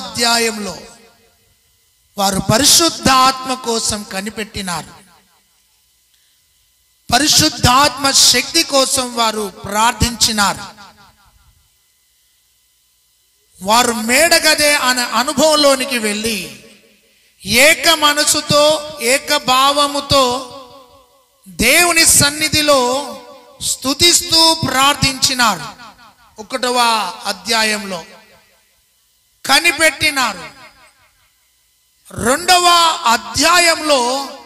అధ్యాయంలో వారు పరిశుద్ధాత్మ కోసం కనిపెట్టినారు పరిశుద్ధాత్మ శక్తి కోసం వారు ప్రార్థించినారు వారు మేడగదే అనే అనుభవంలోనికి వెళ్ళి ఏక మనసుతో ఏక భావముతో దేవుని సన్నిధిలో స్తుతిస్తూ ప్రార్థించినారు ఒకటవ అధ్యాయంలో కనిపెట్టినారు రెండవ అధ్యాయంలో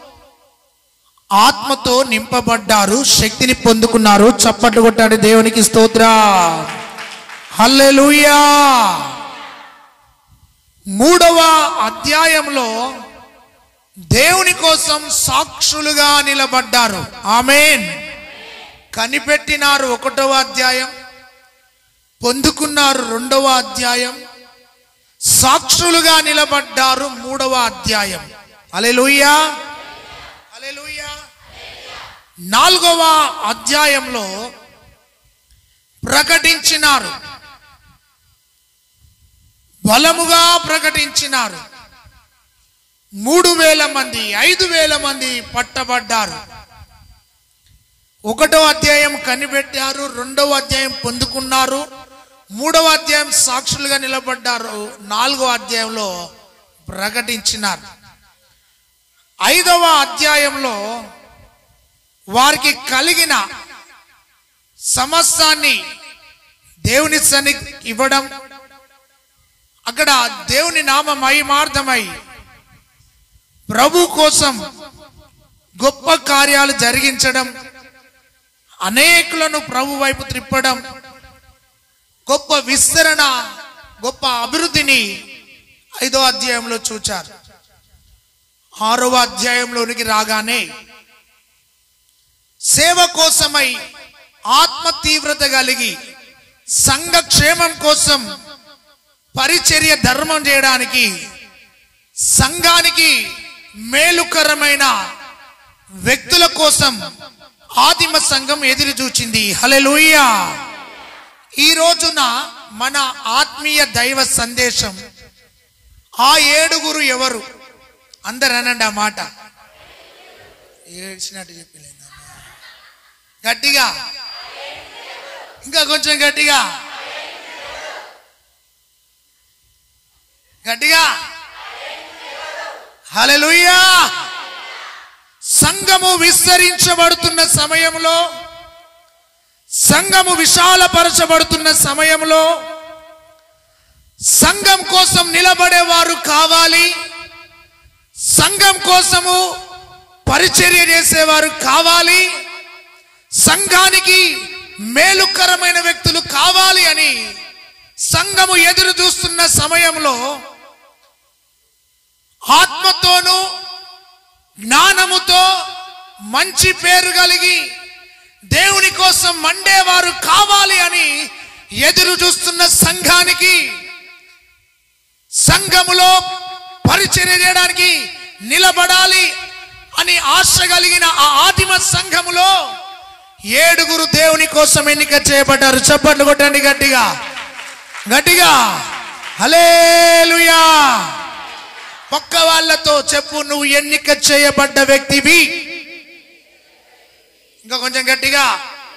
ఆత్మతో నింపబడ్డారు శక్తిని పొందుకున్నారు చప్పట్లు కొట్టాడు దేవునికి స్తోత్ర హల్లెలూయా మూడవ అధ్యాయంలో దేవుని కోసం సాక్షులుగా నిలబడ్డారు ఆమెన్ కనిపెట్టినారు ఒకటవ అధ్యాయం పొందుకున్నారు రెండవ అధ్యాయం సాక్షులుగా నిలబడ్డారు మూడవ అధ్యాయం అలెలుయ్యా అలెలుయ్యా నాలుగవ అధ్యాయంలో ప్రకటించినారు బలముగా ప్రకటించినారు మూడు వేల మంది ఐదు వేల మంది పట్టబడ్డారు ఒకటో అధ్యాయం కనిపెట్టారు రెండవ అధ్యాయం పొందుకున్నారు మూడవ అధ్యాయం సాక్షులుగా నిలబడ్డారు నాలుగవ అధ్యాయంలో ప్రకటించినారు ఐదవ అధ్యాయంలో వారికి కలిగిన సమస్తాన్ని దేవుని సన్ని ఇవ్వడం అక్కడ దేవుని నామ మహిమార్థమై ప్రభు కోసం గొప్ప కార్యాలు జరిగించడం అనేకులను ప్రభు వైపు త్రిప్పడం గొప్ప విస్తరణ గొప్ప అభివృద్ధిని ఐదో అధ్యాయంలో చూచారు ఆరవ అధ్యాయంలోనికి రాగానే సేవ కోసమై ఆత్మ తీవ్రత కలిగి సంఘ క్షేమం కోసం పరిచర్య ధర్మం చేయడానికి సంఘానికి మేలుకరమైన వ్యక్తుల కోసం ఆదిమ సంఘం ఎదురు చూచింది హలెలూయా ఈ రోజున మన ఆత్మీయ దైవ సందేశం ఆ ఏడుగురు ఎవరు అందరు అనండి ఆ మాట ఏడ్చినట్టు చెప్పలేదు గట్టిగా ఇంకా కొంచెం గట్టిగా గట్టిగా హల్లెలూయా సంఘము విస్తరించబడుతున్న సమయంలో సంఘము విశాలపరచబడుతున్న సమయంలో సంఘం కోసం నిలబడేవారు కావాలి సంఘం కోసము పరిచర్య చేసేవారు కావాలి సంఘానికి మేలుకరమైన వ్యక్తులు కావాలి అని సంఘము ఎదురు చూస్తున్న సమయంలో ఆత్మతోనూ జ్ఞానముతో మంచి పేరు కలిగి దేవుని కోసం మండేవారు కావాలి అని ఎదురు చూస్తున్న సంఘానికి సంఘములో పరిచర్య చేయడానికి నిలబడాలి అని ఆశ కలిగిన ఆ ఆదిమ సంఘములో ఏడుగురు దేవుని కోసం ఎన్నిక చేయబడ్డారు చప్పట్లు కొట్టండి గట్టిగా గట్టిగా హలేలుయా పక్క వాళ్ళతో చెప్పు నువ్వు ఎన్నిక చేయబడ్డ వ్యక్తివి ఇంకా కొంచెం గట్టిగా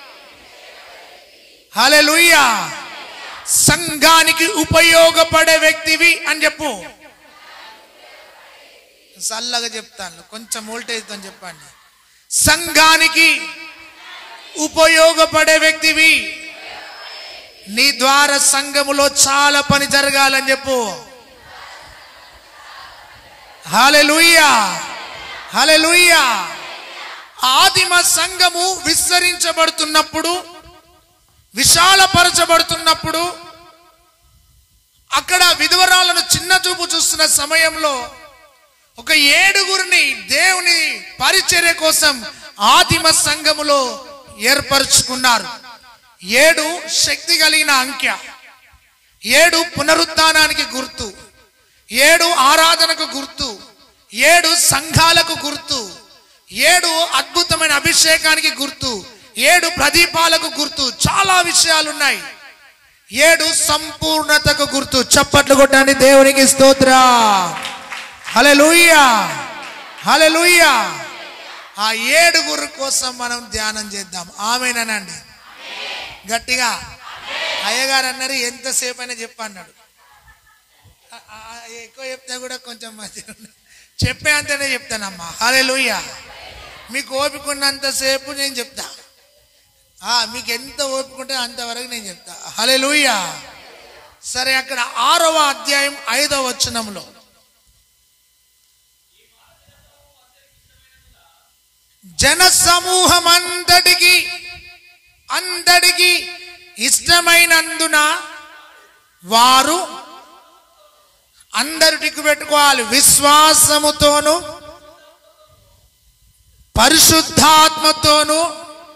హలెలుయ్యా సంఘానికి ఉపయోగపడే వ్యక్తివి అని చెప్పు చల్లగా చెప్తాను కొంచెం వోల్టేజ్తో చెప్పండి సంఘానికి ఉపయోగపడే వ్యక్తివి నీ ద్వారా సంఘములో చాలా పని జరగాలని చెప్పు హలెలుయ్యా హలెలుయ్యా ఆదిమ సంఘము విస్తరించబడుతున్నప్పుడు విశాలపరచబడుతున్నప్పుడు అక్కడ విధవరాలను చిన్న చూపు చూస్తున్న సమయంలో ఒక ఏడుగురిని దేవుని పరిచర్య కోసం ఆదిమ సంఘములో ఏర్పరచుకున్నారు ఏడు శక్తి కలిగిన అంకె ఏడు పునరుత్థానానికి గుర్తు ఏడు ఆరాధనకు గుర్తు ఏడు సంఘాలకు గుర్తు ఏడు అద్భుతమైన అభిషేకానికి గుర్తు ఏడు ప్రదీపాలకు గుర్తు చాలా విషయాలు ఉన్నాయి ఏడు సంపూర్ణతకు గుర్తు చప్పట్లు కొట్టండి దేవునికి స్తోత్ర హలెలూయా హలెలూయా ఆ ఏడుగురు కోసం మనం ధ్యానం చేద్దాం ఆమెనండి గట్టిగా అయ్యగారు అన్నారు ఎంతసేపు అయినా చెప్పన్నాడు ఆ- ఆ- ఎక్కువ చెప్తే కూడా కొంచెం మంచిగా ఉంది. చెప్పే అంతనే చెప్తానమ్మా హలెలూయా మీకు ఓపిక ఉన్నంతసేపు నేను చెప్తా ఆ, మీకు ఎంత ఓపిక ఉంటే అంతవరకు నేను చెప్తా హలెలూయా సరే అక్కడ ఆరవ అధ్యాయం ఐదవ వచనంలో జన సమూహం అంతటికి అందరికి ఇష్టమైనందున వారు అందరు టిక్కు పెట్టుకోవాలి విశ్వాసముతోను పరిశుద్ధాత్మతోను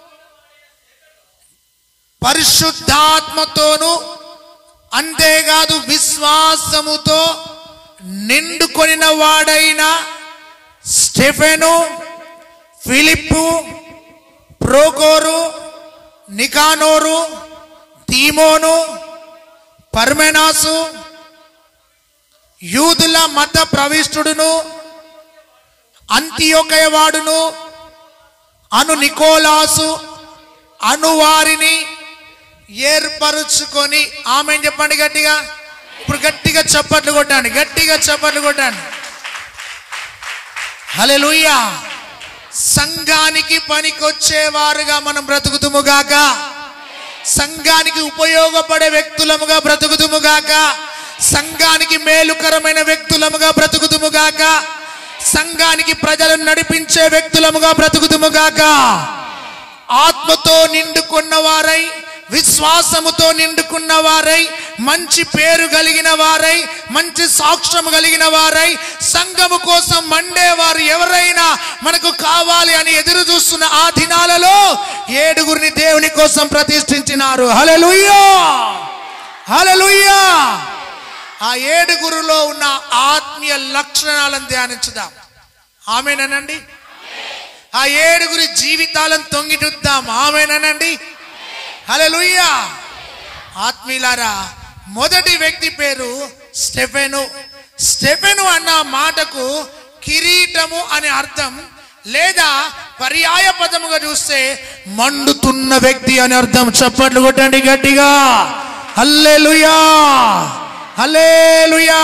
పరిశుద్ధాత్మతోను అంతేకాదు విశ్వాసముతో నిండుకొనిన వాడైన స్టెఫెను ఫిలిప్పు ప్రోకోరు నికానోరు తీమోను పర్మెనాసు యూదుల మత ప్రవిష్టుడును అంత్యోకయవాడును అను నికోలాసు అను వారిని ఏర్పరుచుకొని ఆమె చెప్పండి గట్టిగా ఇప్పుడు గట్టిగా చప్పట్లు కొట్టండి గట్టిగా చప్పట్లు కొట్టండి హల్లెలూయా సంఘానికి పనికొచ్చేవారుగా మనం బ్రతుకుతుముగాక సంఘానికి ఉపయోగపడే వ్యక్తులముగా బ్రతుకుతుముగాక సంఘానికి మేలుకరమైన వ్యక్తులముగా బ్రతుకుతుముగాక సంఘానికి ప్రజలను నడిపించే వ్యక్తులముగా బ్రతుకుతుముగాక ఆత్మతో నిండుకున్న వారై విశ్వాసముతో నిండుకున్న వారై మంచి పేరు కలిగిన వారై మంచి సాక్ష్యం కలిగిన వారై సంఘము కోసం మండేవారు ఎవరైనా మనకు కావాలి అని ఎదురు చూస్తున్న ఆ దినాలలో ఏడుగురిని దేవుని కోసం ప్రతిష్ఠించినారు హల్లెలూయా హల్లెలూయా ఆ ఏడుగురులో ఉన్న ఆత్మీయ లక్షణాలను ధ్యానించుదాం ఆమెనండి ఆ ఏడుగురి జీవితాలను తొంగిటుద్దాం ఆమెనండి హల్లెలూయా ఆత్మీయులారా మొదటి వ్యక్తి పేరు స్టెఫెను స్టెఫెను అన్న మాటకు కిరీటము అనే అర్థం లేదా పర్యాయ పదముగా చూస్తే మండుతున్న వ్యక్తి అని అర్థం చప్పట్లు కొట్టండి గట్టిగా హల్లెలూయా హల్లెలూయా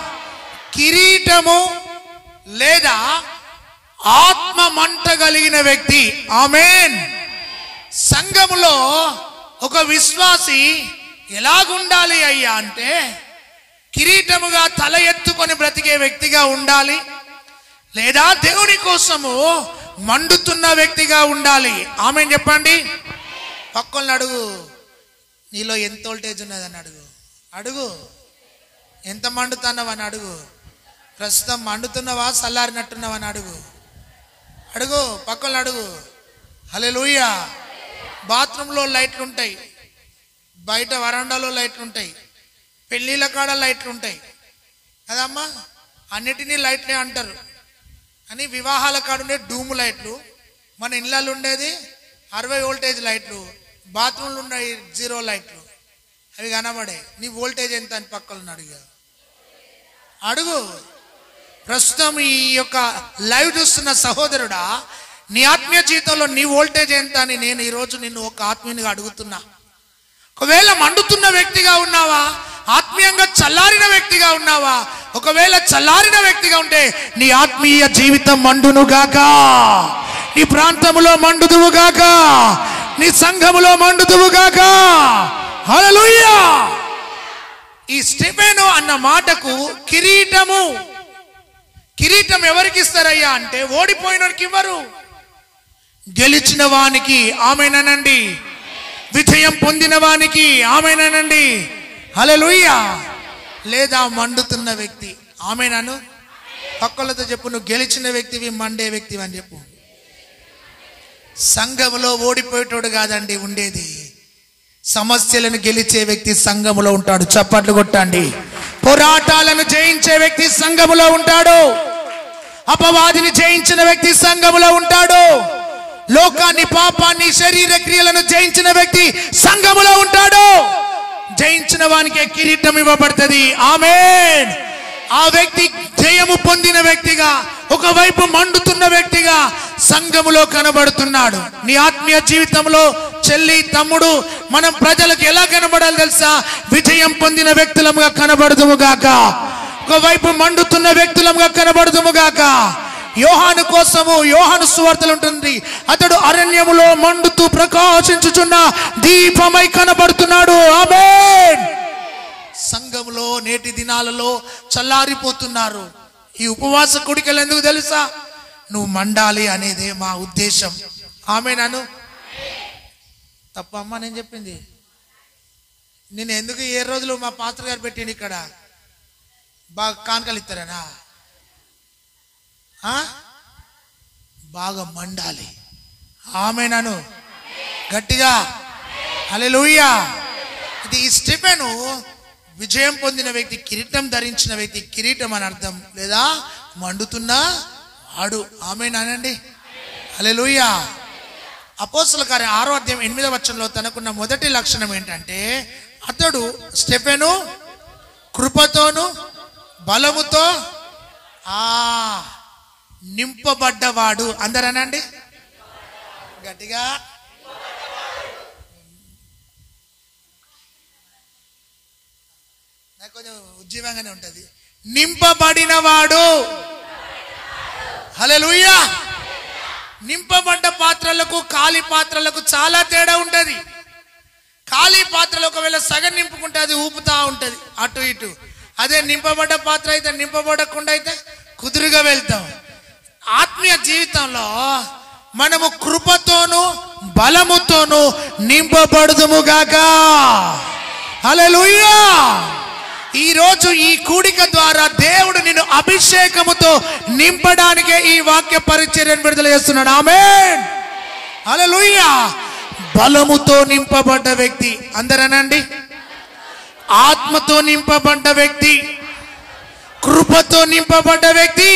కిరీటము లేదా ఆత్మ మంట కలిగిన వ్యక్తి ఆమెన్ సంఘములో ఒక విశ్వాసి ఎలాగుండాలి అయ్యా అంటే కిరీటముగా తల ఎత్తుకొని బ్రతికే వ్యక్తిగా ఉండాలి లేదా దేవుని కోసము మండుతున్న వ్యక్తిగా ఉండాలి ఆమె చెప్పండి పక్కల్ని అడుగు నీలో ఎంత వోల్టేజ్ ఉన్నదని అడుగు అడుగు ఎంత మండుతున్నావని అడుగు ప్రస్తుతం మండుతున్నవా చల్లారినట్టున్నావని అడుగు అడుగు పక్కన అడుగు హలే లూయా బాత్రూంలో లైట్లు ఉంటాయి బయట వరండాలో లైట్లు ఉంటాయి పెళ్ళిళ్ళ కాడ లైట్లు ఉంటాయి కదమ్మా అన్నిటినీ లైట్లే అంటారు అని వివాహాల కాడ ఉండే డూము లైట్లు మన ఇళ్ళల్లో ఉండేది అరవై వోల్టేజ్ లైట్లు బాత్రూంలో ఉండే జీరో లైట్లు అవి కనబడే నీ వోల్టేజ్ ఎంత అని పక్కన అడిగా అడుగు ప్రస్తుతం ఈ యొక్క లైవ్ చూస్తున్న సహోదరుడా నీ ఆత్మీయ జీవితంలో నీ వోల్టేజ్ ఎంత అని నేను ఈరోజు నిన్ను ఒక ఆత్మీయునిగా అడుగుతున్నా ఒకవేళ మండుతున్న వ్యక్తిగా ఉన్నావా ఆత్మీయంగా చల్లారిన వ్యక్తిగా ఉన్నావా ఒకవేళ చల్లారిన వ్యక్తిగా ఉంటే నీ ఆత్మీయ జీవితం మండునుగాక నీ ప్రాంతములో మండుదువుగాక నీ సంఘములో మండుదువుగాక హల్లెలూయా ఈ స్టెఫెను అన్న మాటకు కిరీటము కిరీటం ఎవరికి ఇస్తారయ్యా అంటే ఓడిపోయినోరికి ఇవ్వరు గెలిచిన వానికి ఆమెనండి విజయం పొందిన వానికి ఆమెనండి హల్లెలూయా లేదా మండుతున్న వ్యక్తి ఆమెనను పక్కలతో చెప్పు నువ్వు గెలిచిన వ్యక్తివి మండే వ్యక్తివి అని చెప్పు సంఘములో ఓడిపోయేటోడు కాదండి ఉండేది సమస్యలను గెలిచే వ్యక్తి సంఘములో ఉంటాడు చప్పట్లు కొట్టండి పోరాటాలను జయించే వ్యక్తి సంఘములో ఉంటాడు అపవాదిని జయించిన వ్యక్తి సంఘములో ఉంటాడు లోకాన్ని పాపాన్ని శరీర క్రియలను జయించిన వ్యక్తి సంఘములో ఉంటాడు జయించిన వానికే కిరీటం ఇవ్వబడుతుంది ఆమెన్ ఆ వ్యక్తి జయము పొందిన వ్యక్తిగా ఒకవైపు మండుతున్న వ్యక్తిగా సంఘములో కనబడుతున్నాడు నీ ఆత్మీయ జీవితంలో చెల్లి తమ్ముడు మనం ప్రజలకు ఎలా కనబడాలి తెలుసా విజయం పొందిన వ్యక్తులముగా కనబడదుము గాక ఒకవైపు మండుతున్న వ్యక్తులముగా కనబడదుము గాక యోహాను కోసము యోహాను సువార్తలు ఉంటుంది అతడు అరణ్యములో మండుతూ ప్రకాశించుచున్న దీపమై కనబడుతున్నాడు ఆమేన్ సంఘములో నేటి దినాలలో చల్లారిపోతున్నారు ఈ ఉపవాస కుడికలు ఎందుకు తెలుసా నువ్వు మండాలి అనేదే మా ఉద్దేశం ఆమె నన్ను తప్పమ్మ నేను చెప్పింది నేను ఎందుకు ఏ రోజులు మా పాత్ర గారు పెట్టిండు ఇక్కడ బాగా కానుకలు ఇస్తారనా ఆ? బాగా మండాలి ఆమె నన్ను గట్టిగా హల్లెలూయా ఇది ఈ స్టెపెను విజయం పొందిన వ్యక్తి కిరీటం ధరించిన వ్యక్తి కిరీటం అని అర్థం లేదా మండుతున్న వాడు ఆమె నానండి హల్లెలూయా అపోస్తుల కార్యం ఆరో అధ్యాయం ఎనిమిదవ వచనంలో తనకున్న మొదటి లక్షణం ఏంటంటే అతడు స్టెఫెను కృపతోను బలముతో ఆ నింపబడ్డవాడు అందరనండి గట్టిగా నాకు కొంచెం ఉజ్జీవంగానే ఉంటది నింపబడినవాడు హల్లెలూయా నింపబడ్డ పాత్రలకు ఖాళీ పాత్రలకు చాలా తేడా ఉంటది ఖాళీ పాత్రలు ఒకవేళ సగం నింపుకుంటే అది ఊపుతా ఉంటది అటు ఇటు అదే నింపబడ్డ పాత్ర అయితే నింపబడకుండా అయితే కుదురుగా వెళ్తాం ఆత్మీయ జీవితంలో మనము కృపతోను బలముతోను నింపబడుదుముగాక హల్లెలూయా ఈ రోజు ఈ కూడిక ద్వారా దేవుడు నిన్ను అభిషేకముతో నింపడానికే ఈ వాక్య పరిచర్యను విడుదల చేస్తున్నాడు ఆమేన్ హల్లెలూయా బలముతో నింపబడ్డ వ్యక్తి అందరనండి ఆత్మతో నింపబడ్డ వ్యక్తి కృపతో నింపబడ్డ వ్యక్తి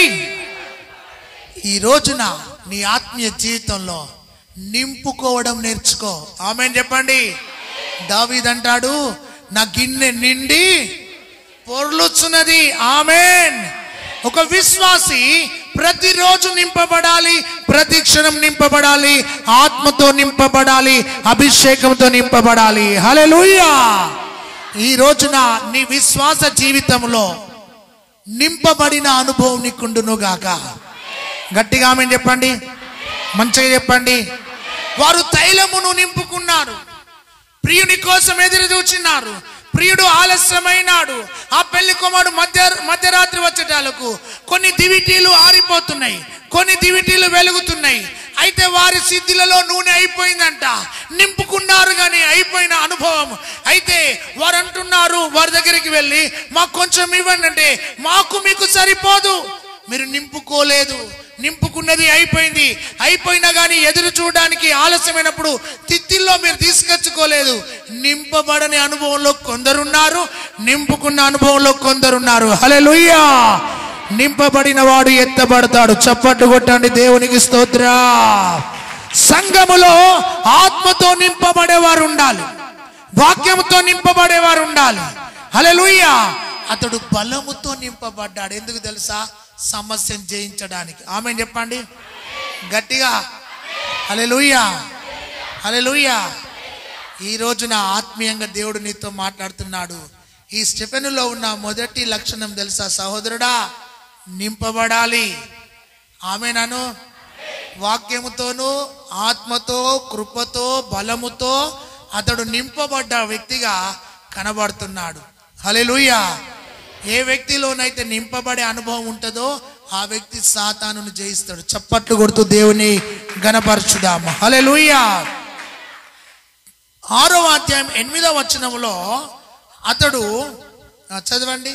ఈ రోజున నీ ఆత్మీయ జీవితంలో నింపుకోవడం నేర్చుకో ఆమెన్ చెప్పండి దావీదంటాడు నా గిన్నె నిండి పొర్లుచున్నది ఆమెన్ ఒక విశ్వాసి ప్రతిరోజు నింపబడాలి ప్రతి క్షణం నింపబడాలి ఆత్మతో నింపబడాలి అభిషేకంతో నింపబడాలి హల్లెలూయా ఈ రోజున నీ విశ్వాస జీవితంలో నింపబడిన అనుభవం నీకుండును గాక గట్టిగా ఆమె చెప్పండి మంచిగా చెప్పండి వారు తైలమును నింపుకున్నారు ప్రియుని కోసం ఎదురు చూచినారు ప్రియుడు ఆలస్యమైనాడు ఆ పెళ్లి కుమారుడు మధ్య మధ్యరాత్రి వచ్చేటాలకు కొన్ని దివిటీలు ఆరిపోతున్నాయి కొన్ని దివిటీలు వెలుగుతున్నాయి అయితే వారి సిద్ధిలలో నూనె అయిపోయిందంట నింపుకున్నారు కానీ అయిపోయిన అనుభవం అయితే వారు అంటున్నారు వారి దగ్గరికి వెళ్ళి మాకు కొంచెం ఇవ్వండి అంటే మాకు మీకు సరిపోదు మీరు నింపుకోలేదు నింపుకున్నది అయిపోయింది అయిపోయినా కానీ ఎదురు చూడడానికి ఆలస్యమైనప్పుడు తిత్తిల్లో మీరు తీసుకొచ్చుకోలేదు నింపబడని అనుభవంలో కొందరున్నారు నింపుకున్న అనుభవంలో కొందరున్నారు హల్లెలూయా నింపబడిన వాడు ఎత్తబడతాడు చప్పట్లు కొట్టండి దేవునికి స్తోత్ర సంఘములో ఆత్మతో నింపబడేవారు ఉండాలి వాక్యముతో నింపబడేవారు ఉండాలి హల్లెలూయా అతడు బలముతో నింపబడ్డాడు ఎందుకు తెలుసా సమస్యను జయించడానికి ఆమె చెప్పండి గట్టిగా హల్లెలూయా హల్లెలూయా ఈ రోజున ఆత్మీయంగా దేవుడు నీతో మాట్లాడుతున్నాడు ఈ స్టెఫెనులో ఉన్న మొదటి లక్షణం తెలుసా సహోదరుడా నింపబడాలి ఆమె నన్ను వాక్యముతోను ఆత్మతో కృపతో బలముతో అతడు నింపబడ్డ వ్యక్తిగా కనబడుతున్నాడు హల్లెలూయా ఏ వ్యక్తిలోనైతే నింపబడే అనుభవం ఉంటుందో ఆ వ్యక్తి సాతానును జయిస్తాడు చప్పట్లు కొడుతూ దేవుని గణపరచుదాము హల్లెలూయా ఆరో అధ్యాయం ఎనిమిదవ వచనంలో అతడు ఆ, చదవండి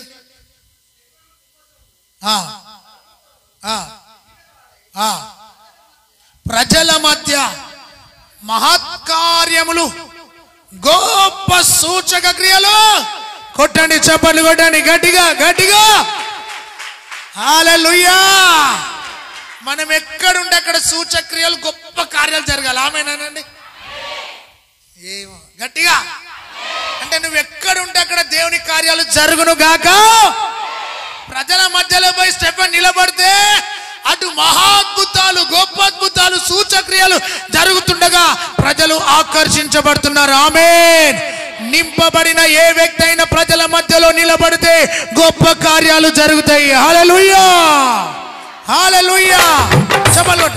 ఆ, ఆ, ఆ. ప్రజల మధ్య మహత్కార్యములు గొప్ప సూచక క్రియలు కొట్టండి చప్పట్లు కొట్టండి గట్టిగా గట్టిగా హల్లెలూయా మనం ఎక్కడుంటే అక్కడ సూచక క్రియలు గొప్ప కార్యాలు జరగాలి ఆమెనండి ఏమో గట్టిగా అంటే నువ్వు ఎక్కడుంటే అక్కడ దేవుని కార్యాలు జరుగును గాక ప్రజల మధ్యలో పోయి స్టెఫెన్ నిలబడితే అటు మహాద్భుతాలు గొప్ప అద్భుతాలు సూచక్రియలు జరుగుతుండగా ప్రజలు ఆకర్షించబడుతున్నారు ఆమె నింపబడిన ఏ వ్యక్తి అయినా ప్రజల మధ్యలో నిలబడితే గొప్ప కార్యాలు జరుగుతాయి హాలలుయ్యా హాలలుయ్యా చెప్పలు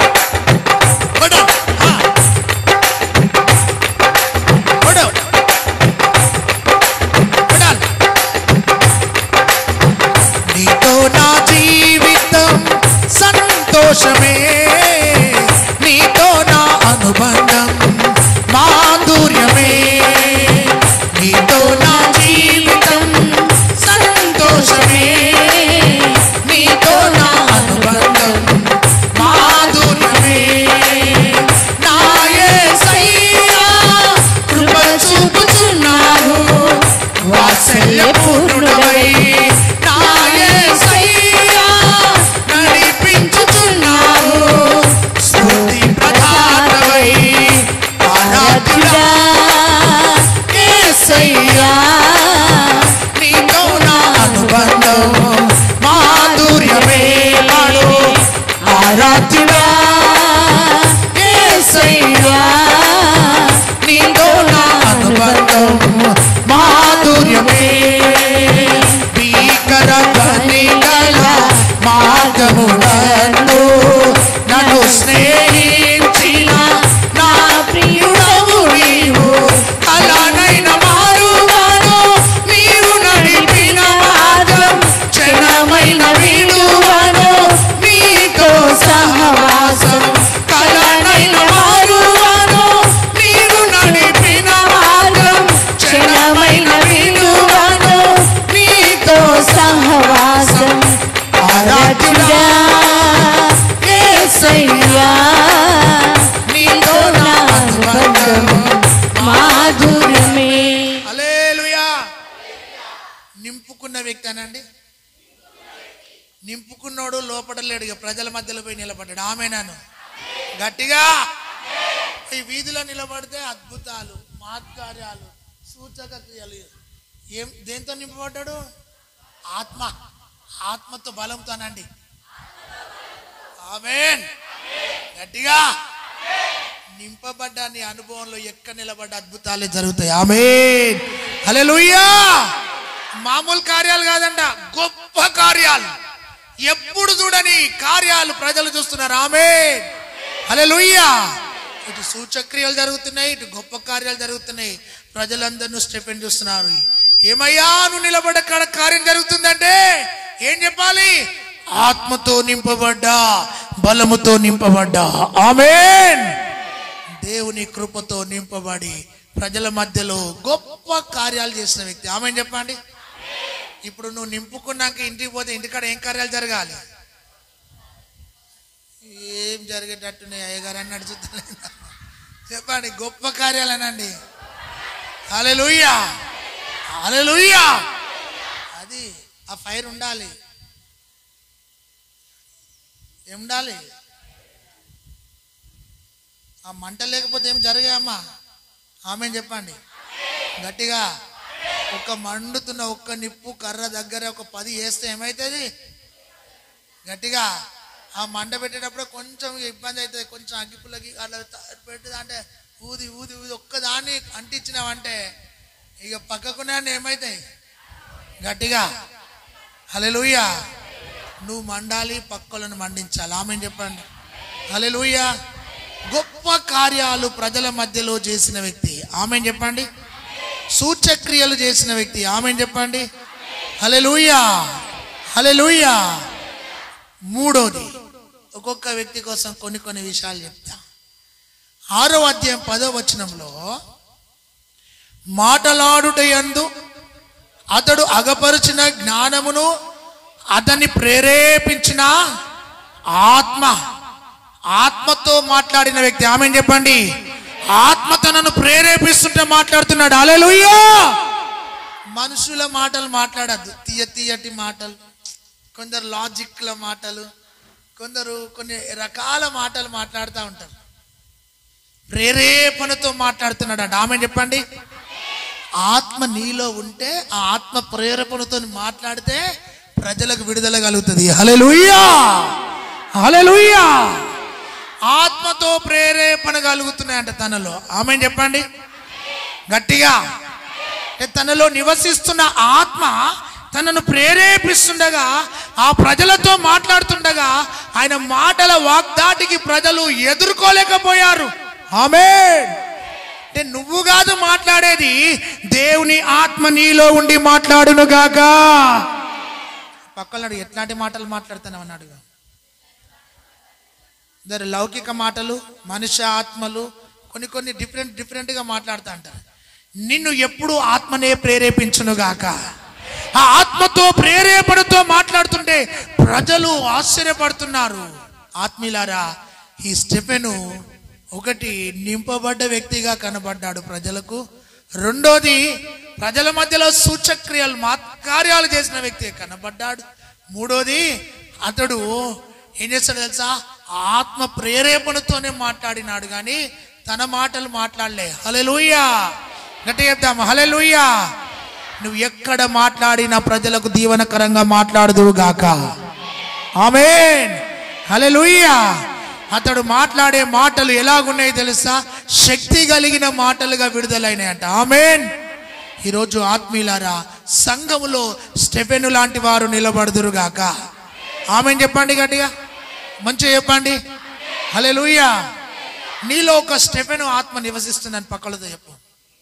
నీతో నా జీవితం సంతోషమే నీతో నా అనుబంధం మాధుర్యమే నీతో నా జీవితం సంతోషమే నీతో నా అనుబంధం మాధుర్యమే నా యేసయ్యా కృప చూపుచున్నావు వాత్సల్య పూర్ణుడవై నా యేసయ్యా నడిపించుచున్నావు స్తుతి ప్రధానవై ఆరాధ్యుడా యేసయ్యా నీతో నా అనుబంధం మాధుర్యమే పాడు ఆరాధ్యుడా యేసయ్యా నీతో నా అనుబంధం మాధుర్యమే భీకర కనికల మార్గమునందు నన్ను స్నేహించిన నా ప్రియుడవు నీవు అలానైన మారువాను నీవు నడిపిన మార్గం క్షణమైన విడువను నీతో సహవాసం కలనైన మారువాను నీవు నడిపిన మార్గం క్షణమైన విడువను నీతో సహవాసం ఆరాధ్యుడా యేసయ్యా నీతో నా అనుబంధం మాధుర్యమే హల్లెలూయా నింపుకున్న వ్యక్తి అనండి నింపుకున్నోడు లోపల లేడు ఇక ప్రజల మధ్యలో పోయి నిలబడ్డాడు ఆమెనాను గట్టిగా ఈ వీధిలో నిలబడితే అద్భుతాలు మహత్కార్యాలు సూచక క్రియలు ఏం దేంతో నింపబడ్డాడు ఆత్మ ఆత్మతో బలంతో అనండి ఆమెన్ గట్టిగా నింపబడ్డ నీ అనుభవంలో ఎక్కడ నిలబడ్డ అద్భుతాలే జరుగుతాయి ఆమె హల్లెలూయా మామూలు కార్యాలు కాదంట గొప్ప కార్యాలు ఎప్పుడు చూడని కార్యాలు ప్రజలు చూస్తున్నారు ఆమె హల్లెలూయా ఇటు సూచక్రియలు జరుగుతున్నాయి ఇటు గొప్ప కార్యాలు జరుగుతున్నాయి ప్రజలందరూ స్టెఫెన్ చూస్తున్నారు ఏమయ్యా నువ్వు నిలబడ్డ కాడ కార్యం జరుగుతుందంటే ఏం చెప్పాలి ఆత్మతో నింపబడ్డా బలముతో నింపబడ్డా ఆమెన్ దేవుని కృపతో నింపబడి ప్రజల మధ్యలో గొప్ప కార్యాలు చేసిన వ్యక్తి ఆమె చెప్పండి ఇప్పుడు నువ్వు నింపుకున్నాక ఇంటికి పోతే ఇంటికాడ ఏం కార్యాలు జరగాలి ఏం జరిగేటట్టున్నాయి అయ్యగారు అని నడుచుతలేదు చెప్పండి గొప్ప కార్యాలనండి హల్లెలూయా హల్లెలూయా అది ఆ ఫైర్ ఉండాలి ఏం ఉండాలి ఆ మంట లేకపోతే ఏం జరిగాయమ్మా ఆమె చెప్పండి గట్టిగా ఒక మండుతున్న ఒక్క నిప్పు కర్ర దగ్గర ఒక పది వేస్తే ఏమవుతుంది గట్టిగా ఆ మంట పెట్టేటప్పుడు కొంచెం ఇబ్బంది అవుతుంది కొంచెం అగ్గిపుల్లకి అట్లా పెట్టి అంటే ఊది ఊది ఊది ఒక్కదాన్ని అంటించినావంటే ఇక పక్కకునే ఏమవుతాయి గట్టిగా హలెలుయ్యా నువ్వు మండాలి పక్కలను మండించాలి ఆమె చెప్పండి హలెలుయ్యా గొప్ప కార్యాలు ప్రజల మధ్యలో చేసిన వ్యక్తి ఆమె చెప్పండి సూచక్రియలు చేసిన వ్యక్తి ఆమె చెప్పండి హలెలుయ్యా హలెలుయ్యా మూడోది ఒక్కొక్క వ్యక్తి కోసం కొన్ని కొన్ని విషయాలు చెప్తా ఆరో అధ్యాయం పదో వచనంలో మాటలాడుట యందు అతడు అగపరిచిన జ్ఞానమును అతన్ని ప్రేరేపించిన ఆత్మ ఆత్మతో మాట్లాడిన వ్యక్తి ఆమె చెప్పండి ఆత్మ తనను ప్రేరేపిస్తుంటే మాట్లాడుతున్నాడు అలెలుయ్యా మనుషుల మాటలు మాట్లాడద్దు తీయ తీయటి మాటలు కొందరు లాజిక్ల మాటలు కొందరు కొన్ని రకాల మాటలు మాట్లాడుతూ ఉంటారు ప్రేరేపణతో మాట్లాడుతున్నాడు అంట ఆమె చెప్పండి ఆత్మ నీలో ఉంటే ఆ ఆత్మ ప్రేరేపణతో మాట్లాడితే ప్రజలకు విడుదల కలుగుతుంది హలెలుయ్యా హలెలుయ్యా ఆత్మతో ప్రేరేపణ కలుగుతున్నాయంట తనలో ఆమె చెప్పండి గట్టిగా అంటే తనలో నివసిస్తున్న ఆత్మ తనను ప్రేరేపిస్తుండగా ఆ ప్రజలతో మాట్లాడుతుండగా ఆయన మాటల వాగ్దాటికి ప్రజలు ఎదుర్కోలేకపోయారు ఆమె అంటే నువ్వు కాదు మాట్లాడేది దేవుని ఆత్మ నీలో ఉండి మాట్లాడును గాక పక్కలాడు ఎట్లాంటి మాటలు మాట్లాడుతున్నావు అన్నాడు ఇద్దరు లౌకిక మాటలు మనుష్య ఆత్మలు కొన్ని కొన్ని డిఫరెంట్ డిఫరెంట్గా మాట్లాడుతూ అంటారు నిన్ను ఎప్పుడు ఆత్మనే ప్రేరేపించును గాక ఆ ఆత్మతో ప్రేరేపణతో మాట్లాడుతుంటే ప్రజలు ఆశ్చర్యపడుతున్నారు ఆత్మీలారా ఈ స్టెఫెను ఒకటి నింపబడ్డ వ్యక్తిగా కనబడ్డాడు ప్రజలకు రెండోది ప్రజల మధ్యలో సూచక్రియలు మా కార్యాలు చేసిన వ్యక్తి కనబడ్డాడు మూడోది అతడు ఏం చేస్తాడు తెలుసా ఆత్మ ప్రేరేపణతోనే మాట్లాడినాడు కానీ తన మాటలు మాట్లాడలే హలెలుయ్యా గట్టి చెప్తాం హలెలుయ్యా నువ్వు ఎక్కడ మాట్లాడినా ప్రజలకు దీవనకరంగా మాట్లాడుదువు గాక ఆమెన్ హలెలుయ్యా అతడు మాట్లాడే మాటలు ఎలాగున్నాయి తెలుసా శక్తి కలిగిన మాటలుగా విడుదలైనాయంట ఆమెన్ ఈరోజు ఆత్మీయులారా సంఘములో స్టెఫెను లాంటి వారు నిలబడుదురు గాక ఆమెన్ చెప్పండి గట్టిగా మంచిగా చెప్పండి హలెలుయ్యా నీలో ఒక స్టెఫెను ఆత్మ నివసిస్తుందని పక్కలతో చెప్పు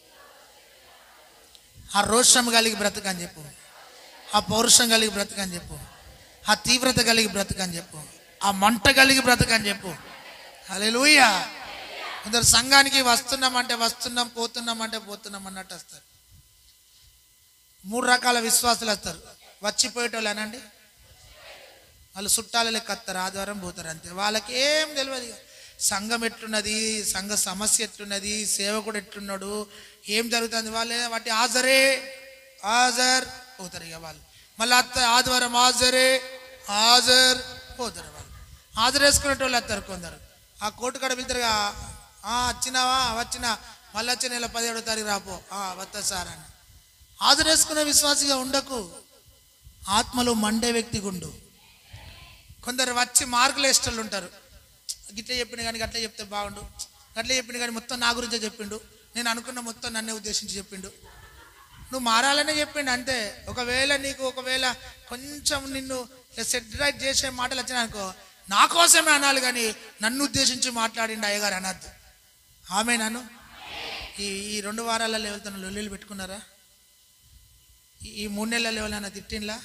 ఆ రోషం కలిగి బ్రతకని చెప్పు ఆ పౌరుషం కలిగి బ్రతకని చెప్పు ఆ తీవ్రత కలిగి బ్రతకని చెప్పు ఆ మంట కలిగి బ్రతకని చెప్పు హల్లెలూయా కొందరు సంఘానికి వస్తున్నామంటే వస్తున్నాం పోతున్నామంటే పోతున్నాం అన్నట్టు వస్తారు మూడు రకాల విశ్వాసులు వస్తారు వచ్చిపోయేటోళ్ళు అనండి వాళ్ళు చుట్టాల లెక్క వస్తారు ఆదివారం పోతారు అంతే వాళ్ళకి ఏం తెలియదు ఇక. సంఘం ఎట్లున్నది సంఘ సమస్య ఎట్లున్నది సేవకుడు ఎట్లున్నాడు ఏం జరుగుతుంది వాళ్ళే వాటి హాజరే హాజర్ పోతారు ఇక వాళ్ళు మళ్ళీ అత్త ఆదివారం హాజరే హాజర్ పోతారు వాళ్ళు హాజరు వేసుకునేటోళ్ళు వస్తారు కొందరు ఆ కోర్టు కాడ వెళ్తారుగా "ఆ, వచ్చినావా వచ్చినా మళ్ళీ వచ్చే నెల పదిహేడో తారీఖు రాపో "ఆ, వస్తా సార్ అని హాజరు వేసుకునే విశ్వాసిగా ఉండకు ఆత్మలో మండే వ్యక్తి గుండు కొందరు వచ్చి మార్కులు వేసేటోళ్ళు ఉంటారు గిట్ల చెప్పిన కానీ గట్ల చెప్తే బాగుండు గట్ల చెప్పిన కానీ మొత్తం నా గురించే చెప్పిండు నేను అనుకున్న మొత్తం నన్నే ఉద్దేశించి చెప్పిండు నువ్వు మారాలనే చెప్పిండు అంతే ఒకవేళ నీకు ఒకవేళ కొంచెం నిన్ను సెట్ రైట్ చేసే మాటలు వచ్చినా అనుకో నా కోసమే అనాలి కానీ నన్ను ఉద్దేశించి మాట్లాడిండు అయ్యగారు అనద్దు ఆమె నన్ను ఈ ఈ రెండు వారాలలో వెళ్తున్న లొల్లిలు పెట్టుకున్నారా ఈ- ఈ మూడు నెలల్లో ఎవరైనా తిట్టిండ్లా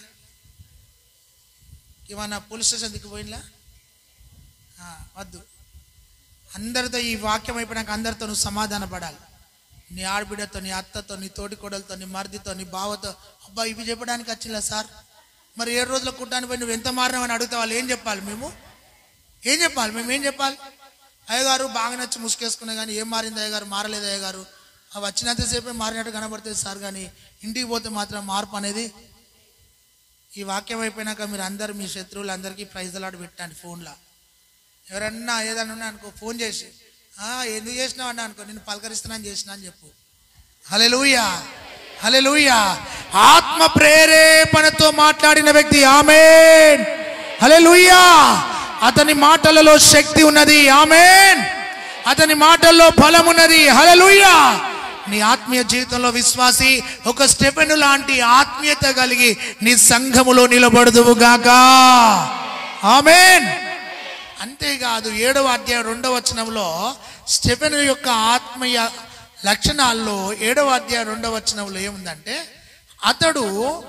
ఏమన్నా పోలీస్ స్టేషన్ దిక్కుపోయిండ్లా ఆ, వద్దు అందరితో ఈ వాక్యం అయిపోయినాక అందరితో నువ్వు సమాధాన పడాలి నీ ఆడబిడ్డతో నీ అత్తతో నీ తోటి కోడలతో నీ మరిదితో నీ బావతో అబ్బా ఇవి చెప్పడానికి వచ్చిందా సార్ మరి ఏడు రోజుల కుట్టాన్ని పోయి నువ్వు ఎంత మారినావని అడిగితే వాళ్ళు ఏం చెప్పాలి మేము ఏం చెప్పాలి మేము ఏం చెప్పాలి అయ్యగారు బాగా నచ్చి ముసుకేసుకున్నా కానీ ఏం మారింది అయ్యగారు మారలేదు అయ్యగారు అవి వచ్చినంతసేపే మారినట్టు కనబడుతుంది సార్ కానీ ఇంటికి పోతే మాత్రం మార్పు అనేది ఈ వాక్యం అయిపోయినాక మీరు అందరు మీ శత్రువులు అందరికీ ప్రైజ్లాడు పెట్టండి ఫోన్లో ఎవరన్నా ఏదన్నా ఉన్నా అనుకో ఫోన్ చేసి "ఆ, ఎందుకు చేసినావు అన్నా అనుకో నేను పలకరిస్తున్నాను చేసినా అని చెప్పు హలెలూయా హలెలూయా ఆత్మ ప్రేరేపణతో మాట్లాడిన వ్యక్తి ఆమెన్ హలెలూయా అతని మాటలలో శక్తి ఉన్నది ఆమెన్ అతని మాటల్లో బలం ఉన్నది హలెలూయా నీ ఆత్మీయ జీవితంలో విశ్వాసి ఒక స్టెపెను లాంటి ఆత్మీయత కలిగి నీ సంఘములో నిలబడదువు గాక ఆమెన్ అంతేకాదు ఏడవ అధ్యాయం రెండవ వచనంలో స్టెఫెన్ యొక్క ఆత్మీయ లక్షణాల్లో ఏడవ అధ్యాయం రెండవ వచనంలో ఏముందంటే అతడు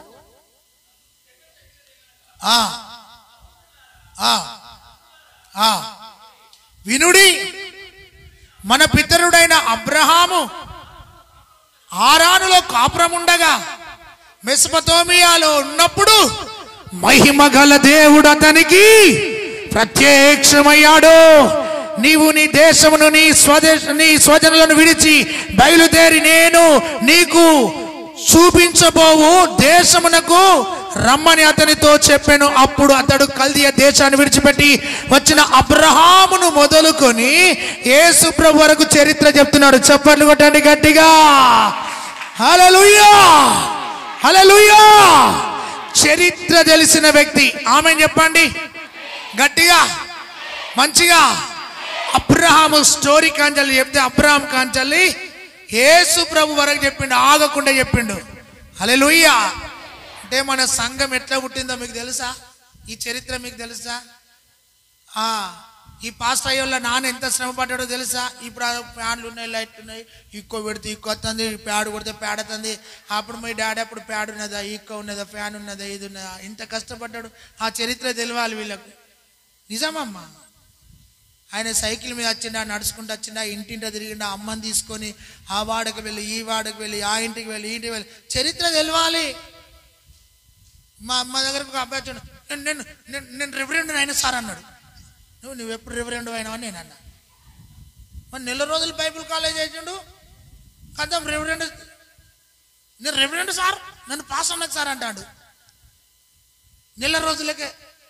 ఆ ఆ ఆ వినుడి మన పితరుడైన అబ్రహాము ఆరానులో కాపురముండగా మెస్పతోమియాలో ఉన్నప్పుడు మహిమ గల దేవుడు అతనికి ప్రత్యక్షమయ్యాడు నీవు నీ దేశమును నీ స్వదేశ నీ స్వజనులను విడిచి బయలుదేరి నేను నీకు చూపించబోవు దేశమునకు రమ్మని అతనితో చెప్పాను అప్పుడు అతడు కల్దియ దేశాన్ని విడిచిపెట్టి వచ్చిన అబ్రహామును మొదలుకొని యేసు ప్రభు వరకు చరిత్ర చెప్తున్నాడు చప్పట్లు కొట్టండి గట్టిగా హల్లెలూయా హల్లెలూయా చరిత్ర తెలిసిన వ్యక్తి ఆమె చెప్పండి గట్టిగా మంచిగా అబ్రహాము స్టోరీ కాంచాలి చెప్తే అబ్రహాం కాంచాలి యేసు ప్రభు వరకు చెప్పిండు ఆగకుండా చెప్పిండు హల్లెలూయా అంటే మన సంఘం ఎట్లా పుట్టిందో మీకు తెలుసా ఈ చరిత్ర మీకు తెలుసా ఆ ఈ పాస్ట్ అయ్యోళ్ళ నాన్న ఎంత శ్రమ పడ్డాడో తెలుసా ఇప్పుడు ఆ ఫ్యాన్లు ఉన్నాయి లైట్లు ఉన్నాయి ఎక్కువ పెడితే ఎక్కువ వస్తుంది ప్యాడ్ కొడితే ప్యాడ్ వస్తుంది అప్పుడు మీ డాడీ అప్పుడు ప్యాడ్ ఉన్నదా ఎక్కువ ఉన్నదా ఫ్యాన్ ఉన్నదా ఇది ఉన్నదా ఇంత కష్టపడ్డాడు ఆ చరిత్ర తెలియాలి వీళ్ళకు నిజమమ్మా ఆయన సైకిల్ మీద వచ్చిండా నడుచుకుంటూ వచ్చిండా ఇంటింట తిరిగిండా అమ్మని తీసుకొని ఆ వాడకి వెళ్ళి ఈ వాడకి వెళ్ళి ఆ ఇంటికి వెళ్ళి ఈ ఇంటికి వెళ్ళి చరిత్ర తెలవాలి మా అమ్మ దగ్గరకు ఒక అబ్బాయి వచ్చాడు నేను నేను నేను నేను రెవరెండ్ అయినా సార్ అన్నాడు నువ్వు నువ్వు ఎప్పుడు రెవరెండ్ అయినావని నేను అన్నా మరి నెల రోజులు బైబిల్ కాలేజ్ చేసిండు కదం రెవరెండ్ నేను రెవరెండ్ సార్ నన్ను పాస్ అన్నది సార్ అంటాడు నెల రోజులకే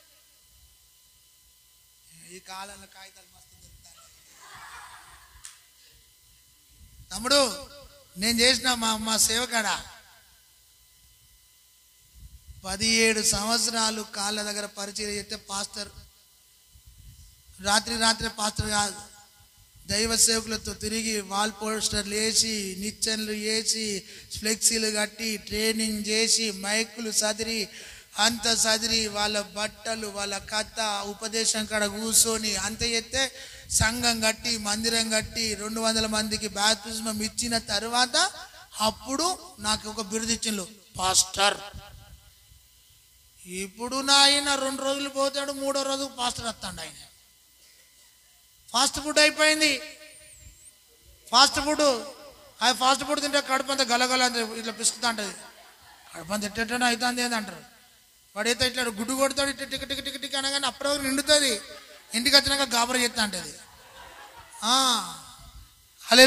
ఈ కాలంలో కాగితాలు మస్తు దొరుకుతాయి తమ్ముడు నేను చేసిన మా మా సేవకాడ పదిహేడు సంవత్సరాలు కాళ్ళ దగ్గర పరిచయం చేస్తే పాస్టర్ రాత్రి రాత్రి పాస్టర్ కాదు దైవ సేవకులతో తిరిగి వాల్ పోస్టర్లు వేసి నిచ్చెనలు వేసి ఫ్లెక్సీలు కట్టి ట్రైనింగ్ చేసి మైకులు సదిరి అంత సదిరి వాళ్ళ బట్టలు వాళ్ళ కథ ఉపదేశం కాడ కూర్చొని అంత ఎత్తే సంఘం కట్టి మందిరం కట్టి రెండు వందల మందికి బాప్తిజం ఇచ్చిన తర్వాత అప్పుడు నాకు ఒక బిరుదు ఇచ్చిండు పాస్టర్ ఇప్పుడు నాయన రెండు రోజులు పోతాడు మూడో రోజు పాస్టర్ వస్తాడు ఆయన ఫాస్ట్ ఫుడ్ అయిపోయింది ఫాస్ట్ ఫుడ్ ఆ ఫాస్ట్ ఫుడ్ తింటే కడుపు అంతా గలగల అంత ఇట్లా పిసుకుతా ఉంటుంది కడుపు అంత ఎట్టనే అవుతుంది ఏంది అంటారు వాడైతే ఇట్లా గుడ్డు కొడతాడు ఇట్లా టిక్ టిక్ టిక్ టిక్ అనగానే అప్పటి వరకు నిండుతుంది ఇంటికి వచ్చినాక గాబర చేస్తా అంటది హలే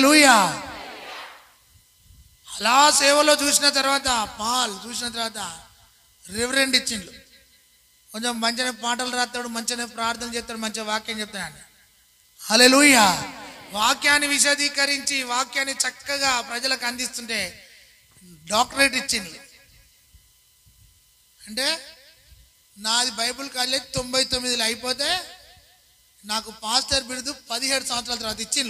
అలా సేవలో చూసిన తర్వాత పాల్ చూసిన తర్వాత రివరెండ్ ఇచ్చిండు కొంచెం మంచిగా పాటలు రాస్తాడు మంచిగా ప్రార్థన చేస్తాడు మంచిగా వాక్యం చెప్తాడు హలే వాక్యాన్ని విశదీకరించి వాక్యాన్ని చక్కగా ప్రజలకు అందిస్తుంటే డాక్టరేట్ ఇచ్చింది అంటే నాది బైబుల్ కాలేజ్ తొంభై తొమ్మిదిలో అయిపోతే నాకు పాస్టర్ బిరుదు పదిహేడు సంవత్సరాల తర్వాత ఇచ్చిండు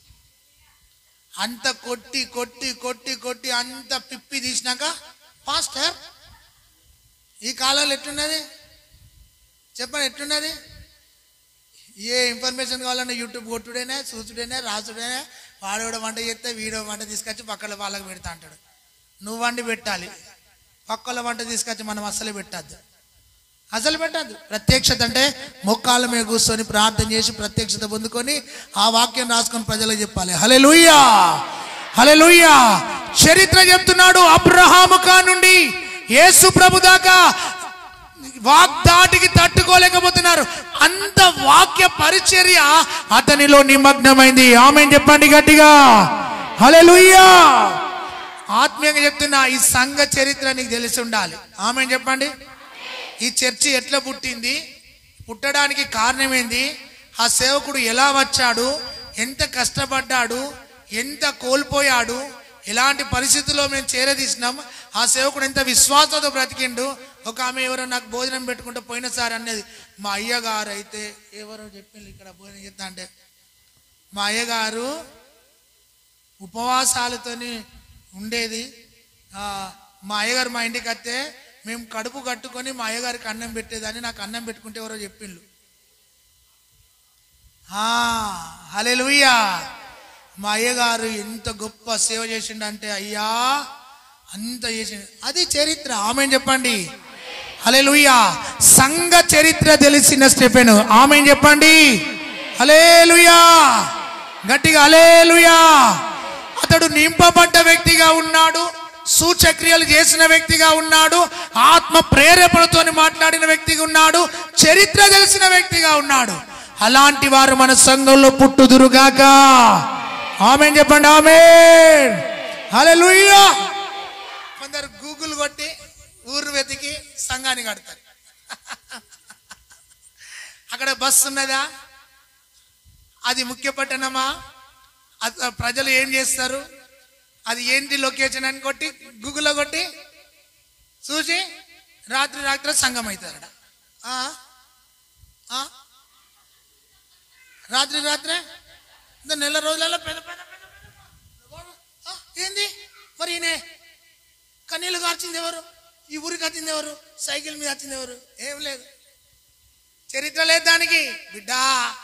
అంత కొట్టి కొట్టి కొట్టి కొట్టి అంత పిప్పి తీసినాక పాస్టర్ ఈ కాలంలో ఎట్లున్నది చెప్పండి ఎట్లున్నది ఏ ఇన్ఫర్మేషన్ కావాలన్నా యూట్యూబ్ కొట్టుడేనే చూసుడేనే రాసుడేనే వాడేవాడు వంట చేస్తే వీడియో వంట తీసుకొచ్చి పక్కన వాళ్ళకి పెడతా అంటాడు నువ్వు వండి పెట్టాలి పక్కల వంట తీసుకొచ్చి మనం అస్సలు పెట్టద్దు అసలు పెట్టద్దు ప్రత్యక్షత అంటే మొక్కాల మీద కూర్చొని ప్రార్థన చేసి ప్రత్యక్షత పొందుకొని ఆ వాక్యం రాసుకొని ప్రజలకు చెప్పాలి హలే లూయా హలే చరిత్ర చెప్తున్నాడు అబ్రహాము కా నుండి యేసు ప్రభు దాకా వాగ్దాటికి తట్టుకోలేకపోతున్నారు అంత వాక్య పరిచర్య అతనిలో నిమగ్నమైంది ఆమె చెప్పండి గట్టిగా హలే ఆత్మీయంగా చెప్తున్నా ఈ సంఘ చరిత్ర నీకు తెలిసి ఉండాలి ఆమె చెప్పండి ఈ చర్చి ఎట్లా పుట్టింది పుట్టడానికి కారణం ఏంది ఆ సేవకుడు ఎలా వచ్చాడు ఎంత కష్టపడ్డాడు ఎంత కోల్పోయాడు ఎలాంటి పరిస్థితుల్లో మేము చేరదీసినాం ఆ సేవకుడు ఎంత విశ్వాసంతో బ్రతికిండు ఒక ఆమె ఎవరో నాకు భోజనం పెట్టుకుంటే పోయినసారి అనేది మా అయ్యగారు అయితే ఎవరో చెప్పింది ఇక్కడ భోజనం చేస్తా అంటే మా అయ్యగారు ఉపవాసాలతోని ఉండేది ఆ, మా అయ్యగారు మా ఇంటికి వస్తే మేము కడుపు కట్టుకొని మా అయ్యగారికి అన్నం పెట్టేదని నాకు అన్నం పెట్టుకుంటే ఎవరో చెప్పిండ్రు హలే మా అయ్యగారు ఎంత గొప్ప సేవ చేసిండంటే అయ్యా అంత చేసిండు అది చరిత్ర ఆమె చెప్పండి హలే సంఘ చరిత్ర తెలిసిన స్టెఫెన్ ఆమె చెప్పండి హలే గట్టిగా హలే అతడు నింపబడ్డ వ్యక్తిగా ఉన్నాడు సూచక్రియలు చేసిన వ్యక్తిగా ఉన్నాడు ఆత్మ ప్రేరేపణతో మాట్లాడిన వ్యక్తిగా ఉన్నాడు చరిత్ర తెలిసిన వ్యక్తిగా ఉన్నాడు అలాంటి వారు మన సంఘంలో పుట్టుదురుగాక ఆమె చెప్పండి ఆమె హల్లెలూయా కొందరు గూగుల్ కొట్టి ఊరు వెతికి సంఘాన్ని కడతారు అక్కడ బస్సు ఉన్నదా అది ముఖ్య పట్టణమా అత- ప్రజలు ఏం చేస్తారు అది ఏంటి లొకేషన్ అని కొట్టి గూగుల్లో కొట్టి చూసి రాత్రి రాత్రి సంఘం అవుతారట ఆ? ఆ? రాత్రి రాత్రే ఇంకా నెల రోజులలో పెద్ద పెద్ద పెద్ద పెద్ద ఆ, ఏంది మరి ఈయన కన్నీళ్ళు కార్చింది ఎవరు ఈ ఊరికి వచ్చింది ఎవరు సైకిల్ మీద వచ్చింది ఎవరు ఏం లేదు చరిత్ర లేదు దానికి బిడ్డా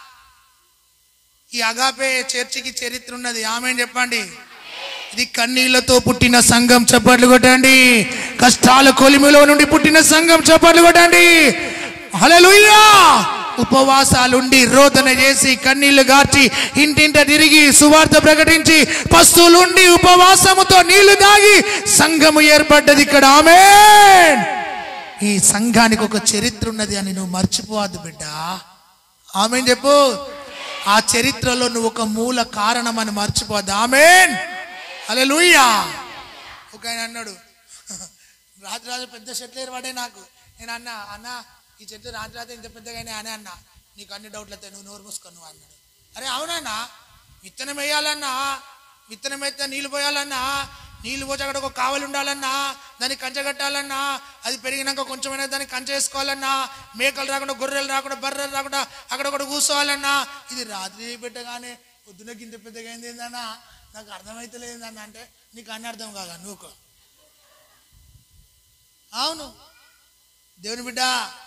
ఈ అగాపే చర్చికి చరిత్ర ఉన్నది ఆమె చెప్పండి ఇది కన్నీళ్లతో పుట్టిన సంఘం చప్పట్లు కొట్టండి కష్టాల కొలిమిలో నుండి పుట్టిన సంఘం చప్పట్లు కొట్టండి హల్లెలూయా ఉపవాసాలుండి రోదన చేసి కన్నీళ్లు గార్చి ఇంటింట తిరిగి సువార్త ప్రకటించి పస్తులుండి ఉపవాసముతో నీళ్లు దాగి సంఘము ఏర్పడ్డది ఇక్కడ ఆమె ఈ సంఘానికి ఒక చరిత్ర ఉన్నది అని నువ్వు మర్చిపోవద్దు బిడ్డ ఆమె చెప్పు ఆ చరిత్రలో నువ్వు ఒక మూల కారణం అని మర్చిపోవద్దు ఆమెన్ అలే ఒక ఆయన అన్నాడు రాత్రి రాత్రి పెద్ద చెట్లు పడే నాకు నేను అన్నా అన్న ఈ చెట్టు రాత్రి రాత్రి ఇంత పెద్దగానే అనే అన్నా నీకు అన్ని డౌట్లు వస్తాయి నువ్వు నోరు మూసుకో నువ్వు అన్నాడు అరే అవునన్నా విత్తనం వేయాలన్నా విత్తనం వేస్తే నీళ్ళు పోయాలన్నా నీళ్ళు పోసి అక్కడ ఒక కావలి ఉండాలన్నా దాన్ని కంచె కట్టాలన్నా అది పెరిగినాక కొంచెమైనా దాన్ని కంచె వేసుకోవాలన్నా మేకలు రాకుండా గొర్రెలు రాకుండా బర్రెలు రాకుండా అక్కడ ఒకటి కూర్చోవాలన్నా ఇది రాత్రి పెట్టగానే పొద్దున గింత పెద్దగా అయింది ఏందన్నా నాకు అర్థమైతలేదన్న అంటే నీకు అన్ని అర్థం కాదా నువ్వు అవును దేవుని బిడ్డ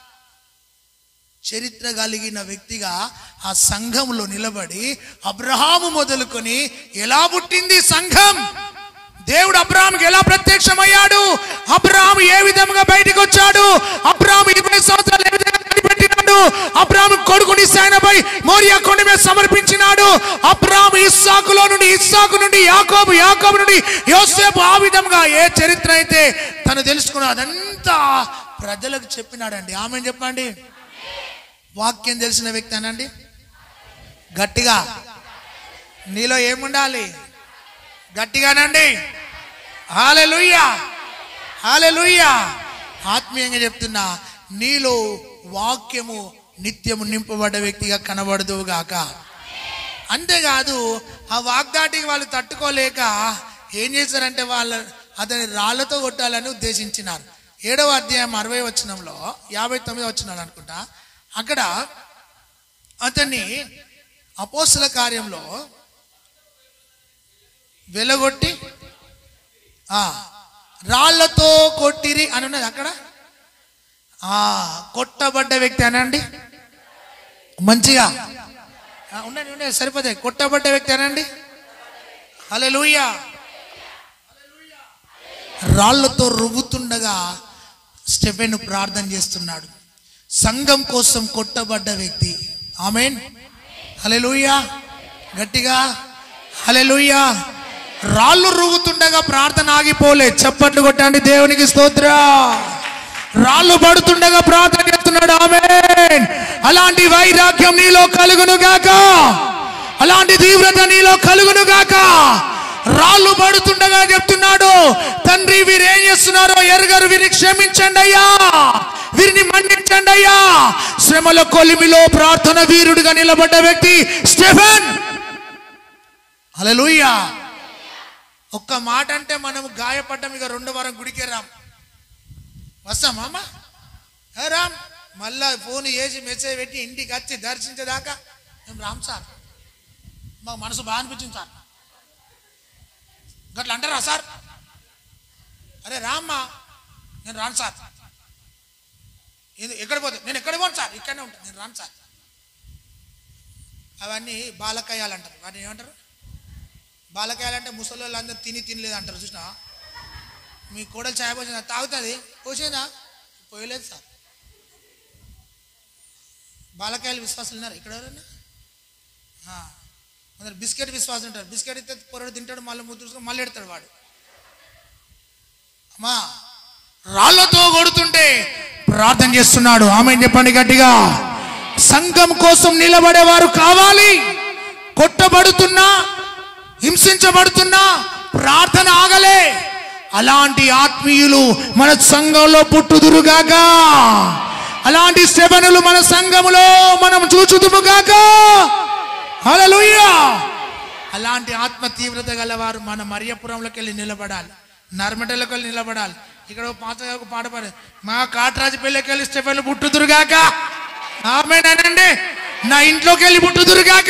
చరిత్ర కలిగిన వ్యక్తిగా ఆ సంఘంలో నిలబడి అబ్రహాము మొదలుకొని ఎలా పుట్టింది సంఘం దేవుడు అబ్రహాంకి ఎలా ప్రత్యక్షమయ్యాడు అబ్రహాం ఏ విధంగా బయటికి వచ్చాడు అబ్రహాం ఇరవై సంవత్సరాలు ఏ విధంగా కనిపెట్టినాడు అబ్రహాం కొడుకుని సేనపై మోరియా కొండ మీద సమర్పించినాడు అబ్రహాం ఇస్సాకులో నుండి ఇస్సాకు నుండి యాకోబు యాకోబు నుండి యోసేపు ఆ విధంగా ఏ చరిత్ర అయితే తను తెలుసుకున్నాడు అదంతా ప్రజలకు చెప్పినాడండి ఆమె చెప్పండి వాక్యం తెలిసిన వ్యక్తి అనండి గట్టిగా నీలో ఏముండాలి గట్టిగానండి హాలెలుయ్యా హాలెలుయ్యా ఆత్మీయంగా చెప్తున్నా నీలో వాక్యము నిత్యము నింపబడ్డ వ్యక్తిగా కనబడదు గాక అంతేకాదు ఆ వాగ్దాటికి వాళ్ళు తట్టుకోలేక ఏం చేశారంటే వాళ్ళ అతని రాళ్లతో కొట్టాలని ఉద్దేశించినారు ఏడవ అధ్యాయం అరవై వచనంలో యాభై తొమ్మిది వచ్చినాడు అనుకుంటా అక్కడ అతన్ని అపోస్తుల కార్యంలో వెలగొట్టి ఆ రాళ్లతో కొట్టిరి అని ఉన్నది అక్కడ ఆ కొట్టబడ్డ వ్యక్తి అనండి మంచిగా ఆ, ఉండండి ఉండండి సరిపోతాయి కొట్టబడ్డ వ్యక్తి అనండి హలో రాళ్లతో రువ్వుతుండగా స్టెఫెన్ ప్రార్థన చేస్తున్నాడు సంఘం కోసం కొట్టబడ్డ వ్యక్తి ఆమెన్ హలెలూయా గట్టిగా హలెలూయా రాళ్ళు రువ్వుతుండగా ప్రార్థన ఆగిపోలే చప్పట్లు కొట్టండి దేవునికి స్తోత్ర రాళ్ళు పడుతుండగా ప్రార్థన చేస్తున్నాడు ఆమెన్ అలాంటి వైరాగ్యం నీలో కలుగును గాక అలాంటి తీవ్రత నీలో కలుగును గాక రాళ్ళు పడుతుండగా చెప్తున్నాడు తండ్రి వీరు ఏం చేస్తున్నారో ఎరగరు వీరిని క్షమించండి అయ్యా వీరిని మన్నించండి అయ్యా శ్రమల కొలిమిలో ప్రార్థన వీరుడిగా నిలబడ్డ వ్యక్తి స్టెఫెన్ హల్లెలూయా ఒక్క మాట అంటే మనం గాయపడ్డం ఇక రెండో వారం గుడికే రాం వస్తామా అమ్మా ఏ రామ్ మళ్ళా ఫోన్ చేసి మెసేజ్ పెట్టి ఇంటికి వచ్చి దర్శించేదాకా మేము రామ్ సార్ మాకు మనసు బాగా అనిపించింది సార్ గట్ల అంటారా సార్ అరే రామ్మా నేను రాను సార్ ఇది ఎక్కడ పోతే నేను ఎక్కడ పోను సార్ ఇక్కడనే ఉంటాను నేను రాను సార్ అవన్నీ బాలకాయాలు అంటారు వాటిని ఏమంటారు బాలకాయలు అంటే ముసలి అందరూ తిని తినలేదు అంటారు చూసినా మీ కోడలు చాయ్ పోసిందా తాగుతుంది పోసిందా పోయలేదు సార్ బాలకాయలు విశ్వాసాలు ఉన్నారు ఇక్కడ ఎవరైనా ఆ. కొందరు బిస్కెట్ విశ్వాసం ఉంటారు బిస్కెట్ ఇస్తే పొరడు తింటాడు మళ్ళీ ముద్దు మళ్ళీ ఎడతాడు వాడు అమ్మా రాళ్లతో కొడుతుంటే ప్రార్థన చేస్తున్నాడు ఆమె చెప్పండి గట్టిగా సంఘం కోసం నిలబడేవారు కావాలి కొట్టబడుతున్నా హింసించబడుతున్నా ప్రార్థన ఆగలే అలాంటి ఆత్మీయులు మన సంఘంలో పుట్టుదురుగాక అలాంటి శ్రవణులు మన సంఘములో మనం చూచుదుముగాక హల్లెలూయా అలాంటి ఆత్మ తీవ్రత గలవారు మన మరియపురంలోకి వెళ్ళి నిలబడాలి నర్మటలోకి వెళ్ళి నిలబడాలి ఇక్కడ ఒక పాత ఒక పాట పాడు మా కాట్రాజు పెళ్ళికి వెళ్ళి స్టెఫెన్లు పుట్టుదురుగాక ఆమెనండి నా ఇంట్లోకి వెళ్ళి పుట్టుదురుగాక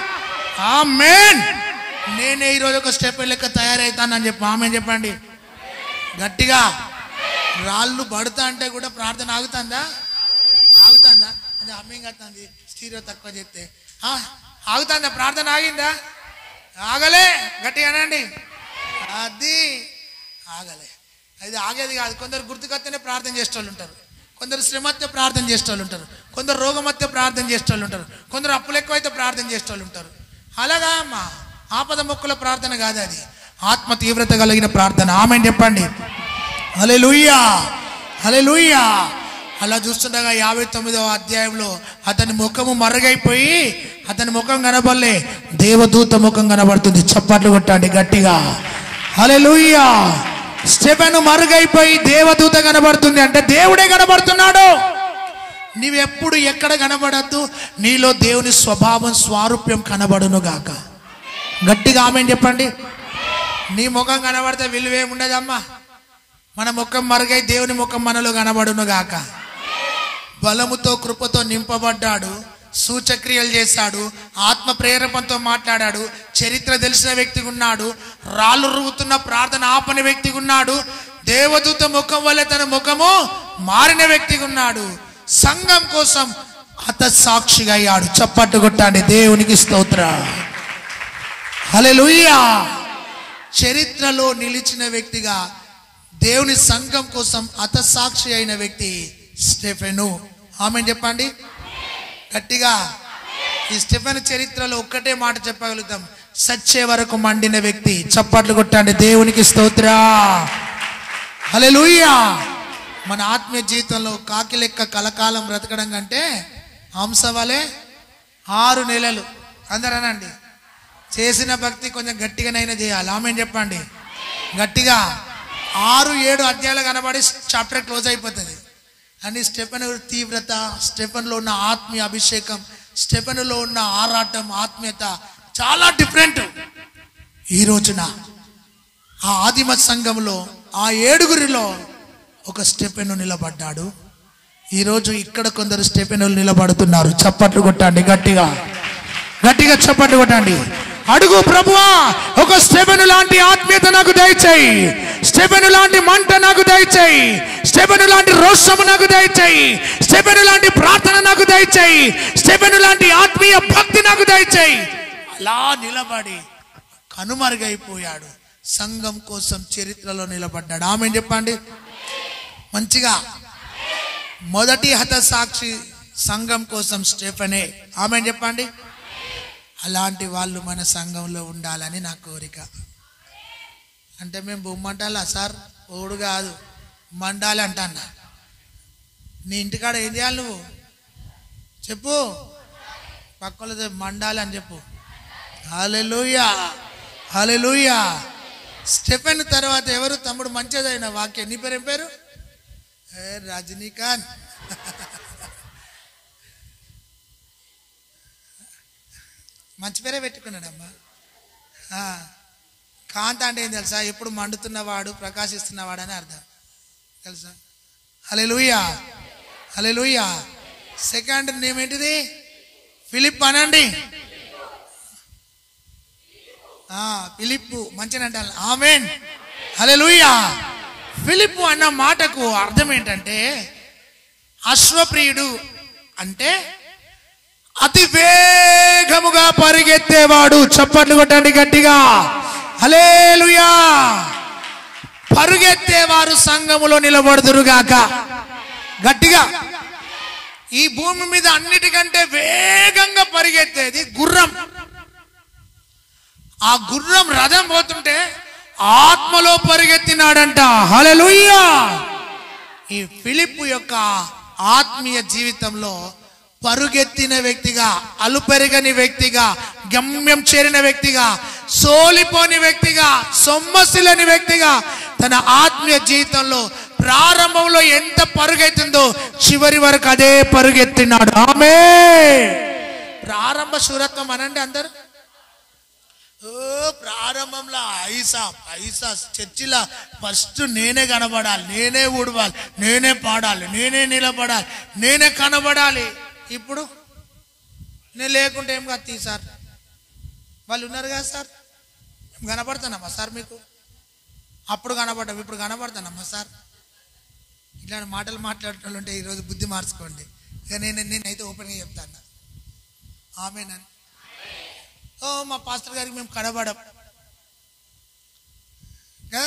ఆమెన్ నేనే ఈరోజు ఒక స్టెప్ లెక్క తయారవుతానని చెప్పి ఆమె చెప్పండి గట్టిగా రాళ్ళు పడుతా అంటే కూడా ప్రార్థన ఆగుతుందా ఆగుతుందా అది అమ్మింగ్ అవుతుంది స్టీరియో తక్కువ చెప్తే ఆ, ఆగుతుందా ప్రార్థన ఆగిందా ఆగలే గట్టిగా అనండి అది ఆగలే అది ఆగేది కాదు కొందరు గుర్తుకొస్తేనే ప్రార్థన చేసేవాళ్ళు ఉంటారు కొందరు శ్రమత్తే ప్రార్థన చేసేవాళ్ళు ఉంటారు కొందరు రోగమత్తే ప్రార్థన చేసేవాళ్ళు ఉంటారు కొందరు అప్పులు ఎక్కువైతే ప్రార్థన చేసేవాళ్ళు ఉంటారు అలాగా అమ్మా ఆపద మొక్కుల ప్రార్థన కాదు అది ఆత్మ తీవ్రత కలిగిన ప్రార్థన ఆమె చెప్పండి హలే లూయా హలే లూయా అలా చూస్తుండగా యాభై తొమ్మిదవ అధ్యాయంలో అతని ముఖము మరుగైపోయి అతని ముఖం కనబడలే దేవదూత ముఖం కనబడుతుంది చప్పట్లు కొట్టండి గట్టిగా హలే లూయా స్టెఫెన్ మరుగైపోయి దేవదూత కనబడుతుంది అంటే దేవుడే కనబడుతున్నాడు నీవెప్పుడు ఎక్కడ కనబడద్దు నీలో దేవుని స్వభావం స్వారూప్యం కనబడును గాక గట్టిగా ఆమె చెప్పండి నీ ముఖం కనబడితే విలువేముండదమ్మా మన ముఖం మరుగై దేవుని ముఖం మనలో కనబడును గాక బలముతో కృపతో నింపబడ్డాడు సూచక్రియలు చేశాడు ఆత్మ ప్రేరేపంతో మాట్లాడాడు చరిత్ర తెలిసిన వ్యక్తిగా ఉన్నాడు రాళ్ళు రువ్వుతున్న ప్రార్థన ఆపని వ్యక్తిగా ఉన్నాడు దేవదూత ముఖం వల్ల తన ముఖము మారిన వ్యక్తిగా ఉన్నాడు సంఘం కోసం అత సాక్షిగా అయ్యాడు చప్పట్టు కొట్టండి దేవునికి స్తోత్ర హల్లెలూయా చరిత్రలో నిలిచిన వ్యక్తిగా దేవుని సంఘం కోసం అత సాక్షి అయిన వ్యక్తి స్టెఫెను ఆమె చెప్పండి గట్టిగా ఈ స్టెఫెన్ చరిత్రలో ఒక్కటే మాట చెప్పగలుగుతాం సచ్చే వరకు మండిన వ్యక్తి చప్పట్లు కొట్టండి దేవునికి స్తోత్ర హల్లెలూయా మన ఆత్మీయ జీవితంలో కాకి లెక్క కలకాలం బ్రతకడం కంటే హంస వలె ఆరు నెలలు అందరనండి చేసిన భక్తి కొంచెం గట్టిగానైనా చేయాలి ఆమె చెప్పండి గట్టిగా ఆరు ఏడు అధ్యాయాలు కనబడి చాప్టర్ క్లోజ్ అయిపోతుంది అని స్టెఫెన్ తీవ్రత స్టెఫెన్లో ఉన్న ఆత్మీయ అభిషేకం స్టెఫెన్లో ఉన్న ఆరాటం ఆత్మీయత చాలా డిఫరెంట్ ఈ రోజున ఆ ఆదిమ సంఘంలో ఆ ఏడుగురిలో ఒక స్టెపెను నిలబడ్డాడు ఈరోజు ఇక్కడ కొందరు స్టెపెనులు నిలబడుతున్నారు చప్పట్లు కొట్టండి గట్టిగా గట్టిగా చప్పట్లు కొట్టండి అడుగు ప్రభువా ఒక స్టెపెను లాంటి ఆత్మీయత నాకు దయచేయి స్టెపెను లాంటి మంట నాకు దయచేయి స్టెపెను లాంటి రోషము నాకు దయచేయి స్టెపెను లాంటి ప్రార్థన నాకు దయచేయి స్టెపెను లాంటి ఆత్మీయ భక్తి నాకు దయచేయి అలా నిలబడి కనుమరుగైపోయాడు సంఘం కోసం చరిత్రలో నిలబడ్డాడు ఆమె చెప్పండి మంచిగా మొదటి హతసాక్షి సంఘం కోసం స్టెఫనే ఆమె చెప్పండి అలాంటి వాళ్ళు మన సంఘంలో ఉండాలని నా కోరిక అంటే మేము బొమ్మంటాలా సార్ ఓడు కాదు మండాలి అంటన్నా నీ ఇంటికాడ ఏం చేయాలి నువ్వు చెప్పు పక్కలతో మండాలి అని చెప్పు హాలెలూయా హాలెలూయా స్టెఫెన్ తర్వాత ఎవరు తమ్ముడు మంచిదైన వాక్యం నీ పేరు ఏం పేరు ఏ రజనీకాంత్ మంచి పేరే పెట్టుకున్నాడమ్మా ఆ, కాంత అంటే ఏం తెలుసా ఎప్పుడు మండుతున్నవాడు ప్రకాశిస్తున్నవాడు అని అర్థం తెలుసా హలే లూయా హలే లూయా సెకండ్ నేమ్ ఏంటిది ఫిలిప్ అనండి ఆ, ఫిలిప్పు మంచిగా అంటాను ఆమెన్ హలే లూయా ఫిలిప్పు అన్న మాటకు అర్థం ఏంటంటే అశ్వప్రియుడు అంటే అతి వేగముగా పరిగెత్తేవాడు చప్పట్లు కొట్టండి గట్టిగా హలేలుయా పరుగెత్తేవారు సంఘములో నిలబడుదురుగాక గట్టిగా ఈ భూమి మీద అన్నిటికంటే వేగంగా పరిగెత్తేది గుర్రం ఆ గుర్రం రథం పోతుంటే ఆత్మలో పరిగెత్తినాడంట హలలుయ్యా ఈ ఫిలిప్ యొక్క ఆత్మీయ జీవితంలో పరుగెత్తిన వ్యక్తిగా అలుపెరగని వ్యక్తిగా గమ్యం చేరిన వ్యక్తిగా సోలిపోని వ్యక్తిగా సొమ్మసిలని వ్యక్తిగా తన ఆత్మీయ జీవితంలో ప్రారంభంలో ఎంత పరుగెత్తిందో చివరి వరకు అదే పరుగెత్తినాడు ఆమె ప్రారంభ శూరత్వం అనండి అందరు ఓ ప్రారంభంలో ఐసా ఐసా చర్చిలో ఫస్ట్ నేనే కనబడాలి నేనే ఊడవాలి నేనే పాడాలి నేనే నిలబడాలి నేనే కనబడాలి ఇప్పుడు నేను లేకుంటే ఏం కత్తి సార్ వాళ్ళు ఉన్నారు కదా సార్ మేము కనబడుతున్నామా సార్ మీకు అప్పుడు కనబడ్డాం ఇప్పుడు కనబడుతున్నామా సార్ ఇట్లాంటి మాటలు మాట్లాడటం ఉంటే ఈరోజు బుద్ధి మార్చుకోండి ఇక నేను నేనైతే ఓపెన్గా చెప్తాను ఆమెనని ఓ మా పాస్టర్ గారికి మేము కనబడం కదా?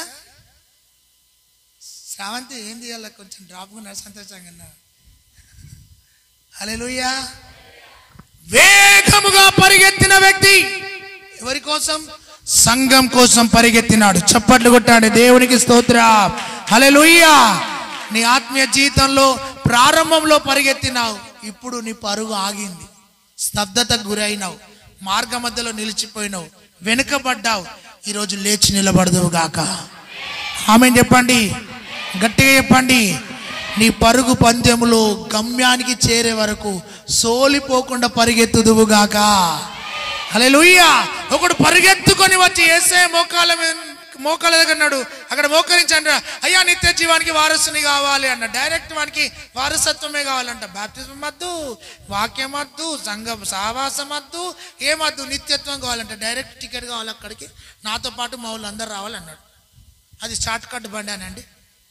శ్రావంతి ఏం చేయాలి కొంచెం డ్రాప్గా సంతోషంగా హల్లెలూయా వేగముగా పరిగెత్తిన వ్యక్తి ఎవరి కోసం సంఘం కోసం పరిగెత్తినాడు చప్పట్లు కొట్టాడు దేవునికి స్తోత్ర హల్లెలూయా నీ ఆత్మీయ జీవితంలో ప్రారంభంలో పరిగెత్తినావు ఇప్పుడు నీ పరుగు ఆగింది స్తబ్దతకు గురైనావు మార్గ మధ్యలో నిలిచిపోయినావు వెనుకబడ్డావు ఈరోజు లేచి నిలబడదువు గాక ఆమె చెప్పండి గట్టిగా చెప్పండి నీ పరుగు పందెములో గమ్యానికి చేరే వరకు సోలిపోకుండా పరిగెత్తుదువు గాక హల్లెలూయా ఒకడు పరిగెత్తుకొని వచ్చి ఏసే మోకాల మీద మోకాల దగ్గర అన్నాడు అక్కడ మోకరించి అంట అయ్యా నిత్య జీవానికి వారసుని కావాలి అన్న డైరెక్ట్ వానికి వారసత్వమే కావాలంట బాప్తిజం వద్దు వాక్యం వద్దు సంఘ సావాసం వద్దు ఏమద్దు నిత్యత్వం కావాలంట డైరెక్ట్ టికెట్ కావాలి అక్కడికి నాతో పాటు మా వాళ్ళు అందరు రావాలన్నాడు అది షార్ట్ కట్ బండి అనండి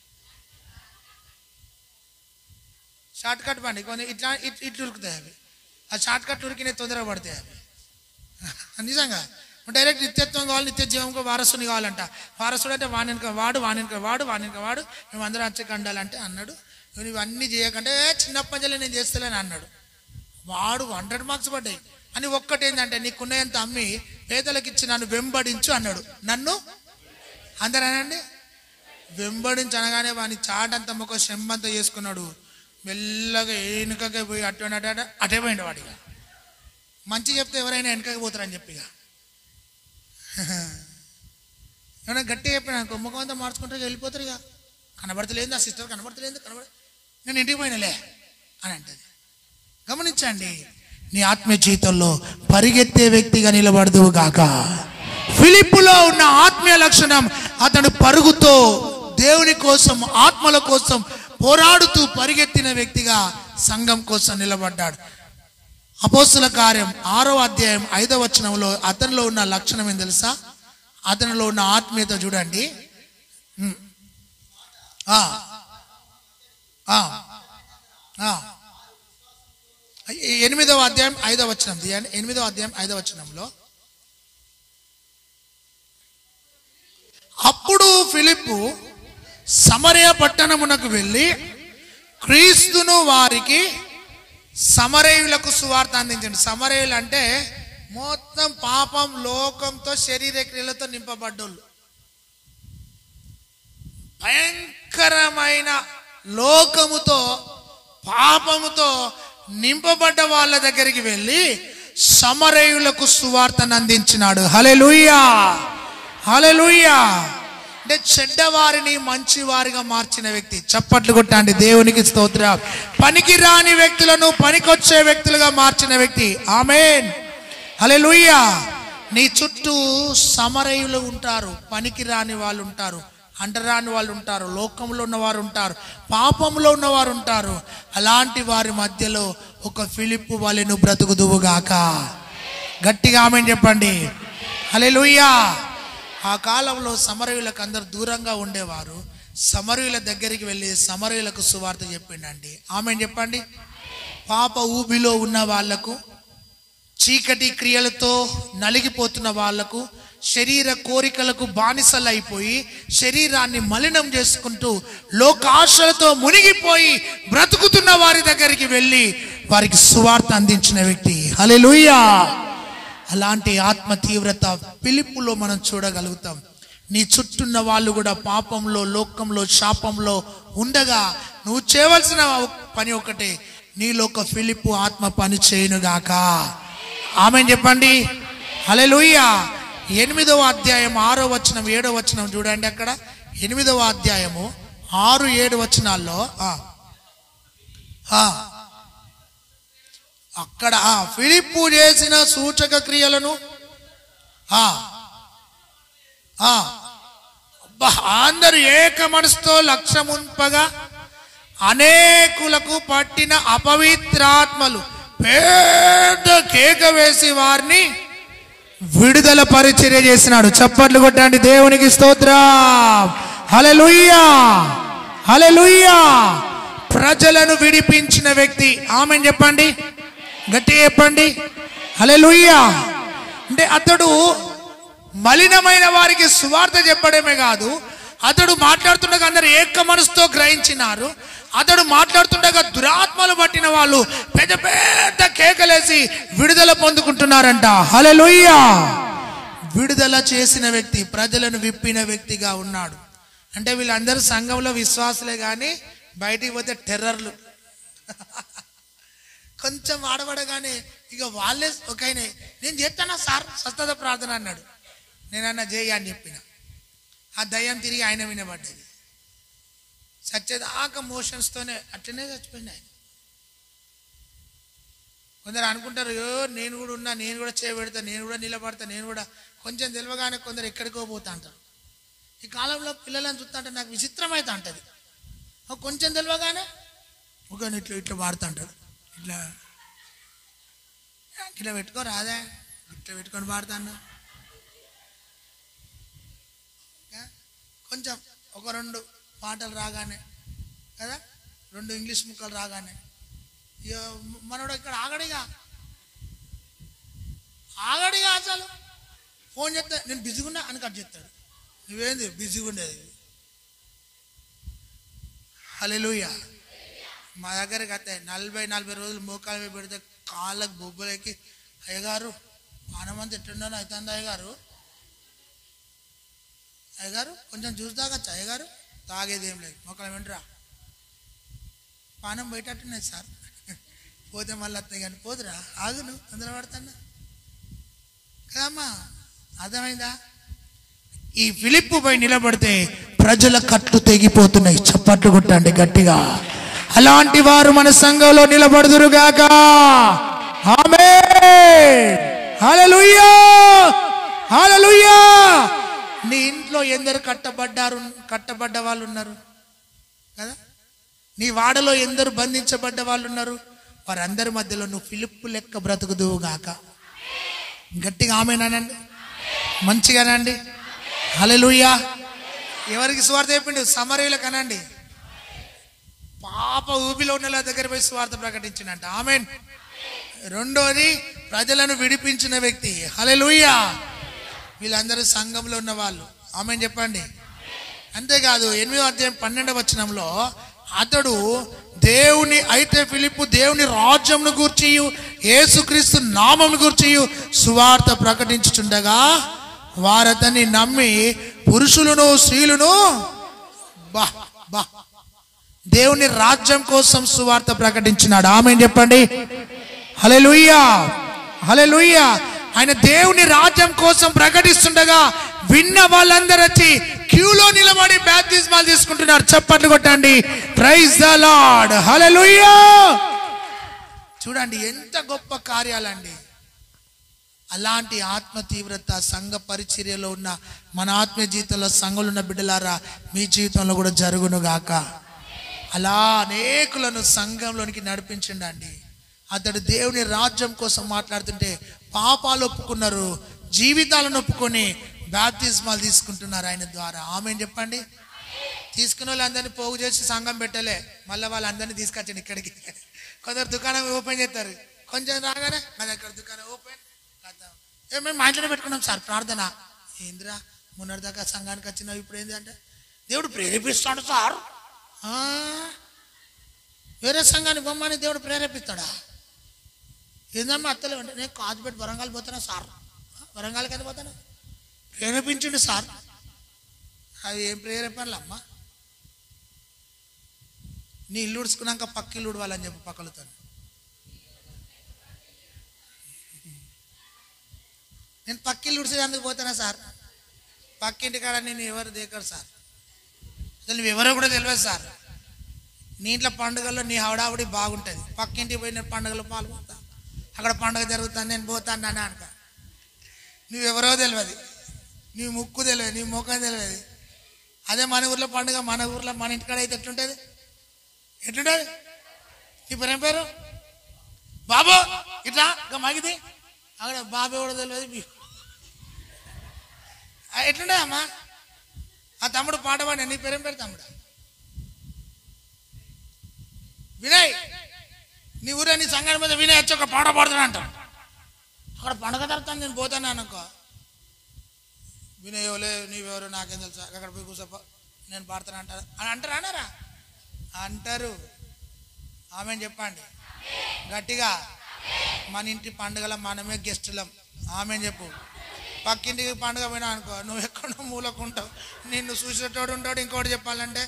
షార్ట్ కట్ బండి కొన్ని ఇట్లా ఇట్ ఇట్లు ఉరుకుతాయి అవి ఆ షార్ట్ కట్ ఉరికినే తొందరగా పడతాయి అవి నిజంగా డైరెక్ట్ నిత్యత్వం కావాలి నిత్య జీవంకు వారసుని కావాలంట వారసుడు అంటే వానిక వాడు వానిక వాడు వానిక వాడు మేము అందరం వచ్చి కండాలంటే అన్నాడు నువ్వు ఇవన్నీ చేయకంటే "ఏ, చిన్నప్పటి నుంచి నేను చేస్తలేని అన్నాడు వాడు హండ్రెడ్ మార్క్స్ పడ్డాయి అని ఒక్కటేందంటే నీకున్నయంత అమ్మి పేదలకు ఇచ్చి నన్ను వెంబడించు అన్నాడు నన్ను అందరానండి వెంబడించి అనగానే వాని చాటంతా ఒక శంబంతా చేసుకున్నాడు మెల్లగా వెనుకకే పోయి అటు అటు అటు అటే పోయిండు వాడిగా మంచి చెప్తే ఎవరైనా వెనకకి పోతారని చెప్పి ఇక ఏమైనా గట్టిగా చెప్పిన ముఖం అంతా మార్చుకుంటే వెళ్ళిపోతారు ఇక కనబడతలేదు ఆ సిస్టర్ కనబడతలేదు కనబడ నేను ఇంటికి పోయినలే అని అంటది గమనించండి నీ ఆత్మీయ జీవితంలో పరిగెత్తే వ్యక్తిగా నిలబడదువు గాక ఫిలిప్పులో ఉన్న ఆత్మీయ లక్షణం అతడు పరుగుతో దేవుని కోసం ఆత్మల కోసం పోరాడుతూ పరిగెత్తిన వ్యక్తిగా సంఘం కోసం నిలబడ్డాడు అపోస్తుల కార్యం ఆరో అధ్యాయం ఐదవ వచనంలో అతనిలో ఉన్న లక్షణం ఏం తెలుసా అతనిలో ఉన్న ఆత్మీయత చూడండి ఉమ్. ఆ. ఆ. ఆ. ఎ- ఎనిమిదవ అధ్యాయం ఐదవ వచనం తీయండి ఎనిమిదవ అధ్యాయం ఐదవ వచనంలో అప్పుడు ఫిలిప్పు సమరయ పట్టణమునకు వెళ్ళి క్రీస్తును వారికి సమరయులకు సువార్త అందించండి సమరయులు అంటే మొత్తం పాపం లోకంతో శరీర క్రియలతో నింపబడ్డోళ్ళు భయంకరమైన లోకముతో పాపముతో నింపబడ్డ వాళ్ళ దగ్గరికి వెళ్ళి సమరయులకు సువార్తను అందించినాడు హలెలుయ్యా హలెలుయ్యా అంటే చెడ్డవారిని మంచి వారిగా మార్చిన వ్యక్తి చప్పట్లు కొట్టండి దేవునికి స్తోత్రం పనికి రాని వ్యక్తులను పనికొచ్చే వ్యక్తులుగా మార్చిన వ్యక్తి ఆమెన్ హలెలుయ్యా నీ చుట్టూ సమరయులు ఉంటారు పనికి రాని వాళ్ళు ఉంటారు అంటరాని వాళ్ళు ఉంటారు లోకంలో ఉన్నవారు ఉంటారు పాపంలో ఉన్నవారు ఉంటారు అలాంటి వారి మధ్యలో ఒక ఫిలిప్పు వలెను బ్రతుకుదువుగాక గట్టిగా ఆమె చెప్పండి హల్లెలూయా ఆ కాలంలో సమరయులకు అందరు దూరంగా ఉండేవారు సమరయుల దగ్గరికి వెళ్ళి సమరయులకు సువార్త చెప్పిండండి ఆమె చెప్పండి పాప ఊబిలో ఉన్న వాళ్లకు చీకటి క్రియలతో నలిగిపోతున్న వాళ్లకు శరీర కోరికలకు బానిసలైపోయి శరీరాన్ని మలినం చేసుకుంటూ లోకాశలతో మునిగిపోయి బ్రతుకుతున్న వారి దగ్గరికి వెళ్ళి వారికి సువార్త అందించిన వ్యక్తి హల్లెలూయా అలాంటి ఆత్మ తీవ్రత పిలుపులో మనం చూడగలుగుతాం నీ చుట్టూన్న వాళ్ళు కూడా పాపంలో లోకంలో శాపంలో ఉండగా నువ్వు చేయవలసిన పని ఒకటే నీలో ఒక ఫిలిపు ఆత్మ పని చేయనుగాక ఆమె చెప్పండి హల్లెలూయా ఎనిమిదవ అధ్యాయం ఆరో వచనం ఏడో వచనం చూడండి అక్కడ ఎనిమిదవ అధ్యాయము ఆరు ఏడు వచనాల్లో ఆ, ఆ, అక్కడ ఆ ఫిలిప్పు చేసిన సూచక క్రియలను ఆ, ఆ. అబ్బా, అందరూ ఏక మనసుతో లక్ష్యముంపగా అనేకులకు పట్టిన అపవిత్రాత్మలు పెద్ద కేక వేసి వారిని విడుదల పరిచర్య చేసినాడు చప్పట్లు కొట్టండి దేవునికి స్తోత్రం హల్లెలూయా హల్లెలూయా ప్రజలను విడిపించిన వ్యక్తి ఆమె చెప్పండి గట్టిగా చెప్పండి హల్లెలూయా అంటే అతడు మలినమైన వారికి సువార్త చెప్పడమే కాదు అతడు మాట్లాడుతుండగా అందరు ఏక మనసుతో గ్రహించినారు అతడు మాట్లాడుతుండగా దురాత్మలు పట్టిన వాళ్ళు పెద్ద పెద్ద కేకలేసి విడుదల పొందుకుంటున్నారంట హల్లెలూయా విడుదల చేసిన వ్యక్తి ప్రజలను విప్పిన వ్యక్తిగా ఉన్నాడు అంటే వీళ్ళందరూ సంఘంలో విశ్వాసులే కానీ బయటికి పోతే టెర్రర్లు కొంచెం ఆడబడగానే ఇక వాళ్ళే ఒక ఆయన నేను చేస్తానా సార్ స్వస్థత ప్రార్థన అన్నాడు నేనన్నా చేయ అని చెప్పిన ఆ దయ్యం తిరిగి ఆయన వినబడ్డది సచ్చేదాకా మోషన్స్తోనే అట్లనే చచ్చిపోయింది ఆయన కొందరు అనుకుంటారు "అయ్యో నేను కూడా ఉన్నా నేను కూడా చేయబెడతా నేను కూడా నిలబడతా నేను కూడా కొంచెం తెలియగానే కొందరు ఎక్కడికో పోతా అంటారు ఈ కాలంలో పిల్లలను చూస్తుంటే నాకు విచిత్రమైతే అంటది ఒక కొంచెం తెలియగానే ఒక ఇట్లా ఇట్లా వాడుతుంటాడు ఇట్లా ఇట్లా పెట్టుకో రాదా ఇట్లా పెట్టుకొని వాడుతాను కొంచెం ఒక రెండు పాటలు రాగానే కదా రెండు ఇంగ్లీష్ ముక్కలు రాగానే ఇక మనోడు ఇక్కడ ఆగడిగా ఆగడిగా అసలు ఫోన్ చేస్తే నేను బిజీగా ఉన్నా అని కట్ చేస్తాడు నువ్వేంది బిజీగా ఉండేది హలెలుయ మా దగ్గరికి అయితే నలభై నలభై రోజులు మోకాల మీద పెడితే కాళ్ళకు బొబ్బలకి అయ్యగారు పానమంత ఎట్లున్నాను అవుతుంది అయ్యగారు అయ్యగారు కొంచెం జ్యూస్ తాగచ్చా అయ్యగారు తాగేది ఏం లేదు మొక్కలు వెంటరా పానం బయటట్టున్నాయి సార్ పోతే మళ్ళీ వస్తాయి కానీ పోదురా ఆగును తొందర పడుతున్నా కదమ్మా అర్థమైందా ఈ ఫిలిప్పు పై నిలబడితే ప్రజల కట్లు తెగిపోతున్నాయి చప్పట్లు కొట్టండి గట్టిగా అలాంటి వారు మన సంఘంలో నిలబడుదురుగాక ఆమె హల్లెలూయా హల్లెలూయా నీ ఇంట్లో ఎందరు కట్టబడ్డారు కట్టబడ్డ వాళ్ళు ఉన్నారు కదా నీ వాడలో ఎందరు బంధించబడ్డ వాళ్ళు ఉన్నారు వారందరి మధ్యలో నువ్వు ఫిలిప్పు లెక్క బ్రతుకుదువు గాక గట్టిగా ఆమెనానండి మంచిగానండి హల్లెలూయా ఎవరికి స్వార్థ చెప్పిండు సమరయులకు అనండి పాప ఊపిలో ఉన్న వాళ్ళ దగ్గర పోయి స్వార్థ ప్రకటించినంట ఆమెన్ రెండోది ప్రజలను విడిపించిన వ్యక్తి హల్లెలూయా వీళ్ళందరూ సంఘంలో ఉన్న వాళ్ళు ఆమెన్ చెప్పండి అంతేకాదు ఎనిమిదో అధ్యాయం పన్నెండవ వచనంలో అతడు దేవుని అయితే ఫిలిప్పు దేవుని రాజ్యంను గూర్చి యేసుక్రీస్తు నామమును గూర్చి సువార్త ప్రకటించుచుండగా వారతన్ని నమ్మి పురుషులను స్త్రీలను బా బా దేవుని రాజ్యం కోసం సువార్త ప్రకటించినాడు ఆమె చెప్పండి హల్లెలూయా హల్లెలూయా ఆయన దేవుని రాజ్యం కోసం ప్రకటిస్తుండగా విన్న వాళ్ళందరూ వచ్చి క్యూలో నిలబడి బ్యాప్తిస్మాలు తీసుకుంటున్నారు చప్పట్లు కొట్టండి ప్రైజ్ ద లార్డ్ హల్లెలూయా చూడండి ఎంత గొప్ప కార్యాలండి అలాంటి ఆత్మ తీవ్రత సంఘ పరిచర్యలో ఉన్న మన ఆత్మీయ జీవితంలో సంఘంలో ఉన్న బిడ్డలారా మీ జీవితంలో కూడా జరుగును గాక అలా అనేకులను సంఘంలోనికి నడిపించండి అతడు దేవుని రాజ్యం కోసం మాట్లాడుతుంటే పాపాలు ఒప్పుకున్నారు జీవితాలను ఒప్పుకొని బాప్తిస్మాలు తీసుకుంటున్నారు ఆయన ద్వారా ఆమె చెప్పండి తీసుకున్న వాళ్ళందరినీ పోగు చేసి సంఘం పెట్టలే మళ్ళీ వాళ్ళందరినీ తీసుకొచ్చాను ఇక్కడికి కొందరు దుకాణం ఓపెన్ చేస్తారు కొంచెం రాగానే మా దగ్గర దుకాణం ఓపెన్ కథం ఏ మేము మా ఇంట్లోనే పెట్టుకున్నాం సార్ ప్రార్థన ఏందిరా మొన్నటిదాకా సంఘానికి వచ్చినావు ఇప్పుడు ఏంది అంటే దేవుడు ప్రేరేపిస్తాడు సార్ ఆ, వేరే సంఘానికి బొమ్మని దేవుడు ప్రేరేపిస్తాడా ఏందమ్మా అత్తలే అంటే నేను కాజుపేట వరంగల్ పోతున్నా సార్ ఆ, వరంగల్కి ఎంత పోతాను ప్రేరేపించండి సార్ అది ఏం ప్రేరేపణలు అమ్మా నీ ఇల్లు ఉడుచుకున్నాక పక్క ఇల్లు ఉడవాలని చెప్పి పక్కలతో నేను పక్క ఇల్లు ఉడిచేందుకు పోతానా సార్ పక్కింటి కాడ నేను ఎవరు దేకరు సార్ అసలు నువ్వు ఎవరో కూడా తెలియదు సార్ నీ ఇంట్లో పండుగల్లో నీ హడావుడి బాగుంటుంది పక్కింటికి పోయిన పండుగలో పాల్గొంటా అక్కడ పండుగ జరుగుతుంది నేను పోతాను అని అనుక నువ్వెవరో తెలియదు నీ ముక్కు తెలియదు నీ ముఖం తెలియదు అదే మన ఊర్లో పండుగ మన ఊర్లో మన ఇంటికాడ అయితే ఎట్లుంటుంది ఎట్లుంటుంది నీ పేరు ఏం పేరు బాబు ఇట్లా ఇంకా మగిది అక్కడ బాబు ఎవడో తెలియదు మీ- ఆ, ఎట్లుంటుంది అమ్మా ఆ తమ్ముడు పాట పాడిన నీ పేరేం పేరు తమ్ముడు వినయ్ నీ ఊరే నీ సంఘాల మీద వినయ్ వచ్చి ఒక పాట పాడుతున్నా అంటాం అక్కడ పండగ జరుగుతుంది నేను పోతాను అనుకో వినయ్ ఎవలే నీవెవరు నాకేం తెలుసా అక్కడ పోయి కూర్చోపో నేను పాడుతాను అంటారు అని అంటారు అన్నారా అంటారు ఆమె చెప్పండి గట్టిగా మన ఇంటి పండుగల మనమే గెస్టులం ఆమె చెప్పు పక్కింటికి పండుగ పోయినా అనుకో నువ్వు ఎక్కడో మూలకుంటావు నిన్ను చూసేటోడు ఉంటాడు ఇంకోటి చెప్పాలంటే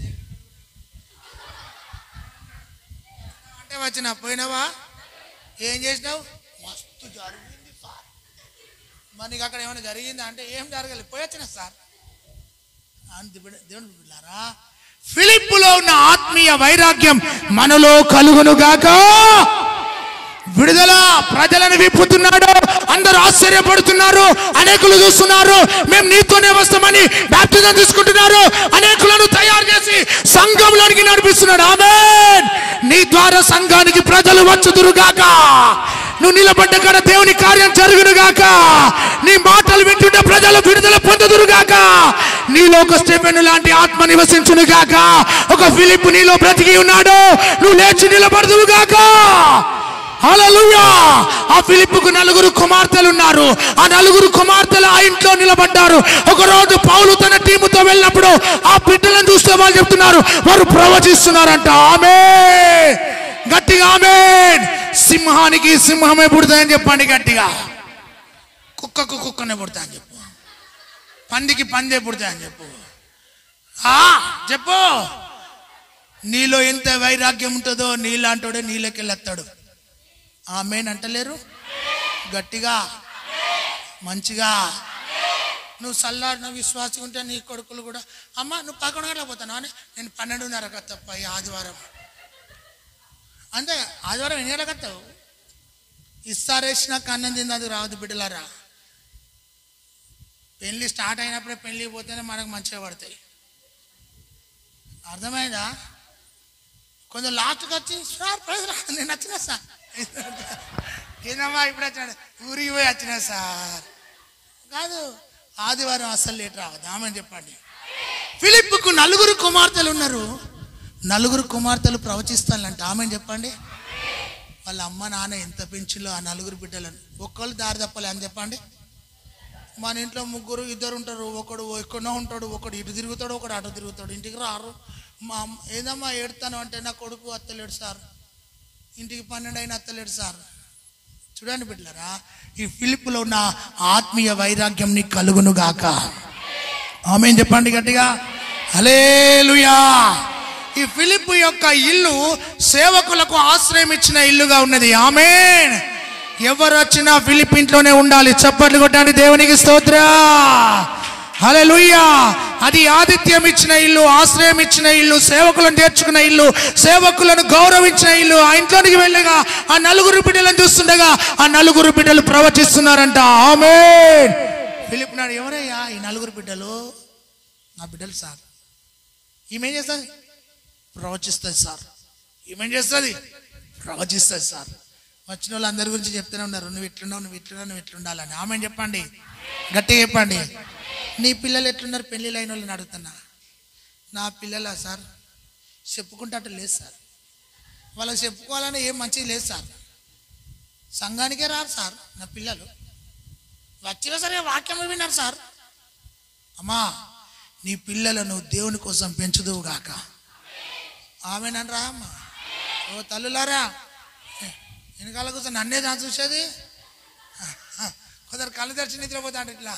అంటే వచ్చిన పోయినావా ఏం చేసినావు మస్తు జరిగింది సార్ మరి నీకు అక్కడ ఏమైనా జరిగిందా అంటే ఏం జరగలేదు పోయి వచ్చిన సార్ అంత బిడ్డ- దేవుని బిడ్డారా ఫిలిప్పులో ఉన్న ఆత్మీయ వైరాగ్యం మనలో కలుగును గాక విడుదల ప్రజలను విప్పుతున్నాడు అందరూ ఆశ్చర్యపడుతున్నారు అనేకులు చూస్తున్నారు మేము నీతోనే వస్తామని బాప్తిజం తీసుకుంటున్నారు అనేకులను తయారు చేసి సంఘంలోనికి నడిపిస్తున్నాడు ఆమె నీ ద్వారా సంఘానికి ప్రజలు వచ్చుదురుగాక నువ్వు నిలబడ్డ కాడ దేవుని కార్యం జరుగునుగాక నీ మాటలు వింటుంటే ప్రజలు విడుదల పొందుదురుగాక నీలో ఒక స్టెఫెన్ లాంటి ఆత్మ నివసించునుగాక ఒక ఫిలిప్ నీలో బ్రతికి ఉన్నాడు నువ్వు లేచి నిలబడదువుగాక హల్లెలూయా ఆ ఫిలిప్పుకు నలుగురు కుమార్తెలు ఉన్నారు ఆ నలుగురు కుమార్తెలు ఆ ఇంట్లో నిలబడ్డారు ఒక రోజు పౌలు తన టీముతో వెళ్ళినప్పుడు ఆ బిడ్డలను చూస్తే వాళ్ళు చెప్తున్నారు వారు ప్రవచిస్తున్నారంట ఆమె గట్టిగా ఆమె సింహానికి సింహమే పుడతాయని చెప్పండి గట్టిగా కుక్కకు కుక్కనే పుడతాయని చెప్పు పందికి పందే పుడతాయని చెప్పు ఆ చెప్పు నీలో ఎంత వైరాగ్యం ఉంటుందో నీలాంటోడే నీళ్ళకెళ్ళేస్తాడు ఆమెన్ అంటలేరు గట్టిగా మంచిగా నువ్వు సల్లారిన విశ్వాసం ఉంటే నీ కొడుకులు కూడా అమ్మ నువ్వు పదకొండు గంటలకు పోతాను అని నేను పన్నెండున్నరకు తప్ప ఈ ఆదివారం అంతే ఆదివారం ఎన్ని గంటలకు వస్తావు ఇస్తారేసిన కన్నం తిన్నది రావద్దు బిడ్డలారా పెళ్ళి స్టార్ట్ అయినప్పుడే పెళ్ళి పోతేనే మనకు మంచిగా పడతాయి అర్థమైందా కొంచెం లాస్ట్కి వచ్చి సార్ ప్రైజ్ రా నేను వచ్చిన సార్ ఏందమ్మా ఇప్పుడు వచ్చాడు ఊరికి పోయి వచ్చిన సార్ కాదు ఆదివారం అస్సలు లేట్ రావద్దు ఆమె చెప్పండి ఫిలిప్కు నలుగురు కుమార్తెలు ఉన్నారు నలుగురు కుమార్తెలు ప్రవచిస్తానంట ఆమె చెప్పండి వాళ్ళ అమ్మ నాన్న ఎంత పెంచిలో ఆ నలుగురు బిడ్డలను ఒక్కళ్ళు దారి తప్పలే అని చెప్పండి మన ఇంట్లో ముగ్గురు ఇద్దరు ఉంటారు ఒకడు ఎక్కడో ఉంటాడు ఒకడు ఇటు తిరుగుతాడు ఒకడు అటు తిరుగుతాడు ఇంటికి రారు మా అమ్మ ఏదమ్మా ఏడుతాను అంటే నా కొడుకు అత్తలేడు సార్ ఇంటికి పన్నెండు అయిన అత్తలేడు సార్ చూడండి బిడ్డలారా ఈ ఫిలిప్లో ఉన్న ఆత్మీయ వైరాగ్యం నీకు కలుగును గాక ఆమె చెప్పండి గట్టిగా హలేలుయా ఈ ఫిలిప్ యొక్క ఇల్లు సేవకులకు ఆశ్రయం ఇచ్చిన ఇల్లుగా ఉన్నది ఆమె ఎవరు వచ్చినా ఫిలిప్ ఇంట్లోనే ఉండాలి చప్పట్లు కొట్టండి దేవునికి స్తోత్ర హల్లెలూయా అది ఆతిథ్యం ఇచ్చిన ఇల్లు ఆశ్రయం ఇచ్చిన ఇల్లు సేవకులను చేర్చుకున్న ఇల్లు సేవకులను గౌరవించిన ఇల్లు ఆ ఇంట్లోనికి వెళ్ళగా ఆ నలుగురు బిడ్డలను చూస్తుండగా ఆ నలుగురు బిడ్డలు ప్రవచిస్తున్నారంట ఆమె ఫిలిప్ నాడు ఎవరయ్యా ఈ నలుగురు బిడ్డలు నా బిడ్డలు సార్ ఈమెం చేస్తుంది ప్రవచిస్తుంది సార్ ఈమెం చేస్తుంది ప్రవచిస్తుంది సార్ వచ్చిన వాళ్ళు అందరి గురించి చెప్తూనే ఉన్నారు నువ్వు ఇట్లున్నావు నువ్వు ఇట్లున్నావు నువ్వు ఇట్లుండాలని ఆమె చెప్పండి గట్టిగా చెప్పండి నీ పిల్లలు ఎట్లున్నారు పెళ్ళిళ్ళు అయిన వాళ్ళని అడుగుతున్నా నా పిల్లలా సార్ చెప్పుకుంటే లేదు సార్ వాళ్ళకి చెప్పుకోవాలని ఏం మంచిది లేదు సార్ సంఘానికే రారు సార్ నా పిల్లలు వచ్చినా సరే వాక్యం విన్నారు సార్ అమ్మా నీ పిల్లలను దేవుని కోసం పెంచుదువు గాక ఆమెనరా అమ్మా ఓ తల్లులారా వెనకాల కూర్చొని నన్నే దాని చూసేది కొందరు కళ్ళు తెరిచి నిద్రపోతాడు ఇట్లా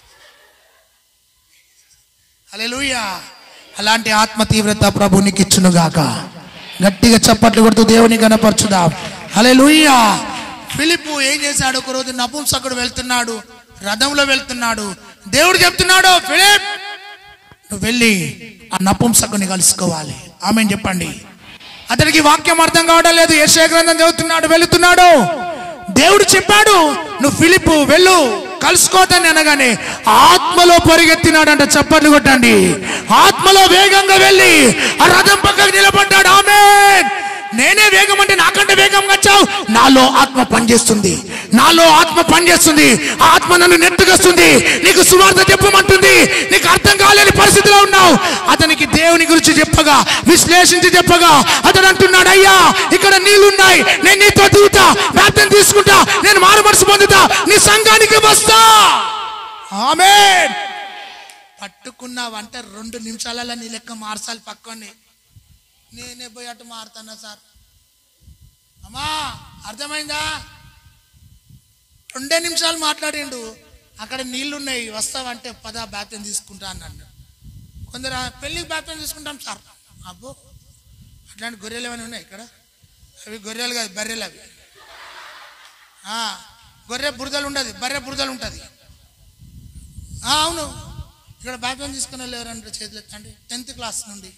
హల్లెలూయా అలాంటి ఆత్మ తీవ్రత ప్రభు నీకు ఇచ్చును గాక గట్టిగా చప్పట్లు కొడుతూ దేవుని గనపరచుదాం హల్లెలూయా ఫిలిపు ఏం చేశాడు ఒక రోజు నపుంసకుడు వెళ్తున్నాడు రథంలో వెళ్తున్నాడు దేవుడు చెప్తున్నాడు ఫిలిప్ నువ్వు వెళ్ళి ఆ నపుంసకుని కలుసుకోవాలి ఆమె చెప్పండి అతనికి వాక్యం అర్థం కావడం లేదు యశయ గ్రంథం చదువుతున్నాడు వెళుతున్నాడు దేవుడు చెప్పాడు నువ్వు ఫిలిపు వెళ్ళు కలుసుకోవద్దని అనగానే ఆత్మలో పరిగెత్తినాడంట చప్పట్లు కొట్టండి ఆత్మలో వేగంగా వెళ్ళి ఆ రథం పక్కకు నిలబడ్డాడు ఆమె నేనే వేగం అంటే నాకంటే వేగంగా వచ్చావు నాలో ఆత్మ పనిచేస్తుంది నాలో ఆత్మ పనిచేస్తుంది ఆ ఆత్మ నన్ను నెట్టుకొస్తుంది నీకు సువార్త చెప్పమంటుంది నీకు అర్థం కాలేని పరిస్థితిలో ఉన్నావు అతనికి దేవుని గురించి చెప్పగా విశ్లేషించి చెప్పగా అతడు అంటున్నాడు అయ్యా ఇక్కడ నీళ్లున్నాయి నేను నీతో దిగుతా ప్రార్థన తీసుకుంటా నేను మారు మనసు పొందుతా నీ సంఘానికి వస్తా ఆమె పట్టుకున్నావంటే రెండు నిమిషాలలో నీ లెక్క మార్చాలి పక్కని నేనే పోయి అటు మారుతానా సార్ అమ్మా అర్థమైందా రెండే నిమిషాలు మాట్లాడిండు అక్కడ నీళ్లున్నాయి వస్తావంటే పద బాప్యం తీసుకుంటా అన్నాడు కొందరు "ఆ, పెళ్ళికి బాప్యం తీసుకుంటాం సార్ అబ్బో అట్లాంటి గొర్రెలు ఏమైనా ఉన్నాయి ఇక్కడ అవి గొర్రెలు కాదు బర్రెలు అవి ఆ, గొర్రె బురదలు ఉండదు బర్రె బురదలు ఉంటుంది అవును ఇక్కడ బాప్యం తీసుకున్న వాళ్ళు ఎవరంటే చేతులు ఎత్తండి టెన్త్ క్లాస్ నుండి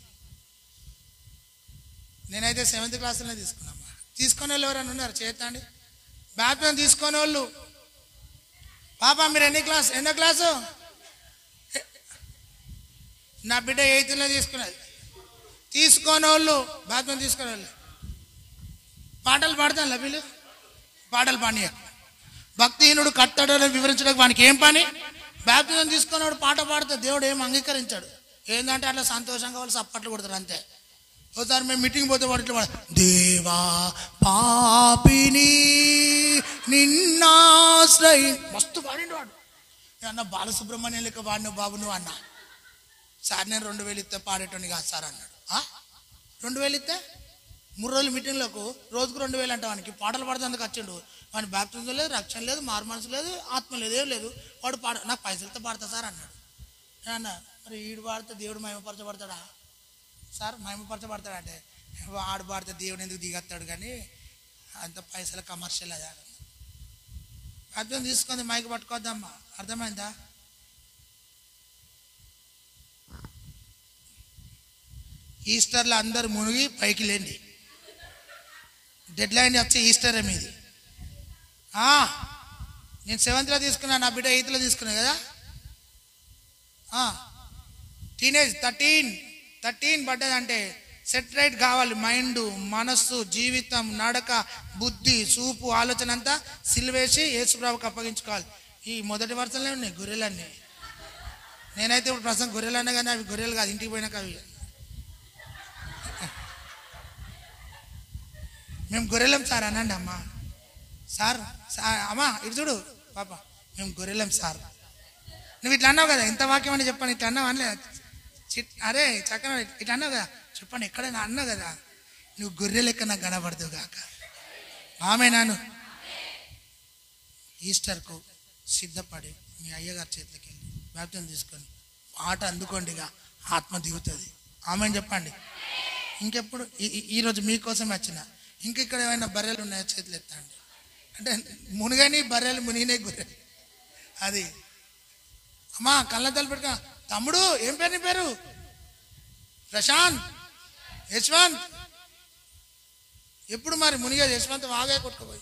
నేనైతే సెవెంత్ క్లాస్లోనే తీసుకున్నామా తీసుకునే వాళ్ళు ఎవరైనా ఉన్నారు చేతండి బ్యాప్యం తీసుకునే వాళ్ళు పాప మీరు ఎన్ని క్లాస్ ఎన్నో క్లాసు ఎ- నా బిడ్డ ఎయిత్లో తీసుకున్నది తీసుకునే వాళ్ళు బ్యాప్యం తీసుకునే వాళ్ళు పాటలు పాడతాను వీళ్ళు పాటలు పానీయ భక్తిహీనుడు కట్టడని వివరించడానికి వానికి ఏం పని బ్యాప్తిజం తీసుకున్నాడు పాట పాడితే దేవుడు ఏం అంగీకరించాడు ఏంటంటే అట్లా సంతోషంగా వాళ్ళు సప్పట్లు కొడతారు అంతే ఒకసారి మేము మీటింగ్ పోతే వాడు ఇట్లా పాడు, దేవా పాపిని నిన్నాశ్రయి మస్తు పాడిండు వాడు నేను అన్న బాలసుబ్రహ్మణ్యం లెక్క వాడిన బాబు నువ్వు అన్న సార్ నేను రెండు వేలు ఇస్తే పాడేటోని కాదు సార్ అన్నాడు "ఆ? రెండు వేలు ఇస్తే మూడు రోజులు మీటింగ్లకు రోజుకు రెండు వేలు అంటే వానికి పాటలు పాడుతుందుకు వచ్చిండు వాని బ్యాప్టిజం లేదు రక్షణ లేదు మారు మనసు లేదు ఆత్మ లేదు ఏం లేదు వాడు పాడ నాకు పైసలతో పాడతా సార్ అన్నాడు నేను అన్న మరి ఈడు పాడితే దేవుడు మహిమపరచబడతాడా సార్ మహిమపరచబడతాడు అంటే ఆడు పాడితే దేవుడు ఎందుకు దిగస్తాడు కానీ అంత పైసల కమర్షియల్ అది అర్థం తీసుకుంది మైక్ పట్టుకోద్దామ్మా అర్థమైందా ఈస్టర్లో అందరు మునిగి పైకి లేండి డెడ్ లైన్ వచ్చి ఈస్టర్ మీది ఆ, నేను సెవెంత్లో తీసుకున్నా నా బిడ్డ ఎయిత్లో తీసుకున్నా కదా టీనేజ్ థర్టీన్ థర్టీన్ పడ్డదంటే సెట్ రైట్ కావాలి మైండ్ మనస్సు జీవితం నడక బుద్ధి చూపు ఆలోచన అంతా సిల్వేసి యేసుప్రభుకి అప్పగించుకోవాలి ఈ మొదటి వరుసలే ఉన్నాయి గొర్రెలన్నీ నేనైతే ఇప్పుడు ప్రస్తుతం గొర్రెలు అన్నా కానీ అవి గొర్రెలు కాదు ఇంటికి పోయినాక అవి మేము గొర్రెలం సార్ అనండి అమ్మా సార్ సార్ అమ్మా ఇటు చూడు పాప మేము గొర్రెలం సార్ నువ్వు ఇట్లా అన్నావు కదా ఇంత వాక్యం అని చెప్పాను ఇట్లా అన్నావు అనలే చిట్- అరే చక్కన ఇట్లా అన్నావు కదా చెప్పండి ఎక్కడైనా అన్నావు కదా నువ్వు గొర్రె లెక్క నాకు కనబడదు కాక ఆమె నాను ఈస్టర్కు సిద్ధపడి మీ అయ్యగారి చేతికి వెళ్ళి బ్యాప్తం తీసుకొని ఆట అందుకోండిగా ఆత్మ దిగుతుంది ఆమె చెప్పండి ఇంకెప్పుడు ఈ- ఈ- ఈరోజు మీకోసం వచ్చిన ఇంక ఇక్కడ ఏమైనా బర్రెలు ఉన్నాయో చేతులు ఎత్తండి అంటే మునిగని బర్రెలు మునిగినే గొర్రెలు అది అమ్మా కళ్ళద్దాలు పెట్టుకో తమ్ముడు ఏం పేరు నీ పేరు ప్రశాంత్ యశ్వంత్ ఎప్పుడు మరి మునిగేది యశ్వంత్ వాగే కొట్టుకుపోయి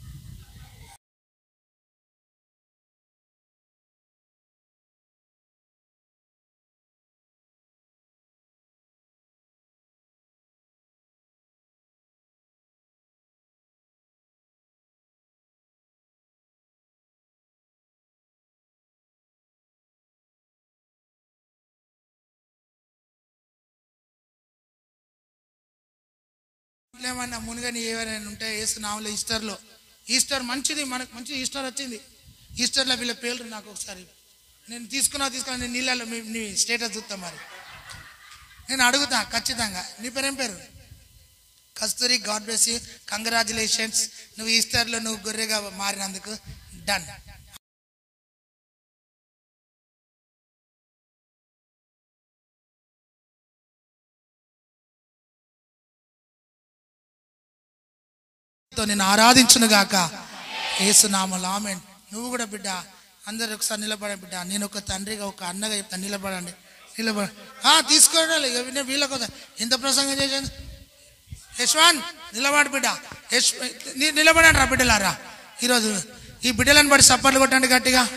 ఏమన్నా మునిగని ఏమైనా ఉంటే వేస్తున్నాములే ఈస్టర్లో ఈస్టర్ మంచిది మనకు మంచి ఈస్టర్ వచ్చింది ఈస్టర్లో వీళ్ళ పేర్లు నాకు ఒకసారి నేను తీసుకున్నా తీసుకున్నా నేను నీళ్ళలో మీ నీ స్టేటస్ చూస్తా మరి నేను అడుగుతా ఖచ్చితంగా నీ పేరేం పేరు Kasturi God bless you congratulations నువ్వు ఈస్టర్లో నువ్వు గొర్రెగా మారినందుకు డన్ తో నేను ఆరాధించును గాక ఏసునామలు ఆమెన్ నువ్వు కూడా బిడ్డ అందరు ఒకసారి నిలబడ బిడ్డ నేను ఒక తండ్రిగా ఒక అన్నగా చెప్తాను నిలబడండి నిలబడ ఆ, తీసుకోండి ఇక వినే వీళ్ళ కోసం ఎంత ప్రసంగం చేశాను యశ్వాన్ నిలబడు బిడ్డ యశ్ ని- నిలబడండి రా బిడ్డలారా ఈరోజు ఈ బిడ్డలను బట్టి సప్పట్లు కొట్టండి గట్టిగా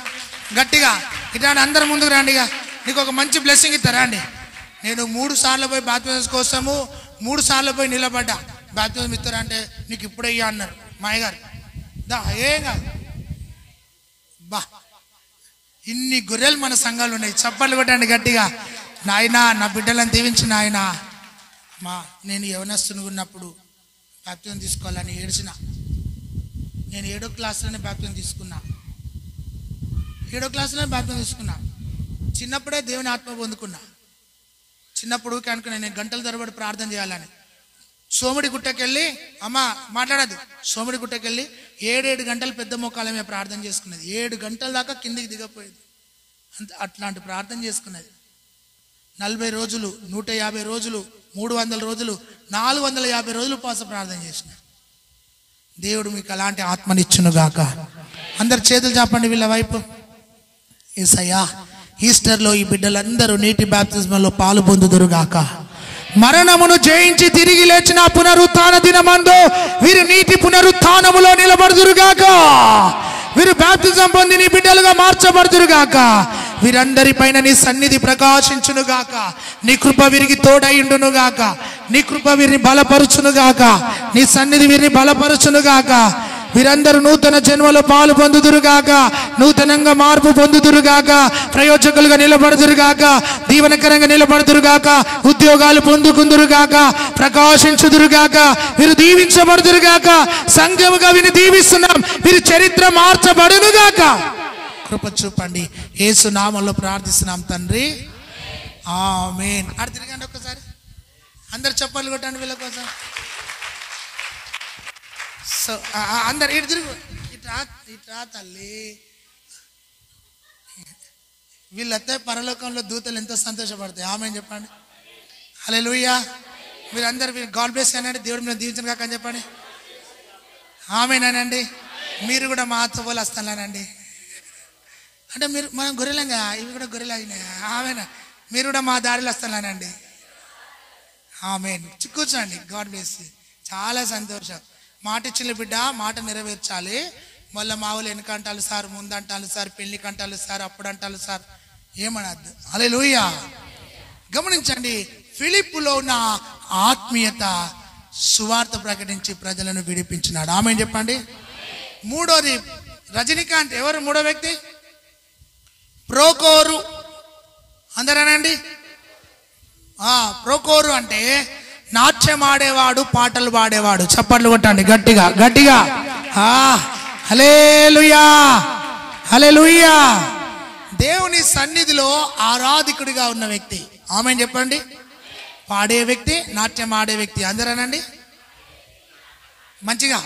గట్టిగా ఇట్లా అందరి ముందుకు రండి ఇక నీకు ఒక మంచి బ్లెస్సింగ్ ఇస్తారా అండి నేను మూడు సార్లు పోయి బాప్తిజం కోసము మూడు సార్లు పోయి నిలబడ్డా బాప్తిజం ఇస్తారా అంటే నీకు ఇప్పుడే ఇయ్య అన్నారు మా అయ్యగారు దా ఏం కాదు బా ఇన్ని గొర్రెలు మన సంఘాలు ఉన్నాయి చప్పట్లు కొట్టండి గట్టిగా నాయనా నా బిడ్డలను దీవించి నాయనా మా నేను యవనస్తుని ఉన్నప్పుడు బాప్తిజం తీసుకోవాలని ఏడ్చిన నేను ఏడో క్లాస్లోనే బాప్తిజం తీసుకున్నా ఏడో క్లాస్లోనే బాప్తిజం తీసుకున్నా చిన్నప్పుడే దేవుని ఆత్మ పొందుకున్నా చిన్నప్పుడు కనుక నేను గంటల తరబడి ప్రార్థన చేయాలని సోముడి గుట్టకెళ్ళి అమ్మ మాట్లాడదు సోముడి గుట్టకెళ్ళి ఏడేడు గంటలు పెద్ద మోకాల మీద ప్రార్థన చేసుకున్నది ఏడు గంటల దాకా కిందికి దిగపోయేది అంత అట్లాంటి ప్రార్థన చేసుకున్నది నలభై రోజులు నూట యాభై రోజులు మూడు వందల రోజులు నాలుగు వందల యాభై రోజులు పాస ప్రార్థన చేసిన దేవుడు మీకు అలాంటి ఆత్మనిచ్చును గాక అందరు చేతులు చాపండి వీళ్ళ వైపు ఏసయ్యా ఈస్టర్లో ఈ బిడ్డలందరూ నీటి బ్యాప్తిజంలో పాలు పొందుదురు గాక మరణమును జయించి తిరిగి లేచిన పునరుత్థాన దినమందు వీరు నీటి పునరుత్థానములో నిలబడుదురుగాక వీరు బ్యాప్తిజం పొంది నీ బిడ్డలుగా మార్చబడుదురుగాక వీరందరిపైన నీ సన్నిధి ప్రకాశించును గాక నీ కృప వీరికి తోడైండును గాక నీ కృప వీరిని బలపరుచును గాక నీ సన్నిధి వీరిని బలపరుచును గాక వీరందరూ నూతన జన్మలో పాలు పొందుదురుగాక నూతనంగా మార్పు పొందుదురుగాక ప్రయోజకులుగా నిలబడుదురుగాక దీవనకరంగా నిలబడుదురుగాక ఉద్యోగాలు పొందుకుందురుగాక ప్రకాశించుదురుగాక వీరు దీవించబడుదురుగాక సంఘముగా వీరిని దీవిస్తున్నాం వీరి చరిత్ర మార్చబడునుగాక కృప చూపండి యేసు నామంలో ప్రార్థిస్తున్నాం తండ్రి ఆమేన్ ఆడ తిరగండి ఒక్కసారి అందరు చెప్పలు కొట్టండి వీళ్ళ కోసం సో ఆ, ఆ, అందరు ఇటు తిరుగు ఇట్రా ఇట్రా తల్లి వీళ్ళైతే పరలోకంలో దూతలు ఎంతో సంతోషపడతాయి ఆమె చెప్పండి హలే లూయా మీరందరూ మీరు గాడ్ బ్లెస్ అనండి దేవుడు మీరు దీవించను కాక అని చెప్పండి ఆమెనానండి మీరు కూడా మా అత్తపోలు వస్తానండి అంటే మీరు మనం గొర్రెలంగా ఇవి కూడా గొర్రెలు అయినాయా ఆమెనా మీరు కూడా మా దారిలో వస్తానండి ఆమె కూర్చోండి గాడ్ బ్లెస్ చాలా సంతోషం మాట ఇచ్చిన బిడ్డ మాట నెరవేర్చాలి మళ్ళీ మా వాళ్ళు వెనకంటాలు సార్ ముందంటాలు సార్ పెళ్లి కంటాలు సార్ అప్పుడు అంటాలు సార్ ఏమనద్దు అలే గమనించండి ఫిలిప్పులో ఉన్న ఆత్మీయత సువార్త ప్రకటించి ప్రజలను విడిపించినాడు ఆమె చెప్పండి మూడోది రజనీకాంత్ ఎవరు మూడో వ్యక్తి ప్రోకోరు అందరేనండి ఆ ప్రోకోరు అంటే నాట్యం ఆడేవాడు పాటలు పాడేవాడు చప్పట్లు కొట్టండి గట్టిగా గట్టిగా ఆ హలేలుయా హలేలుయా దేవుని సన్నిధిలో ఆరాధికుడిగా ఉన్న వ్యక్తి ఆమె చెప్పండి పాడే వ్యక్తి నాట్యం ఆడే వ్యక్తి అందరేనండి మంచిగా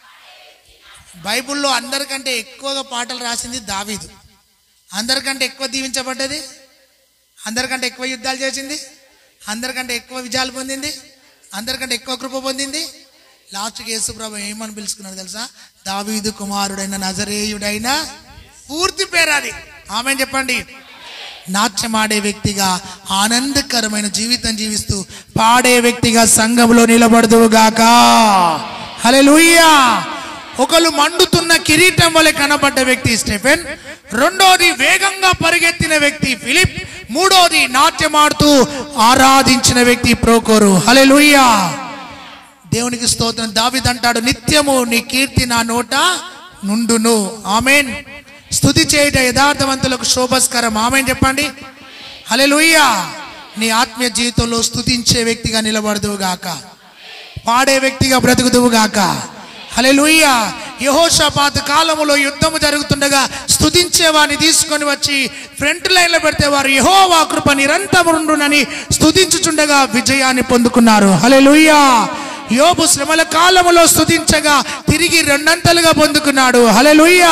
బైబిల్లో అందరికంటే ఎక్కువగా పాటలు రాసింది దావీదు అందరికంటే ఎక్కువ దీవించబడ్డది అందరికంటే ఎక్కువ యుద్ధాలు చేసింది అందరికంటే ఎక్కువ విజయాలు పొందింది అందరికంటే ఎక్కువ కృప పొందింది లాస్ట్కి యేసుప్రభు ఏమని పిలుచుకున్నాడు తెలుసా దావీదు కుమారుడైన నజరేయుడైన పూర్తి పేరు అది ఆమె చెప్పండి నాట్యమాడే వ్యక్తిగా ఆనందకరమైన జీవితం జీవిస్తూ పాడే వ్యక్తిగా సంఘంలో నిలబడదువుగాక హల్లెలూయా ఒకళ్ళు మండుతున్న కిరీటం వలె కనబడ్డ వ్యక్తి స్టెఫెన్ రెండోది వేగంగా పరిగెత్తిన వ్యక్తి ఫిలిప్ మూడోది నాట్యమాడుతూ ఆరాధించిన వ్యక్తి ప్రోకోరు హల్లెలూయా దేవునికి స్తోత్రం దావిదంటాడు నిత్యము నీ కీర్తి నా నోట నుండును ఆమెన్ స్తుతి చేయట యథార్థవంతులకు శోభస్కరం ఆమెన్ చెప్పండి హల్లెలూయా నీ ఆత్మీయ జీవితంలో స్తుతించే వ్యక్తిగా నిలబడదువు గాక పాడే వ్యక్తిగా బ్రతుకుదువు గాక హల్లెలూయా యెహోషాపాత్ కాలములో యుద్ధము జరుగుతుండగా స్తుతించే వారిని తీసుకొని వచ్చి ఫ్రంట్ లైన్ లో పెడితే వారు యెహోవా కృప నిరంతరుండునని స్తుతించుచుండగా విజయాన్ని పొందుకున్నారు హల్లెలూయా యోబు శ్రమల కాలములో స్తుతించగా తిరిగి రెండంతలుగా పొందుకున్నాడు హల్లెలూయా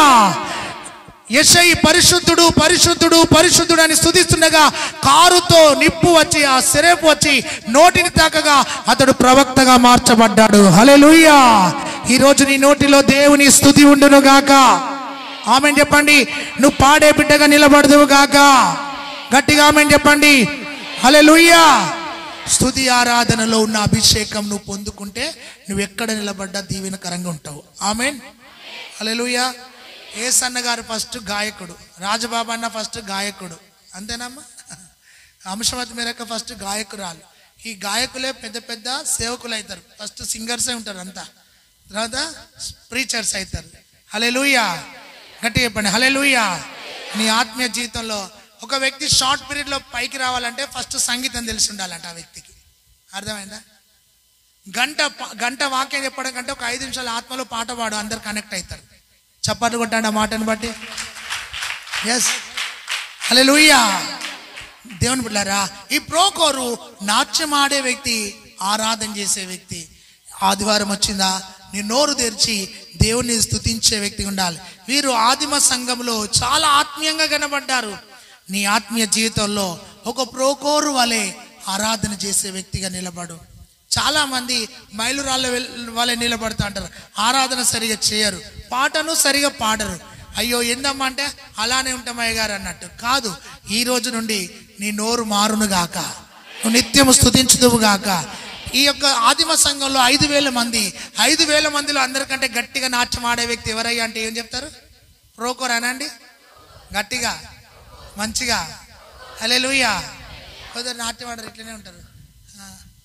యశై పరిశుద్ధుడు పరిశుద్ధుడు పరిశుద్ధుడు అని స్తుతిస్తుండగా కారుతో నిప్పు వచ్చి ఆ సెరేపు వచ్చి నోటిని తాకగా అతడు ప్రవక్తగా మార్చబడ్డాడు హల్లెలూయా ఈ రోజు నీ నోటిలో దేవుని స్తుతి ఉండును గాక ఆమె చెప్పండి నువ్వు పాడే బిడ్డగా నిలబడదువు గాక గట్టిగా ఆమె చెప్పండి హల్లెలూయా స్తుతి ఆరాధనలో ఉన్న అభిషేకం నువ్వు పొందుకుంటే నువ్వు ఎక్కడ నిలబడ్డా దీవెనకరంగా ఉంటావు ఆమెన్ హల్లెలూయా ఏసన్న గారు ఫస్ట్ గాయకుడు రాజబాబు అన్న ఫస్ట్ గాయకుడు అంతేనమ్మా అంశవతి మేరక ఫస్ట్ గాయకురాలు ఈ గాయకులే పెద్ద పెద్ద సేవకులు అవుతారు ఫస్ట్ సింగర్సే ఉంటారు అంతా తర్వాత ప్రీచర్స్ అవుతారు హలే లూయా గట్టి చెప్పండి హలే లూయా నీ ఆత్మీయ జీవితంలో ఒక వ్యక్తి షార్ట్ పీరియడ్లో పైకి రావాలంటే ఫస్ట్ సంగీతం తెలిసి ఉండాలంట ఆ వ్యక్తికి అర్థమైందా గంట ప- గంట వాక్యం చెప్పడం కంటే ఒక ఐదు నిమిషాల ఆత్మలో పాట పాడు అందరు కనెక్ట్ అవుతారు చప్పట్లు కొట్టండి ఆ మాటను బట్టి ఎస్ హలే దేవుని బిడ్డారా ఈ ప్రోకోరు నాట్యం ఆడే వ్యక్తి ఆరాధన చేసే వ్యక్తి ఆదివారం వచ్చిందా నీ నోరు తెరిచి దేవుని స్తుతించే వ్యక్తి ఉండాలి వీరు ఆదిమ సంఘంలో చాలా ఆత్మీయంగా కనబడ్డారు నీ ఆత్మీయ జీవితంలో ఒక ప్రోకోరు వలె ఆరాధన చేసే వ్యక్తిగా నిలబడు చాలా మంది మైలురాళ్ళ వెల్- వలె నిలబడుతూ అంటారు ఆరాధన సరిగా చేయరు పాటను సరిగా పాడరు అయ్యో ఏందమ్మా అంటే అలానే ఉంటాం అయ్య గారు అన్నట్టు కాదు ఈ రోజు నుండి నీ నోరు మారును గాక నువ్వు నిత్యము స్థుతించుదువు గాక ఈ యొక్క ఆదిమ సంఘంలో ఐదు వేల మంది ఐదు వేల మందిలో అందరికంటే గట్టిగా నాట్యం ఆడే వ్యక్తి ఎవరయ్యా అంటే ఏం చెప్తారు ప్రోకోర్ అనండి గట్టిగా మంచిగా హలే లూయా కొందరు నాట్యం ఆడరు ఇట్లనే ఉంటారు ఆ.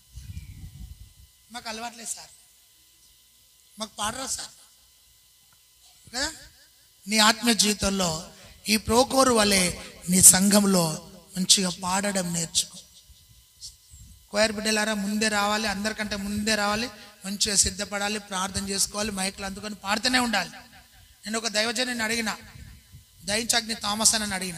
మాకు అలవాట్లేదు సార్ మాకు పాడరా సార్ కదా నీ ఆత్మీయ జీవితంలో ఈ ప్రోకోరు వలె నీ సంఘంలో మంచిగా పాడడం నేర్చుకో కోయర్ బిడ్డలారా ముందే రావాలి అందరికంటే ముందే రావాలి మంచిగా సిద్ధపడాలి ప్రార్థన చేసుకోవాలి మైకులు అందుకొని పాడుతూనే ఉండాలి నేను ఒక దైవజనుని అడిగిన దయించాగ్ని థామస్ అని అడిగిన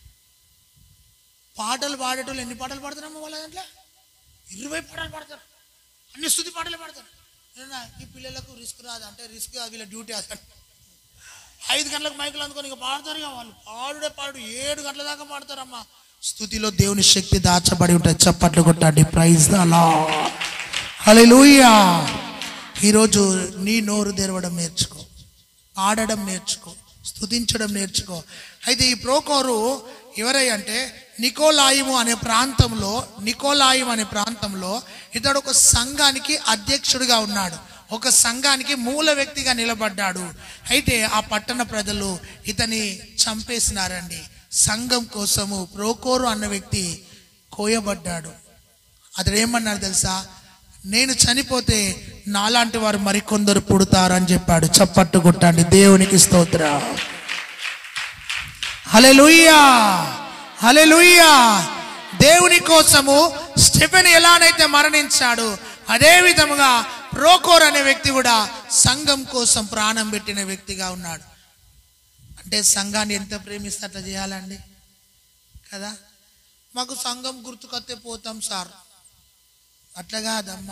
పాటలు పాడేటోళ్ళు ఎన్ని పాటలు పాడుతున్నామో వాళ్ళ దాంట్లో ఇరవై పాటలు పాడతారు అన్ని స్థుతి పాటలు పాడతారు నేనా, ఈ పిల్లలకు రిస్క్ రాదు అంటే రిస్క్ వీళ్ళ డ్యూటీ అసలు ఐదు గంటలకు మైకులు అందుకొని ఇక పాడతారు ఇక వాళ్ళు పాడుడే పాడు ఏడు గంటల దాకా పాడతారమ్మా స్థుతిలో దేవుని శక్తి దాచబడి ఉంటుంది చప్పట్లు కొట్టండి ప్రైజ్ అలా హల్లెలూయా ఈరోజు నీ నోరు తెరవడం నేర్చుకో పాడడం నేర్చుకో స్తుతించడం నేర్చుకో అయితే ఈ ప్రోకోరు ఎవరై అంటే నికోలాయిము అనే ప్రాంతంలో నికోలాయిం అనే ప్రాంతంలో ఇతడు ఒక సంఘానికి అధ్యక్షుడిగా ఉన్నాడు ఒక సంఘానికి మూల వ్యక్తిగా నిలబడ్డాడు అయితే ఆ పట్టణ ప్రజలు ఇతని చంపేసినారండి సంఘం కోసము ప్రోకోరు అన్న వ్యక్తి కోయబడ్డాడు అతడు ఏమన్నాడు తెలుసా నేను చనిపోతే నాలాంటి వారు మరికొందరు పుడతారని చెప్పాడు చప్పట్టు కొట్టండి దేవునికి స్తోత్ర హలెలుయ్యా హలెలుయ్యా దేవుని కోసము స్టెఫెన్ ఎలానైతే మరణించాడు అదే విధముగా ప్రోకోర్ అనే వ్యక్తి కూడా సంఘం కోసం ప్రాణం పెట్టిన వ్యక్తిగా ఉన్నాడు అంటే సంఘాన్ని ఎంత ప్రేమిస్తే అట్లా చేయాలండి కదా మాకు సంఘం గుర్తుకొస్తే పోతాం సార్ అట్లా కాదమ్మా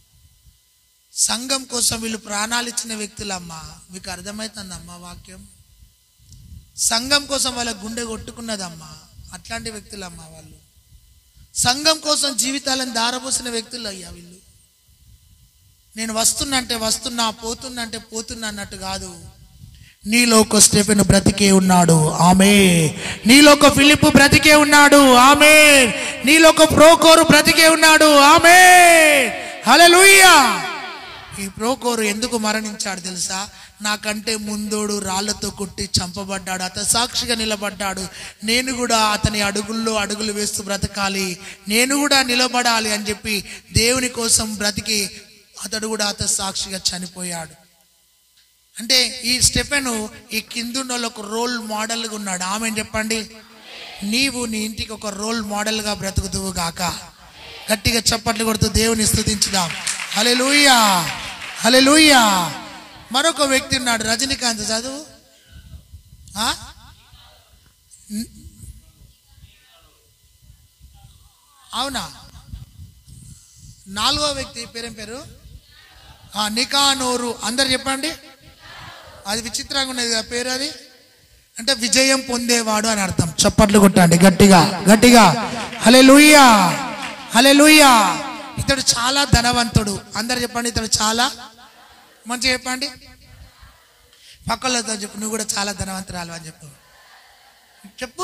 సంఘం కోసం వీళ్ళు ప్రాణాలు ఇచ్చిన వ్యక్తులమ్మా మీకు అర్థమవుతుందమ్మా వాక్యం సంఘం కోసం వాళ్ళ గుండె కొట్టుకున్నదమ్మా అట్లాంటి వ్యక్తులమ్మా వాళ్ళు సంఘం కోసం జీవితాలను దారపోసిన వ్యక్తులు అయ్యా వీళ్ళు నేను వస్తున్నంటే వస్తున్నా పోతున్నంటే పోతున్నా అన్నట్టు కాదు నీలో ఒక స్టెఫెన్ బ్రతికే ఉన్నాడు ఆమె నీలో ఒక ఫిలిప్ బ్రతికే ఉన్నాడు ఆమె నీలో ఒక ప్రోకోరు బ్రతికే ఉన్నాడు ఆమె హల్లెలూయా ఈ ప్రోకోరు ఎందుకు మరణించాడు తెలుసా నాకంటే ముందోడు రాళ్లతో కొట్టి చంపబడ్డాడు అతను సాక్షిగా నిలబడ్డాడు నేను కూడా అతని అడుగుల్లో అడుగులు వేస్తూ బ్రతకాలి నేను కూడా నిలబడాలి అని చెప్పి దేవుని కోసం బ్రతికి అతడు కూడా అతను సాక్షిగా చనిపోయాడు అంటే ఈ స్టెఫెను ఈ కిందున్న ఒక రోల్ మోడల్గా ఉన్నాడు ఆమె చెప్పండి నీవు నీ ఇంటికి ఒక రోల్ మోడల్గా బ్రతుకుతువు గాక గట్టిగా చప్పట్లు కొడుతూ దేవుని స్తుతించుదాం హలే లూయా హలే లూయా మరొక వ్యక్తి ఉన్నాడు రజనీకాంత్ చదువు ఆ? న్- అవునా నాలుగో వ్యక్తి పేరేం పేరు ఆ, నికానోరు అందరు చెప్పండి అది విచిత్రంగా ఉన్నది కదా పేరు అది అంటే విజయం పొందేవాడు అని అర్థం చప్పట్లు కొట్టండి గట్టిగా గట్టిగా హలే లూయా హలే లూయా ఇతడు చాలా ధనవంతుడు అందరు చెప్పండి ఇతడు చాలా మంచిగా చెప్పండి పక్కలతో చెప్పు నువ్వు కూడా చాలా ధనవంతురాలు అని చెప్పు చెప్పు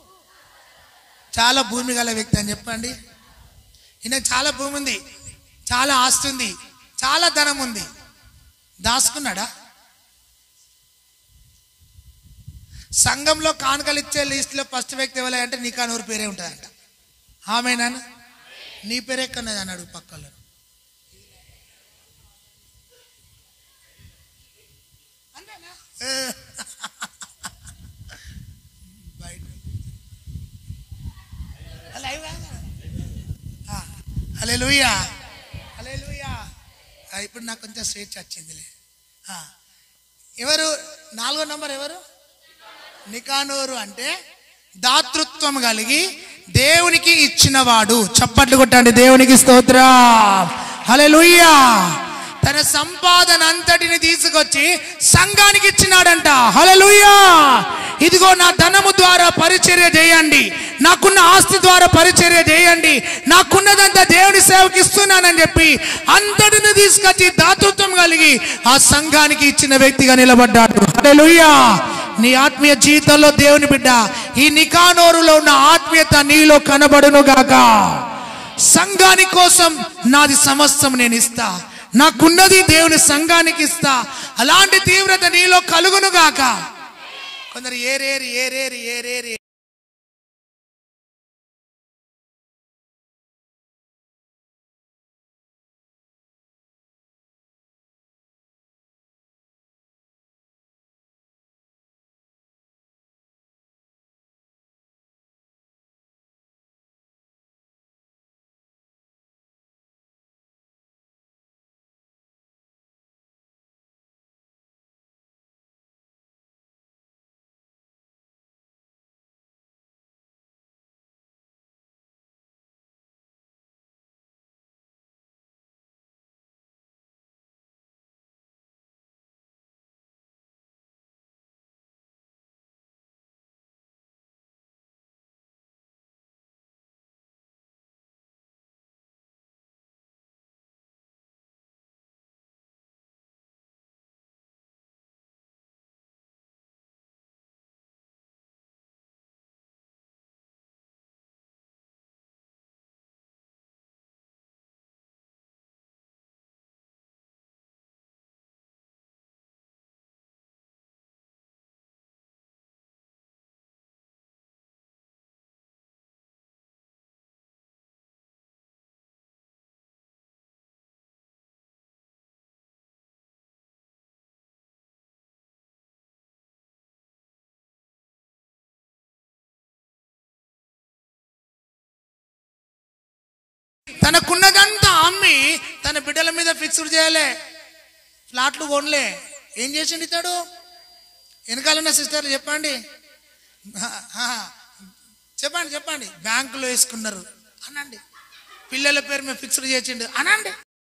చాలా భూమి గల వ్యక్తి అని చెప్పండి ఈయన చాలా భూమి ఉంది చాలా ఆస్తి ఉంది చాలా ధనం ఉంది దాచుకున్నాడా సంఘంలో కానుకలు ఇచ్చే లిస్టులో ఫస్ట్ వ్యక్తి ఎవరు అంటే నికానూరు పేరే ఉంటుందంట ఆమెనా నీ పేరు ఎక్కన్నది అన్నాడు పక్కలో ఏ. బయట లైవ్ కాదా? ఆ, హల్లెలూయా హల్లెలూయా ఆ, ఇప్పుడు నాకు కొంచెం స్వేచ్ఛ వచ్చిందిలే ఆ, ఎవరు నాలుగో నంబర్ ఎవరు నికానోరు అంటే దాతృత్వం కలిగి దేవునికి ఇచ్చినవాడు చప్పట్లు కొట్టండి దేవునికి స్తోత్రం హల్లెలూయా తన సంపాదన అంతటిని తీసుకొచ్చి సంఘానికి ఇచ్చినాడంట హల్లెలూయా ఇదిగో నా ధనము ద్వారా పరిచర్య చేయండి నాకున్న ఆస్తి ద్వారా పరిచర్య చేయండి నాకున్నదంతా దేవుని సేవకి ఇస్తున్నానని చెప్పి అంతటిని తీసుకొచ్చి దాతృత్వం కలిగి ఆ సంఘానికి ఇచ్చిన వ్యక్తిగా నిలబడ్డాడు హల్లెలూయా నీ ఆత్మీయ జీవితంలో దేవుని బిడ్డ ఈ నికానోరులో ఉన్న ఆత్మీయత నీలో కనబడును గాక సంఘాని కోసం నాది సమస్తం నేను ఇస్తా నాకున్నది దేవుని సంఘానికి ఇస్తా అలాంటి తీవ్రత నీలో కలుగును గాక కొందరు ఏరేరి ఏరేరి ఏరేరి తనకున్నదంతా అమ్మి తన బిడ్డల మీద ఫిక్స్డ్ చేయలే ఫ్లాట్లు కొనలే ఏం చేసిండు ఇతడు వెనకాలన్న సిస్టర్లు చెప్పండి ఆ, చెప్పండి చెప్పండి బ్యాంకులో వేసుకున్నారు అనండి పిల్లల పేరు మీద ఫిక్స్డ్ చేసిండు అనండి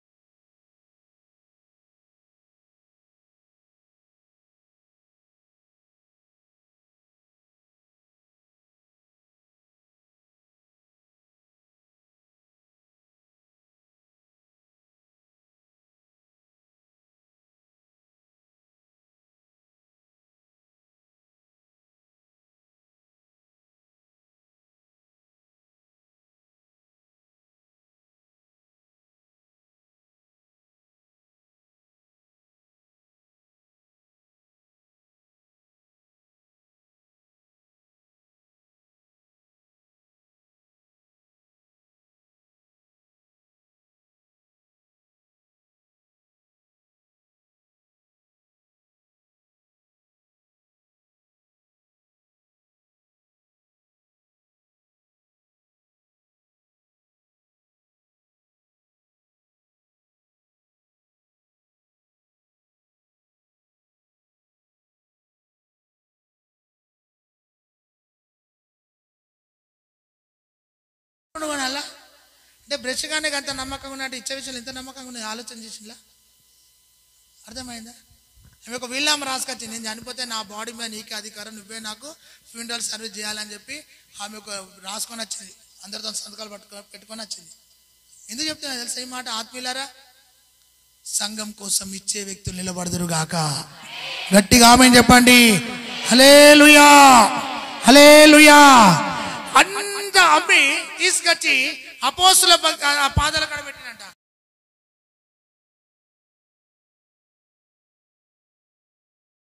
అలా అంటే బ్రష్ కానీ అంత నమ్మకంగా ఉన్నట్టు ఇచ్చే విషయంలో ఎంత నమ్మకంగా ఉన్నది ఆలోచన చేసిందా అర్థమైందా ఆమె ఒక వీళ్ళామ రాసుకొచ్చింది నేను చనిపోతే నా బాడీ మీద నీకే అధికారం నువ్వే నాకు ఫ్యూనరల్ సర్వీస్ చేయాలని చెప్పి ఆమె ఒక రాసుకొని వచ్చింది అందరితో సంతకాలు పట్టుకో పెట్టుకొని వచ్చింది ఎందుకు చెప్తున్నా తెలుసా ఈ మాట ఆత్మీయులారా సంఘం కోసం ఇచ్చే వ్యక్తులు నిలబడదురు గాక గట్టిగా ఆమె చెప్పండి హలేలుయా హలేలుయా అంత అమ్మి తీసుకొచ్చి అపోసుల పాదాల కడ పెట్టినంట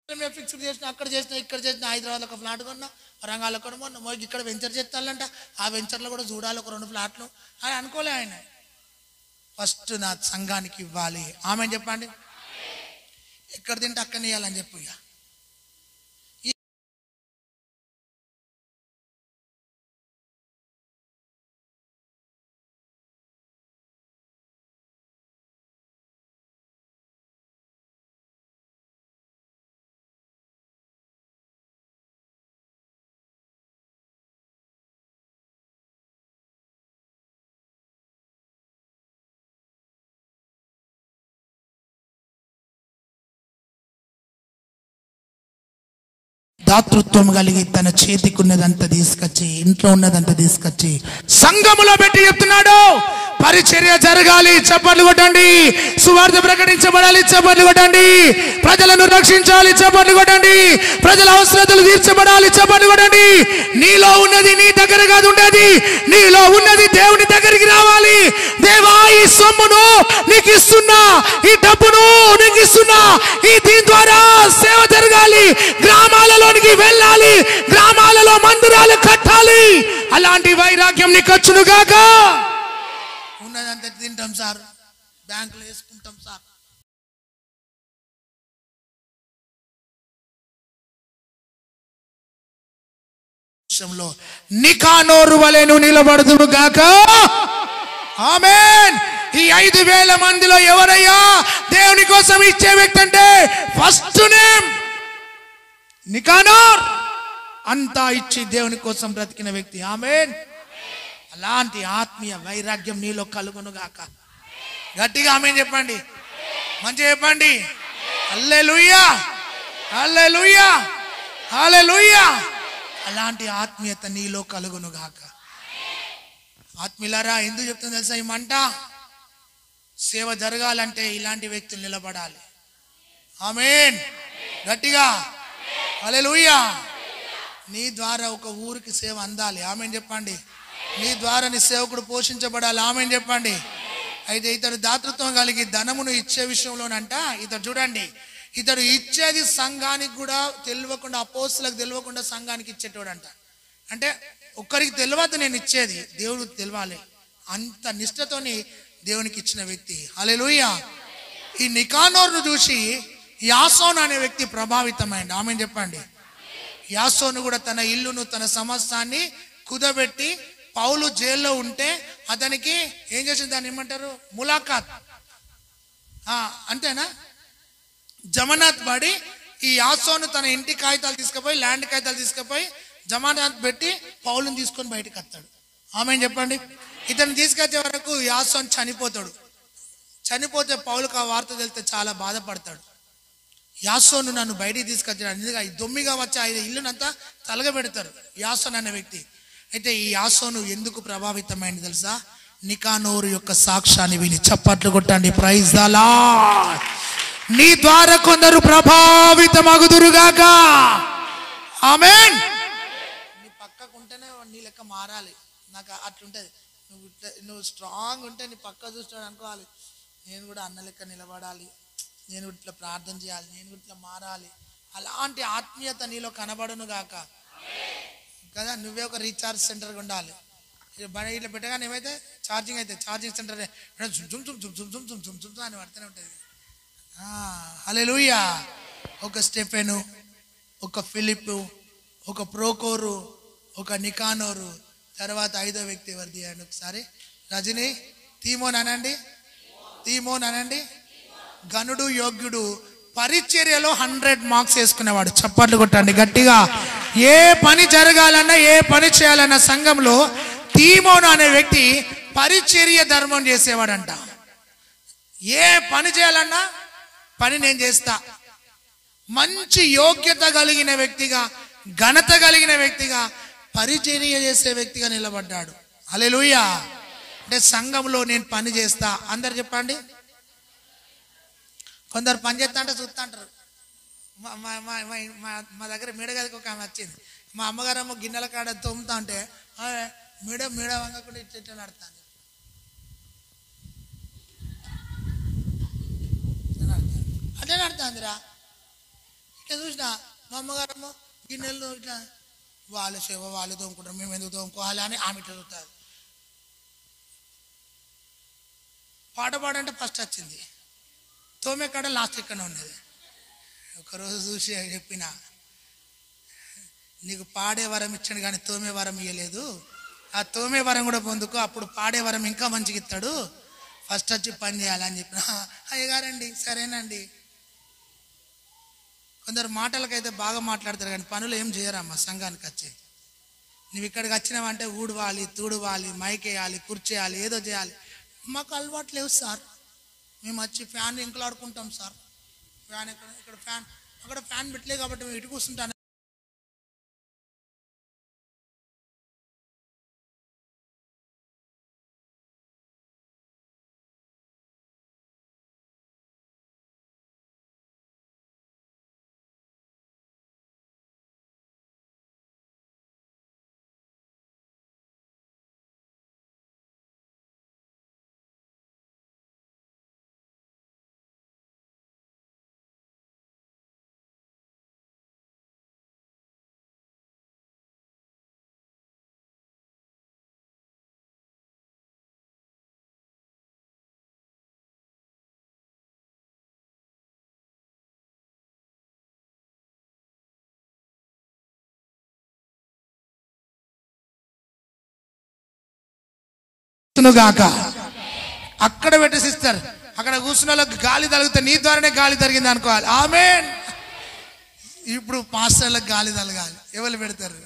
మేము ఫిక్స్ చేసిన అక్కడ చేసిన ఇక్కడ చేసిన హైదరాబాద్లో ఒక ఫ్లాట్ కొన్నా వరంగల్లో కూడా మొన్న మొన్న ఇక్కడ వెంచర్ చేస్తానంట ఆ వెంచర్లో కూడా చూడాలి ఒక రెండు ఫ్లాట్లు అని అనుకోలే ఆయన ఫస్ట్ నా సంఘానికి ఇవ్వాలి ఆమె చెప్పండి ఎక్కడ తింటే అక్కడ ఇవ్వాలని చెప్పు ఇక దాతృత్వం కలిగి తన చేతికి ఉన్నదంతా తీసుకొచ్చి ఇంట్లో ఉన్నదంతా తీసుకొచ్చి సంఘములో పెట్టి చెప్తున్నాడు పరిచర్య జరగాలి చప్పట్లు కొట్టండి సువార్త ప్రకటించబడాలి చప్పట్లు కొట్టండి ప్రజలను రక్షించాలి చప్పట్లు కొట్టండి ప్రజల అవసరతలు తీర్చబడాలి చప్పట్లు కొట్టండి నీలో ఉన్నది నీ దగ్గర కాదు ఉండేది నీలో ఉన్నది దేవుని దగ్గరికి రావాలి దేవా ఈ సొమ్మును నీకు ఇస్తున్నా ఈ డబ్బును నీకు ఇస్తున్నా ఈ దీని ద్వారా సేవ జరగాలి గ్రామాలలోనికి వెళ్ళాలి గ్రామాలలో మందిరాలు కట్టాలి అలాంటి వైరాగ్యం నీకు వచ్చును గాక ఉన్నదంతా తింటాం సార్ బ్యాంకులో వేసుకుంటాం సార్ విషయంలో నికానోరు వలె నువ్వు నిలబడదువు గాక ఆమెన్ ఈ ఐదు వేల మందిలో ఎవరయ్యా దేవుని కోసం ఇచ్చే వ్యక్తి అంటే ఫస్ట్ నేమ్ నికానోర్ అంతా ఇచ్చి దేవుని కోసం బ్రతికిన వ్యక్తి ఆమెన్ అలాంటి ఆత్మీయ వైరాగ్యం నీలో కలుగును గాక గట్టిగా ఆమె చెప్పండి మంచిగా చెప్పండి అల్లే లుయ్యా అల్లే లుయ్యా అల్లే అలాంటి ఆత్మీయత నీలో కలుగును గాక ఆత్మీయులారా ఎందుకు చెప్తుంది తెలుసా ఈ మంట సేవ జరగాలంటే ఇలాంటి వ్యక్తులు నిలబడాలి ఆమెన్ గట్టిగా హల్లెలూయా నీ ద్వారా ఒక ఊరికి సేవ అందాలి ఆమెన్ చెప్పండి నీ ద్వారా నీ సేవకుడు పోషించబడాలి ఆమెన్ చెప్పండి అయితే ఇతడు దాతృత్వం కలిగి ధనమును ఇచ్చే విషయంలోనంట ఇతడు చూడండి ఇతడు ఇచ్చేది సంఘానికి కూడా తెలియకుండా అపోస్తులకు తెలియకుండా సంఘానికి ఇచ్చేటోడంట అంటే ఒక్కరికి తెలియదు నేను ఇచ్చేది దేవుడికి తెలియాలి అంత నిష్ఠతోని దేవునికి ఇచ్చిన వ్యక్తి హల్లెలూయా ఈ నికానోర్ను చూసి యాసోన్ అనే వ్యక్తి ప్రభావితమైంది ఆమె చెప్పండి యాసోను కూడా తన ఇల్లును తన సమస్తాన్ని కుదబెట్టి పౌలు జైల్లో ఉంటే అతనికి ఏం చేసింది దాన్ని ఏమంటారు ములాఖాత్ ఆ, అంతేనా జమనాథ్ పడి ఈ యాసోను తన ఇంటి కాగితాలు తీసుకుపోయి ల్యాండ్ కాగితాలు తీసుకుపోయి జమానాథ్ పెట్టి పౌలుని తీసుకొని బయటకు వస్తాడు ఆమె చెప్పండి ఇతను తీసుకొచ్చే వరకు యాసోన్ చనిపోతాడు చనిపోతే పౌలుకు ఆ వార్త తెలితే చాలా బాధపడతాడు యాసోను నన్ను బయటికి తీసుకొచ్చాడు అందుకే ఈ దొమ్మిగా వచ్చి ఆయన ఇల్లునంతా తలగబెడతారు యాసోన్ అనే వ్యక్తి అయితే ఈ యాసోను ఎందుకు ప్రభావితమైంది తెలుసా నికానోరు యొక్క సాక్ష్యాన్ని విని చప్పట్లు కొట్టండి ప్రైజ్ దలా నీ ద్వారా కొందరు ప్రభావితమగుదురుగాక ఆమెన్ నీ పక్కకు ఉంటేనే నీ లెక్క మారాలి నాకు అట్లుంటది నువ్వు ఇట్లా నువ్వు స్ట్రాంగ్ ఉంటే నీ పక్క చూస్తాడు అనుకోవాలి నేను కూడా అన్న లెక్క నిలబడాలి నేను కూడా ఇట్లా ప్రార్థన చేయాలి నేను కూడా ఇట్లా మారాలి అలాంటి ఆత్మీయత నీలో కనబడును గాక కదా నువ్వే ఒక రీఛార్జ్ సెంటర్గా ఉండాలి ఇక బండి ఇట్లా పెట్టగానే ఏమైతే ఛార్జింగ్ అయితే ఛార్జింగ్ సెంటర్ జుమ్ జుమ్ జుమ్ జుమ్ జుమ్ జుమ్ జుమ్ జుమ్ జుమ్ అని పడుతూనే ఉంటుంది హల్లెలూయా ఒక స్టెఫెను ఒక ఫిలిప్ ఒక ప్రోకోరు ఒక నికానోరు తర్వాత ఐదో వ్యక్తి ఎవరిది అండి ఒకసారి రజని తీమోన్ అనండి తీమోన్ అనండి గనుడు యోగ్యుడు పరిచర్యలో హండ్రెడ్ మార్క్స్ వేసుకునేవాడు చప్పట్లు కొట్టండి గట్టిగా ఏ పని జరగాలన్నా ఏ పని చేయాలన్న సంఘంలో తీమోను అనే వ్యక్తి పరిచర్య ధర్మం చేసేవాడంట ఏ పని చేయాలన్నా పని నేను చేస్తా మంచి యోగ్యత కలిగిన వ్యక్తిగా ఘనత కలిగిన వ్యక్తిగా పరిచర్య చేసే వ్యక్తిగా నిలబడ్డాడు అలెలుయ్యా అంటే సంఘంలో నేను పని చేస్తా అందరు చెప్పండి కొందరు పని చేస్తా అంటే చూస్తా అంటారు మా మా మా- మా- మా- మా దగ్గర మేడగదికి ఒక ఆమె వచ్చింది మా అమ్మగారేమో గిన్నెల కాడ తోముతా అంటే "ఆ, మేడ మేడ వంగకుండా ఇట్లా ఇట్లా నడతాను అదే నడుతుందిరా ఇట్లా చూసిన మా అమ్మగారమ్మ గిన్నెలు ఇట్లా వాళ్ళ సేవ వాళ్ళు తోముకుంటారు మేము ఎందుకు తోముకోవాలి అని ఆమె ఇట్లా చూస్తారు పాట పాడంటే ఫస్ట్ వచ్చింది తోమే కాడ లాస్ట్ ఇక్కడ ఉన్నది ఒకరోజు చూసి చెప్పిన నీకు పాడే వరం ఇచ్చాడు కానీ తోమే వరం ఇవ్వలేదు ఆ తోమే వరం కూడా పొందుకో అప్పుడు పాడే వరం ఇంకా మంచిగా ఇస్తాడు ఫస్ట్ వచ్చి పని చేయాలని చెప్పిన అయ్యగారండి సరేనండి కొందరు మాటలకైతే బాగా మాట్లాడతారు కానీ పనులు ఏం చేయరమ్మా సంఘానికి వచ్చి నువ్వు ఇక్కడికి వచ్చినావంటే ఊడవాలి తుడవాలి మైకేయాలి కుర్చేయాలి ఏదో చేయాలి మాకు అలవాటు లేవు సార్ మేము వచ్చి ఫ్యాన్ ఇంకలాడుకుంటాం సార్ ఫ్యాన్ ఇక్కడ ఇక్కడ ఫ్యాన్ అక్కడ ఫ్యాన్ పెట్టలే కాబట్టి మేము ఇటు కూర్చుంటాను గాక అక్కడ పెట్టేసిస్తారు అక్కడ కూర్చున్న వాళ్ళకి గాలి తగిలితే నీ ద్వారానే గాలి తరిగింది అనుకోవాలి ఆమె ఇప్పుడు పాస్టర్లకు గాలి తలగాలి ఎవరు పెడతారు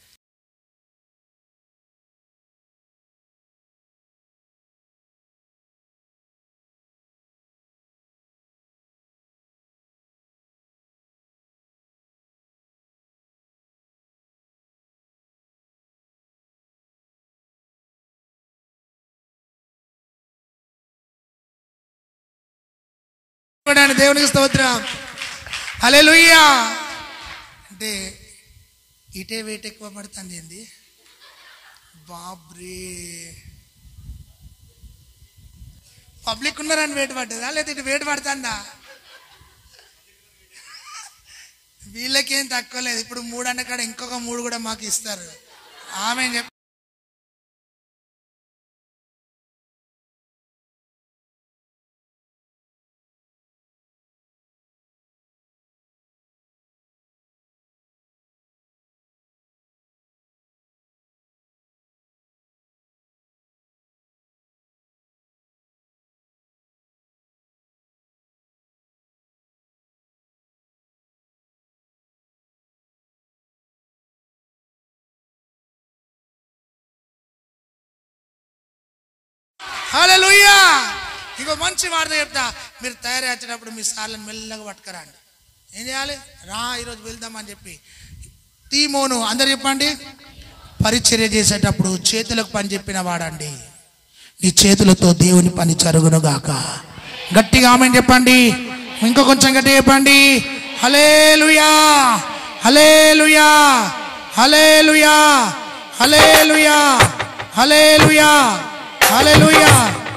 చూడండి దేవునికి స్తోత్రం హల్లెలూయా అంటే ఇటే వెయిట్ ఎక్కువ పడుతుంది ఏంది బాబ్రే పబ్లిక్ ఉన్నారని వెయిట్ పడ్డదా లేదా ఇటు వెయిట్ పడుతుందా వీళ్ళకేం తక్కువ లేదు ఇప్పుడు మూడు అన్న కాడ ఇంకొక మూడు కూడా మాకు ఇస్తారు ఆమె చెప్ప హల్లెలూయా ఇంకో మంచి వార్త చెప్తా మీరు తయారు వచ్చేటప్పుడు మీ సార్లను మెల్లగా పట్టుకురండి ఏం చేయాలి రా ఈరోజు వెళ్దామని చెప్పి తీమోను అందరు చెప్పండి పరిచర్య చేసేటప్పుడు చేతులకు పని చెప్పిన వాడండి నీ చేతులతో దేవుని పని జరుగును గాక గట్టిగా ఆమె చెప్పండి ఇంకా కొంచెం గట్టిగా చెప్పండి hallelujah hallelujah hallelujah hallelujah hallelujah hallelujah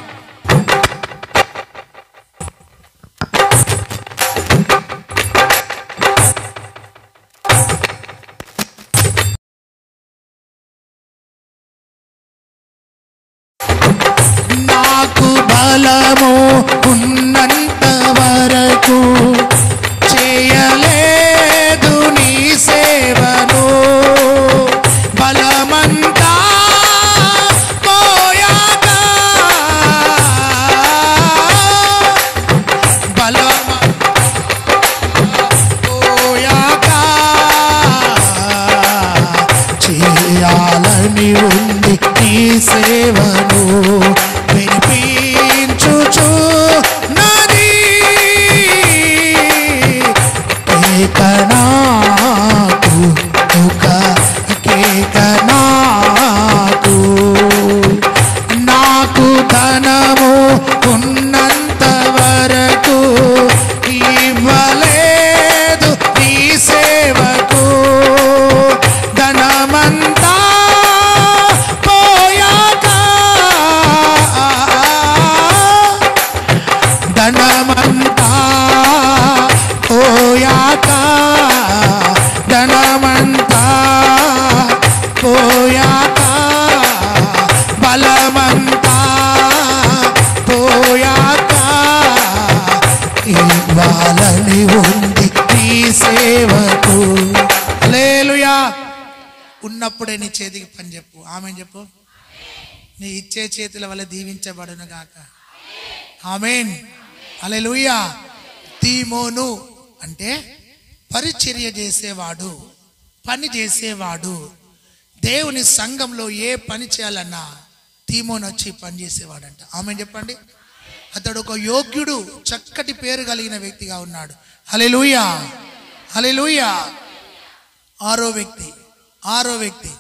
నాకు బలము ఉన్నంత వరకు చేయలేదు నీ సేవను బలమంతా పోయాక ఉన్నప్పుడే నీ చేతికి పని చెప్పు ఆమె చెప్పు నీ ఇచ్చే చేతుల వల్ల దీవించబడును గాక ఆమెన్ అలెలుయా తీమోను అంటే పరిచర్య చేసేవాడు పని చేసేవాడు దేవుని సంఘంలో ఏ పని చేయాలన్నా తీమోను వచ్చి పని చేసేవాడంట ఆమె చెప్పండి అతడు ఒక యోగ్యుడు చక్కటి పేరు కలిగిన వ్యక్తిగా ఉన్నాడు హలెలుయా హలెలుయా ఆరో వ్యక్తి ఆరో వ్యక్తి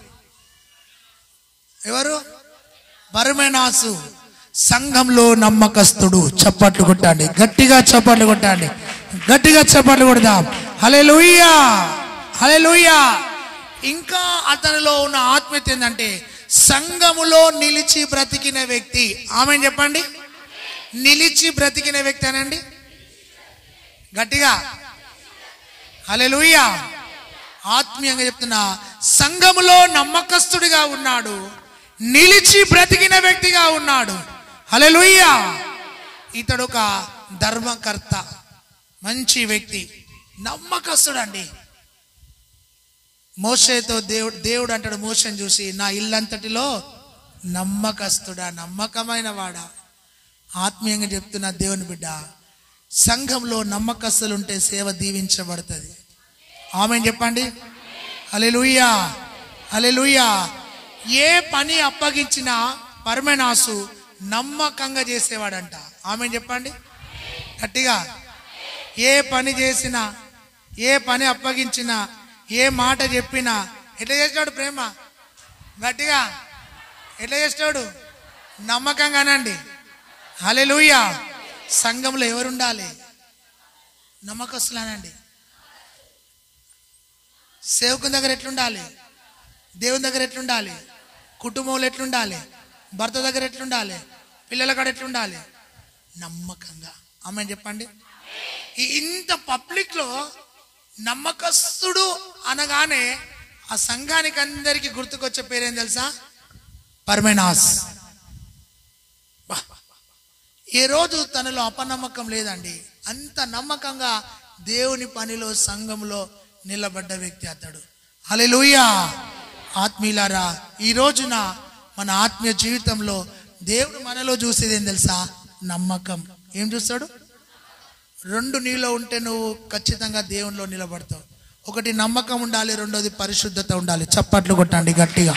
ఎవరు బర్మెనాసు సంఘంలో నమ్మకస్తుడు చప్పట్లు కొట్టండి గట్టిగా చప్పట్లు కొట్టండి గట్టిగా చప్పట్లు కొడదాం హలే లూయా హలే ఇంకా అతనిలో ఉన్న ఆత్మీయత ఏంటంటే సంఘములో నిలిచి బ్రతికిన వ్యక్తి ఆమె చెప్పండి నిలిచి బ్రతికిన వ్యక్తి అనండి గట్టిగా హలే ఆత్మీయంగా చెప్తున్నా సంఘములో నమ్మకస్తుడిగా ఉన్నాడు నిలిచి బ్రతికిన వ్యక్తిగా ఉన్నాడు హలెలుయ్యా ఇతడు ఒక ధర్మకర్త మంచి వ్యక్తి నమ్మకస్తుడు అండి మోసేతో దేవుడు దేవుడు అంటాడు మోసని చూసి నా ఇల్లంతటిలో నమ్మకస్తుడా నమ్మకమైన వాడా ఆత్మీయంగా చెప్తున్న దేవుని బిడ్డ సంఘంలో నమ్మకస్తులు ఉంటే సేవ దీవించబడుతుంది ఆమె చెప్పండి అలెలుయ్యా అలెలుయ్యా ఏ పని అప్పగించినా పరమనాసు నమ్మకంగా చేసేవాడంట ఆమె చెప్పండి గట్టిగా ఏ పని చేసినా ఏ పని అప్పగించినా ఏ మాట చెప్పినా ఎట్లా చేస్తాడు ప్రేమ గట్టిగా ఎట్లా చేస్తాడు నమ్మకంగానండి హలెలుయ్యా సంఘంలో ఎవరుండాలి నమ్మకస్తులానండి సేవకుని దగ్గర ఎట్లుండాలి దేవుని దగ్గర ఎట్లుండాలి కుటుంబంలో ఎట్లుండాలి భర్త దగ్గర ఎట్లుండాలి పిల్లల కాడ ఎట్లుండాలి నమ్మకంగా ఆమె చెప్పండి ఈ ఇంత పబ్లిక్లో నమ్మకస్తుడు అనగానే ఆ సంఘానికి అందరికీ గుర్తుకొచ్చే పేరేం తెలుసా పర్మెనాస్ బా. ఏ రోజు తనలో అపనమ్మకం లేదండి అంత నమ్మకంగా దేవుని పనిలో సంఘంలో నిలబడ్డ వ్యక్తి అతడు హల్లెలూయా ఆత్మీయులారా ఈ రోజున మన ఆత్మీయ జీవితంలో దేవుడు మనలో చూసేది ఏం తెలుసా నమ్మకం ఏం చూస్తాడు రెండు నీలో ఉంటే నువ్వు ఖచ్చితంగా దేవునిలో నిలబడతావు ఒకటి నమ్మకం ఉండాలి రెండోది పరిశుద్ధత ఉండాలి చప్పట్లు కొట్టండి గట్టిగా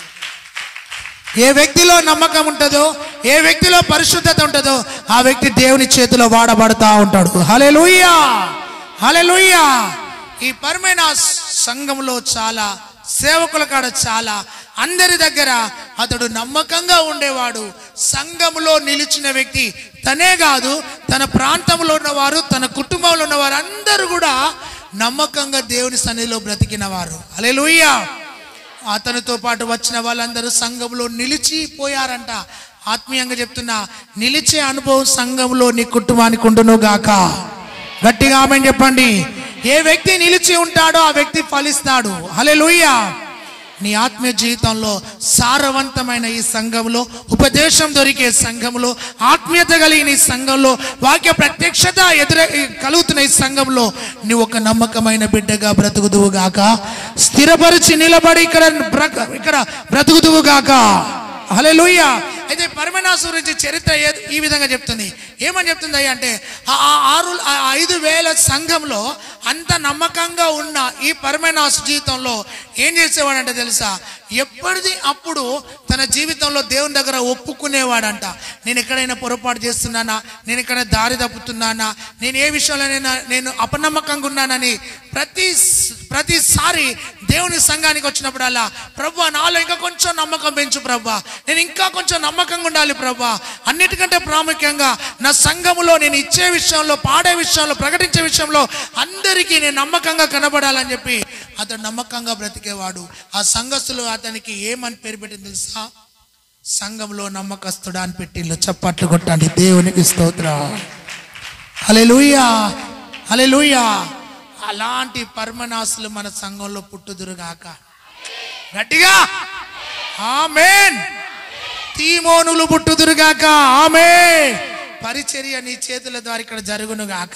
ఏ వ్యక్తిలో నమ్మకం ఉంటుందో ఏ వ్యక్తిలో పరిశుద్ధత ఉంటుందో ఆ వ్యక్తి దేవుని చేతిలో వాడబడతా ఉంటాడు హలెలుయ్యా హలెలుయ్యా ఈ పరమైన సంఘంలో చాలా సేవకుల కాడ చాలా అందరి దగ్గర అతడు నమ్మకంగా ఉండేవాడు సంఘములో నిలిచిన వ్యక్తి తనే కాదు తన ప్రాంతంలో ఉన్నవారు తన కుటుంబంలో ఉన్నవారు అందరూ కూడా నమ్మకంగా దేవుని సన్నిధిలో బ్రతికిన వారు హల్లెలూయా అతనితో పాటు వచ్చిన వాళ్ళందరూ సంఘంలో నిలిచిపోయారంట ఆత్మీయంగా చెప్తున్నా నిలిచే అనుభవం సంఘంలో నీ కుటుంబానికి ఉండును గాక గట్టిగా ఆమె చెప్పండి ఏ వ్యక్తి నిలిచి ఉంటాడో ఆ వ్యక్తి ఫలిస్తాడు హలే నీ ఆత్మీయ జీవితంలో సారవంతమైన ఈ సంఘంలో ఉపదేశం దొరికే సంఘంలో ఆత్మీయత కలిగిన ఈ సంఘంలో వాక్య ప్రత్యక్షత ఎదుర కలుగుతున్న ఈ సంఘంలో నువ్వు ఒక నమ్మకమైన బిడ్డగా బ్రతుకుదువు గాక స్థిరపరిచి నిలబడి ఇక్కడ బ్ర- ఇక్కడ బ్రతుకుదువు గాక హల్లెలూయా అయితే పరమనాసు గురించి చరిత్ర ఏ- ఈ విధంగా చెప్తుంది ఏమని చెప్తుంది అయ్యా అంటే ఆ- ఆ ఆరు ఆ ఐదు వేల సంఘంలో అంత నమ్మకంగా ఉన్న ఈ పరమనాసు జీవితంలో ఏం చేసేవాడంటే తెలుసా ఎప్పటిది అప్పుడు తన జీవితంలో దేవుని దగ్గర ఒప్పుకునేవాడంట నేను ఎక్కడైనా పొరపాటు చేస్తున్నానా నేను ఎక్కడ దారి తప్పుతున్నానా నేను ఏ విషయంలోనైనా నేను అపనమ్మకంగా ఉన్నానని ప్రతి ప్రతిసారి దేవుని సంఘానికి వచ్చినప్పుడల్లా ప్రభు నాలో ఇంకా కొంచెం నమ్మకం పెంచు ప్రభా నేను ఇంకా కొంచెం నమ్మకంగా ఉండాలి ప్రభా అన్నిటికంటే ప్రాముఖ్యంగా నా సంఘములో నేను ఇచ్చే విషయంలో పాడే విషయంలో ప్రకటించే విషయంలో అందరికీ నేను నమ్మకంగా కనబడాలని చెప్పి అతడు నమ్మకంగా బ్రతికేవాడు ఆ సంఘస్థులు అతనికి ఏమని పేరు పెట్టింది తెలుసా సంఘంలో నమ్మకస్తుడా అని పెట్టిళ్ళు చప్పట్లు కొట్టండి దేవునికి స్తోత్రం హల్లెలూయా హల్లెలూయా అలాంటి పరమనాసులు మన సంఘంలో పుట్టుదురుగాక గట్టిగా ఆమేన్ తీమోనులు పుట్టుదురుగాక ఆమె పరిచర్య నీ చేతుల ద్వారా ఇక్కడ జరుగునుగాక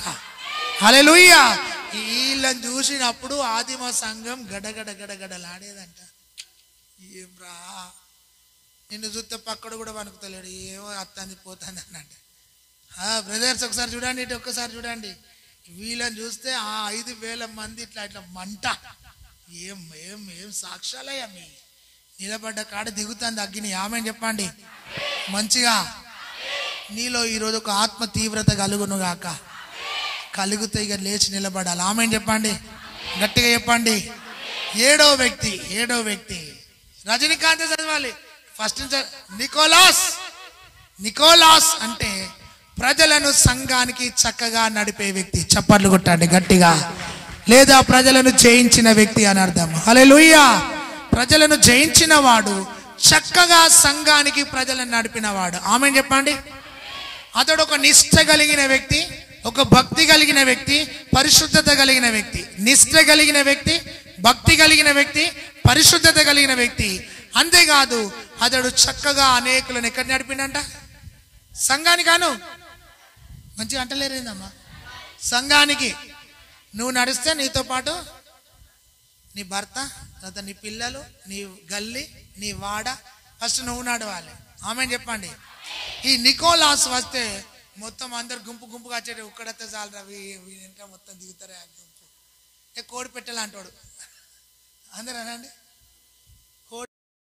హల్లెలూయా వీళ్ళని చూసినప్పుడు ఆదిమ సంఘం గడగడ గడగడలాడేదంట ఏం రా నిన్ను చూస్తే పక్కడు కూడా వణుకుతలేడు ఏమో అత్తంది పోతుంది అన్నట్టు బ్రదర్స్ ఒకసారి చూడండి ఇటు ఒక్కసారి చూడండి వీళ్ళని చూస్తే ఆ ఐదు వేల మంది ఇట్లా ఇట్లా మంట ఏం ఏం ఏం సాక్ష్యాలయ్యా మీ నిలబడ్డ కాడ దిగుతుంది అగ్ని ఆమె చెప్పండి మంచిగా నీలో ఈరోజు ఒక ఆత్మ తీవ్రత కలుగును గాక కలిగితే ఇక లేచి నిలబడాలి ఆమె చెప్పండి గట్టిగా చెప్పండి ఏడో వ్యక్తి ఏడో వ్యక్తి రజనీకాంత్ చదవాలి ఫస్ట్ నుంచి నికోలాస్ నికోలాస్ అంటే ప్రజలను సంఘానికి చక్కగా నడిపే వ్యక్తి చప్పట్లు కొట్టండి గట్టిగా లేదా ప్రజలను జయించిన వ్యక్తి అని అర్థం హలే ప్రజలను జయించిన వాడు చక్కగా సంఘానికి ప్రజలను నడిపిన వాడు ఆమె చెప్పండి అతడు ఒక నిష్ట కలిగిన వ్యక్తి ఒక భక్తి కలిగిన వ్యక్తి పరిశుద్ధత కలిగిన వ్యక్తి నిష్ట కలిగిన వ్యక్తి భక్తి కలిగిన వ్యక్తి పరిశుద్ధత కలిగిన వ్యక్తి అంతేకాదు అతడు చక్కగా అనేకులను ఎక్కడ నడిపిండంట సంఘానికాను మంచిగా అంటలేరేందమ్మా సంఘానికి నువ్వు నడిస్తే నీతో పాటు నీ భర్త తర్వాత నీ పిల్లలు నీ గల్లి నీ వాడ ఫస్ట్ నువ్వు నడవాలి ఆమె చెప్పండి ఈ నికోలాస్ వస్తే మొత్తం అందరు గుంపు గుంపుగా వచ్చేటి ఒక్కడైతే చాలు రవి ఇంకా మొత్తం దిగుతారే ఆ గుంపు ఏ కోడి పెట్టాలంటాడు అందరు అనండి కోడి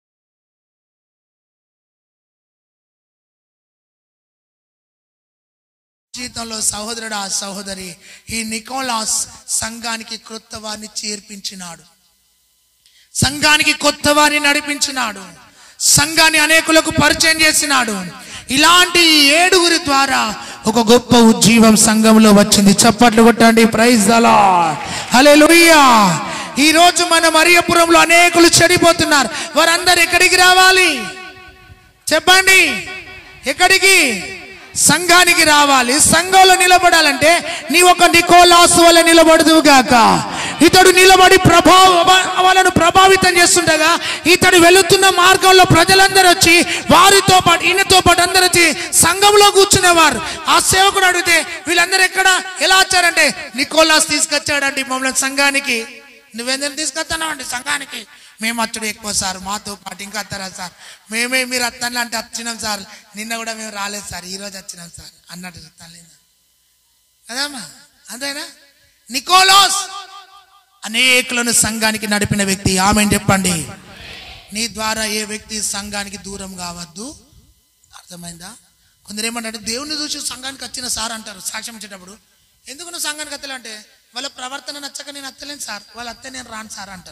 జీవితంలో సహోదరుడు ఆ సహోదరి ఈ నికోలాస్ సంఘానికి క్రొత్త వారిని చేర్పించినాడు సంఘానికి కొత్త వారిని నడిపించినాడు సంఘాన్ని అనేకులకు పరిచయం చేసినాడు ఇలాంటి ఈ ఏడుగురి ద్వారా ఒక గొప్ప ఉజ్జీవం సంఘంలో వచ్చింది చప్పట్లు కొట్టండి ప్రైజ్ అలా హలే ఈ రోజు మన మరియపురంలో అనేకులు చెడిపోతున్నారు వారందరు ఎక్కడికి రావాలి చెప్పండి ఎక్కడికి సంఘానికి రావాలి సంఘంలో నిలబడాలంటే నీ ఒక నికోలాసు వల్ల నిలబడదువు గాక ఇతడు నిలబడి ప్రభావ వాళ్ళను ప్రభావితం చేస్తుండగా ఇతడు వెళుతున్న మార్గంలో ప్రజలందరూ వచ్చి వారితో పాటు ఈయనతో పాటు అందరూ వచ్చి సంఘంలో కూర్చునేవారు ఆ సేవకుడు అడిగితే వీళ్ళందరూ ఎక్కడ ఎలా వచ్చారంటే నికోలాస్ తీసుకొచ్చాడండి మమ్మల్ని సంఘానికి నువ్వెందుకు తీసుకొస్తున్నావండి సంఘానికి మేము అచ్చుడు ఎక్కువ సార్ మాతో పాటు ఇంకా వస్తారా సార్ మేమే మీరు వస్తాను అంటే వచ్చినాం సార్ నిన్న కూడా మేము రాలేదు సార్ ఈ రోజు వచ్చినాం సార్ అన్నట్టు చెప్తాను లేదా కదమ్మా అంతేనా నికోలోస్ అనేకులను సంఘానికి నడిపిన వ్యక్తి ఆమె చెప్పండి నీ ద్వారా ఏ వ్యక్తి సంఘానికి దూరం కావద్దు అర్థమైందా కొందరు ఏమంటారు దేవుని చూసి సంఘానికి వచ్చిన సార్ అంటారు సాక్ష్యం ఇచ్చేటప్పుడు ఎందుకు నువ్వు సంఘానికి వస్తలే అంటే వాళ్ళ ప్రవర్తన నచ్చక నేను వస్తలేను సార్ వాళ్ళు అత్తే నేను రాను సార్ అంటారు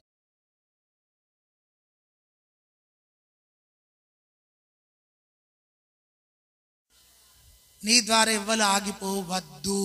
నీ ద్వారా ఎవ్వరు ఆగిపోవద్దు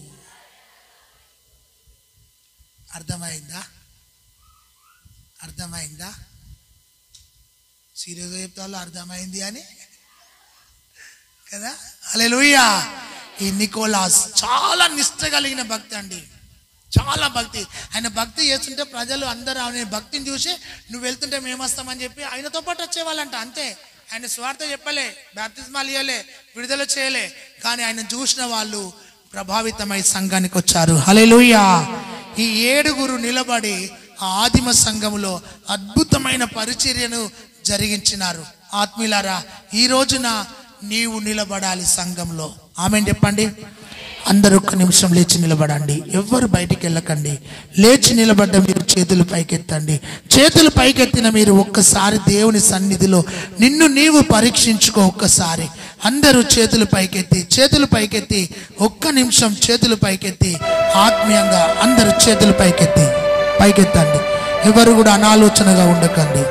అర్థమైందా అర్థమైందా సీరియస్గా చెప్తా వాళ్ళు అర్థమైంది అని కదా అలే ఈ నికోలాస్ చాలా నిష్ట కలిగిన భక్తి అండి చాలా భక్తి ఆయన భక్తి చేస్తుంటే ప్రజలు అందరూ ఆయన భక్తిని చూసి నువ్వు వెళ్తుంటే మేము వస్తామని చెప్పి ఆయనతో పాటు వచ్చేవాళ్ళంట అంతే ఆయన స్వార్థ చెప్పలే బ్యాప్తిస్మాలు ఇవ్వలే విడుదల చేయలే కానీ ఆయన చూసిన వాళ్ళు ప్రభావితమై సంఘానికి వచ్చారు హలెలుయా ఈ ఏడుగురు నిలబడి ఆ ఆదిమ సంఘములో అద్భుతమైన పరిచర్యను జరిగించినారు ఆత్మీయులారా ఈ రోజున నీవు నిలబడాలి సంఘంలో ఆమె చెప్పండి అందరూ ఒక్క నిమిషం లేచి నిలబడండి ఎవ్వరు బయటికి వెళ్ళకండి లేచి నిలబడ్డ మీరు చేతులు పైకెత్తండి చేతులు పైకెత్తిన మీరు ఒక్కసారి దేవుని సన్నిధిలో నిన్ను నీవు పరీక్షించుకో ఒక్కసారి అందరూ చేతులు పైకెత్తి చేతులు పైకెత్తి ఒక్క నిమిషం చేతులు పైకెత్తి ఆత్మీయంగా అందరూ చేతులు పైకెత్తి పైకెత్తండి ఎవరు కూడా అనాలోచనగా ఉండకండి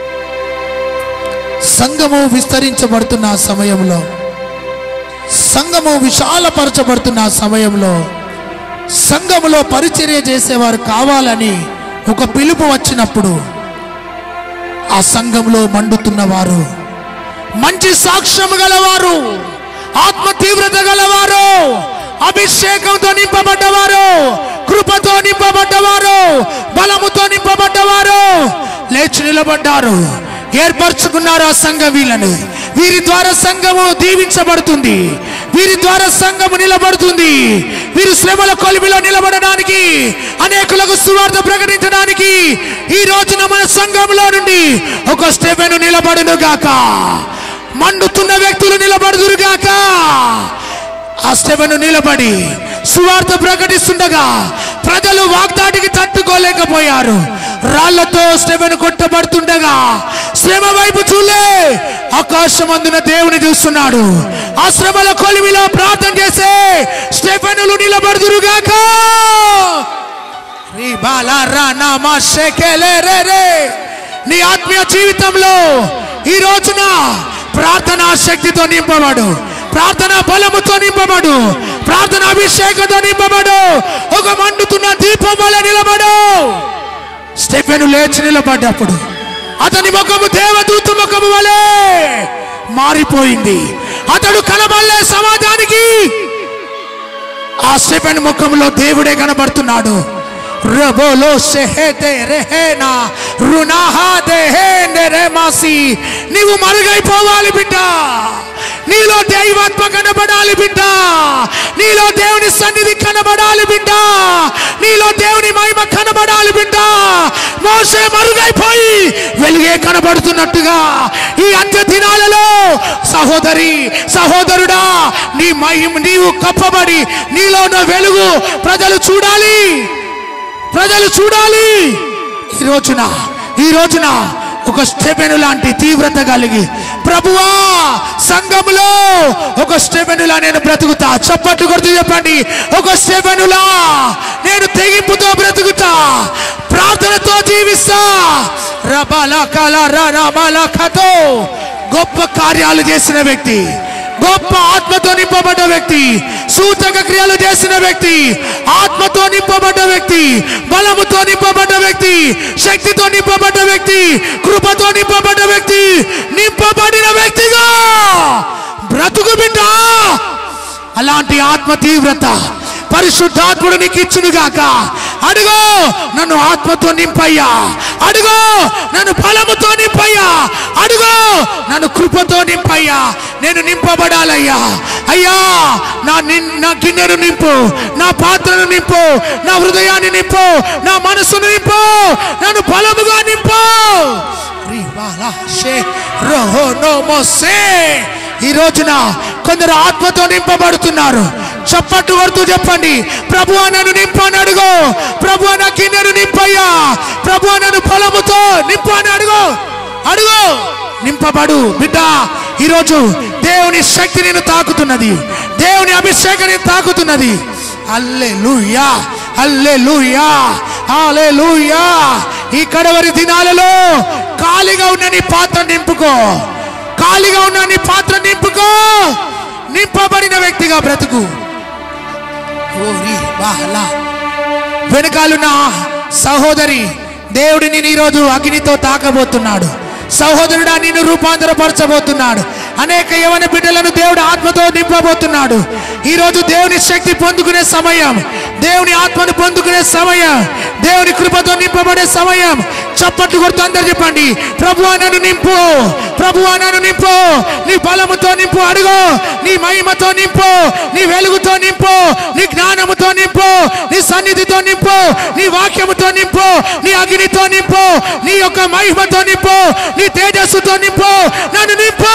సంఘము విస్తరించబడుతున్న ఆ సమయంలో సంఘము విశాలపరచబడుతున్న ఆ సమయంలో సంఘములో పరిచర్య చేసేవారు కావాలని ఒక పిలుపు వచ్చినప్పుడు ఆ సంఘంలో మండుతున్న వారు మంచి సాక్ష్యం గలవారు ఆత్మ తీవ్రత గలవారు అభిషేకంతో నింపబడ్డవారు కృపతో నింపబడ్డవారు బలముతో నింపబడ్డవారు లేచి నిలబడ్డారు ఏర్పరచుకున్నారు ఆ సంఘ వీళ్ళను వీరి ద్వారా సంఘము దీవించబడుతుంది వీరి ద్వారా సంఘము నిలబడుతుంది వీరు శ్రమల కొలిమిలో నిలబడడానికి అనేకులకు సువార్త ప్రకటించడానికి ఈ రోజున మన సంఘంలో నుండి ఒక స్టెఫెను నిలబడును గాక మండుతున్న వ్యక్తులు నిలబడుదురు గాక ఆ స్టెఫెను నిలబడి సువార్త ప్రకటిస్తుండగా ప్రజలు వాగ్దాటికి తట్టుకోలేకపోయారు రాళ్లతో స్టెఫెను కొట్టబడుతుండగా శ్రమ వైపు చూలే ఆకాశమందున దేవుని చూస్తున్నాడు ఆ శ్రమల కొలిమిలో ప్రార్థన చేసే స్టెఫెనులు నిలబడుదురుగాక రీ బాలా రా నా మా షెకెలే రే రే. నీ ఆత్మీయ జీవితంలో ఈ రోజున ప్రార్థనా శక్తితో నింపబడు ప్రార్థన బలముతో నింపబడు ప్రార్థన అభిషేకంతో నింపబడు ఒక మండుతున్న దీపం వల్ల నిలబడు స్టెఫెను లేచి నిలబడ్డప్పుడు అతని ముఖము దేవదూత ముఖము వలె మారిపోయింది అతడు కనబడలే సమాజానికి ఆ స్టెఫెన్ ముఖంలో దేవుడే కనబడుతున్నాడు రబోలో సెహేతే రెహేనా రునాహా దేహేందే రెమాసి నీవు మరుగైపోవాలి బిడ్డ నీలో దైవాత్మ కనబడాలి బిడ్డ నీలో దేవుని సన్నిధి కనబడాలి బిడ్డ నీలో దేవుని మహిమ కనబడాలి బిడ్డ మోసే మరుగైపోయి వెలుగే కనబడుతున్నట్టుగా ఈ అంత్య దినాలలో సహోదరి సహోదరుడా నీ మహిమ నీవు కప్పబడి నీలో ఉన్న వెలుగు ప్రజలు చూడాలి ప్రజలు చూడాలి ఈ రోజున ఈ రోజున ఒక స్టెపెను లాంటి తీవ్రత కలిగి ప్రభువా సంఘములో ఒక స్టెపెనులా నేను బ్రతుకుతా చప్పట్లు కొడుతూ చెప్పండి ఒక స్టెపెనులా నేను తెగింపుతో బ్రతుకుతా ప్రార్థనతో జీవిస్తా రబాల కల రమాల కథో గొప్ప కార్యాలు చేసిన వ్యక్తి గొప్ప ఆత్మతో నింపబడ్డ వ్యక్తి సూచక క్రియలు చేసిన వ్యక్తి ఆత్మతో నింపబడ్డ వ్యక్తి బలముతో నింపబడ్డ వ్యక్తి శక్తితో నింపబడ్డ వ్యక్తి కృపతో నింపబడ్డ వ్యక్తి నింపబడిన వ్యక్తిగా బ్రతుకు బిడ్డ అలాంటి ఆత్మ తీవ్రత పరిశుద్ధాత్ముడు నీకు ఇచ్చునుగాక అడుగో నన్ను ఆత్మతో నింపయ్యా అడుగో నన్ను బలముతో నింపయ్యా అడుగో నన్ను కృపతో నింపయ్యా నేను నింపబడాలయ్యా అయ్యా నా నిన్- నా గిన్నెను నింపు నా పాత్రను నింపు నా హృదయాన్ని నింపు నా మనసును నింపు నన్ను బలముగా నింపు రివాలా షే రోహో నోమో సే. ఈ రోజున కొందరు ఆత్మతో నింపబడుతున్నారు చప్పట్టు కొడుతూ చెప్పండి ప్రభు నన్ను నింపు అని అడుగు ప్రభు నా గిన్నెను నింపయ్యా ప్రభు నన్ను పొలముతో నింపు అని అడుగు అడుగు నింపబడు బిడ్డ ఈరోజు దేవుని శక్తి నేను తాకుతున్నది దేవుని అభిషేకం నేను తాకుతున్నది అల్లే లూయా అల్లే లూయా అల్లే లూయా ఈ కడవరి దినాలలో ఖాళీగా ఉన్న నీ పాత్ర నింపుకో ఖాళీగా ఉన్న నీ పాత్ర నింపుకో నింపబడిన వ్యక్తిగా బ్రతుకు ఓరి బాలా వెనకాలున్న సహోదరి దేవుడు నేను ఈరోజు అగ్నితో తాకబోతున్నాడు సహోదరుడా నిన్ను రూపాంతరపరచబోతున్నాడు అనేక యవన బిడ్డలను దేవుడు ఆత్మతో నింపబోతున్నాడు ఈరోజు దేవుని శక్తి పొందుకునే సమయం దేవుని ఆత్మను పొందుకునే సమయం దేవుని కృపతో నింపబడే సమయం చప్పట్లు కొడుతూ అందరు చెప్పండి ప్రభు నన్ను నింపు ప్రభు నన్ను నింపు నీ బలముతో నింపు అడుగు నీ మహిమతో నింపు నీ వెలుగుతో నింపు నీ జ్ఞానముతో నింపు నీ సన్నిధితో నింపు నీ వాక్యముతో నింపు నీ అగ్నితో నింపు నీ యొక్క మహిమతో నింపు నీ తేజస్సుతో నింపు నన్ను నింపు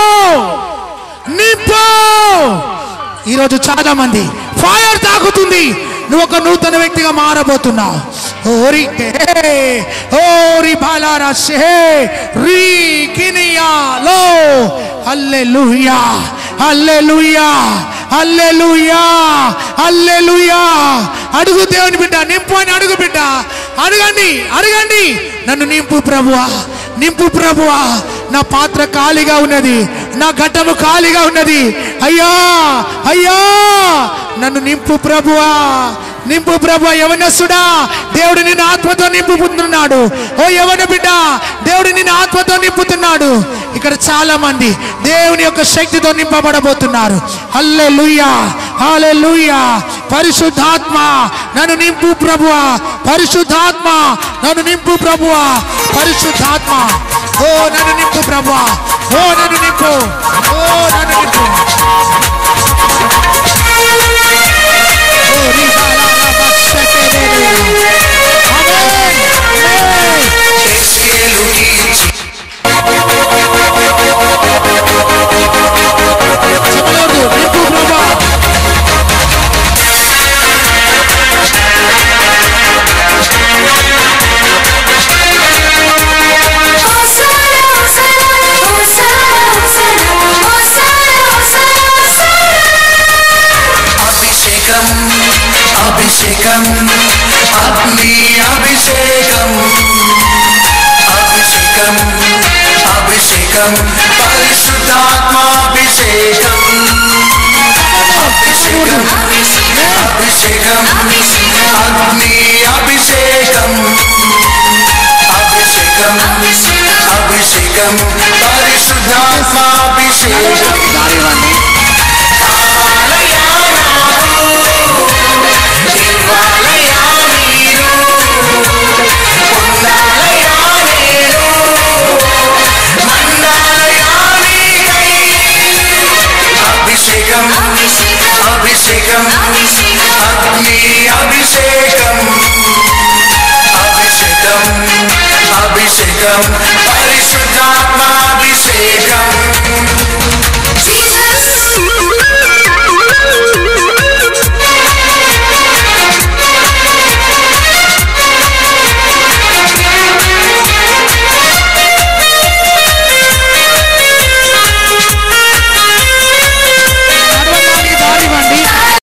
నింపు ఈరోజు చాలా మంది ఫైర్ తాకుతుంది నువ్వు ఒక నూతన వ్యక్తిగా మారబోతున్నావు ఓరి కే, ఓరి బాలారా షే రీ కినియాలో హల్లెలూయా హల్లెలూయా హల్లెలూయా హల్లెలూయా అడుగు దేవుని బిడ్డ నింపు అని అడుగు బిడ్డ అడగండి అడగండి నన్ను నింపు ప్రభువా నింపు ప్రభువా నా పాత్ర ఖాళీగా ఉన్నది నా ఘట్టము ఖాళీగా ఉన్నది అయ్యా అయ్యా నన్ను నింపు ప్రభువా నింపు ప్రభు యవనస్తుడా దేవుడు నిన్ను ఆత్మతో నింపుతున్నాడు ఓ యవన బిడ్డ దేవుడు నిన్ను ఆత్మతో నింపుతున్నాడు ఇక్కడ చాలా మంది దేవుని యొక్క శక్తితో నింపబడబోతున్నారు హల్లే లూయా హల్లే లూయా పరిశుద్ధాత్మ నన్ను నింపు ప్రభువా పరిశుద్ధాత్మ నన్ను నింపు ప్రభువా పరిశుద్ధాత్మ ఓ నన్ను నింపు ప్రభువా ఓ నన్ను నింపు ఓ నన్ను నింపు ఓ రీ బాలా రా బా షకే రే రే. ఆమేన్. ఆమేన్. అభిషేకం పరిశుద్ధాత్మాభిషేకం దారివ్వండి ఇవ్వాలయా మీరు పొందాలయా నేను మండాలయా నీకై అభిషేకం అభిషేకం అగ్ని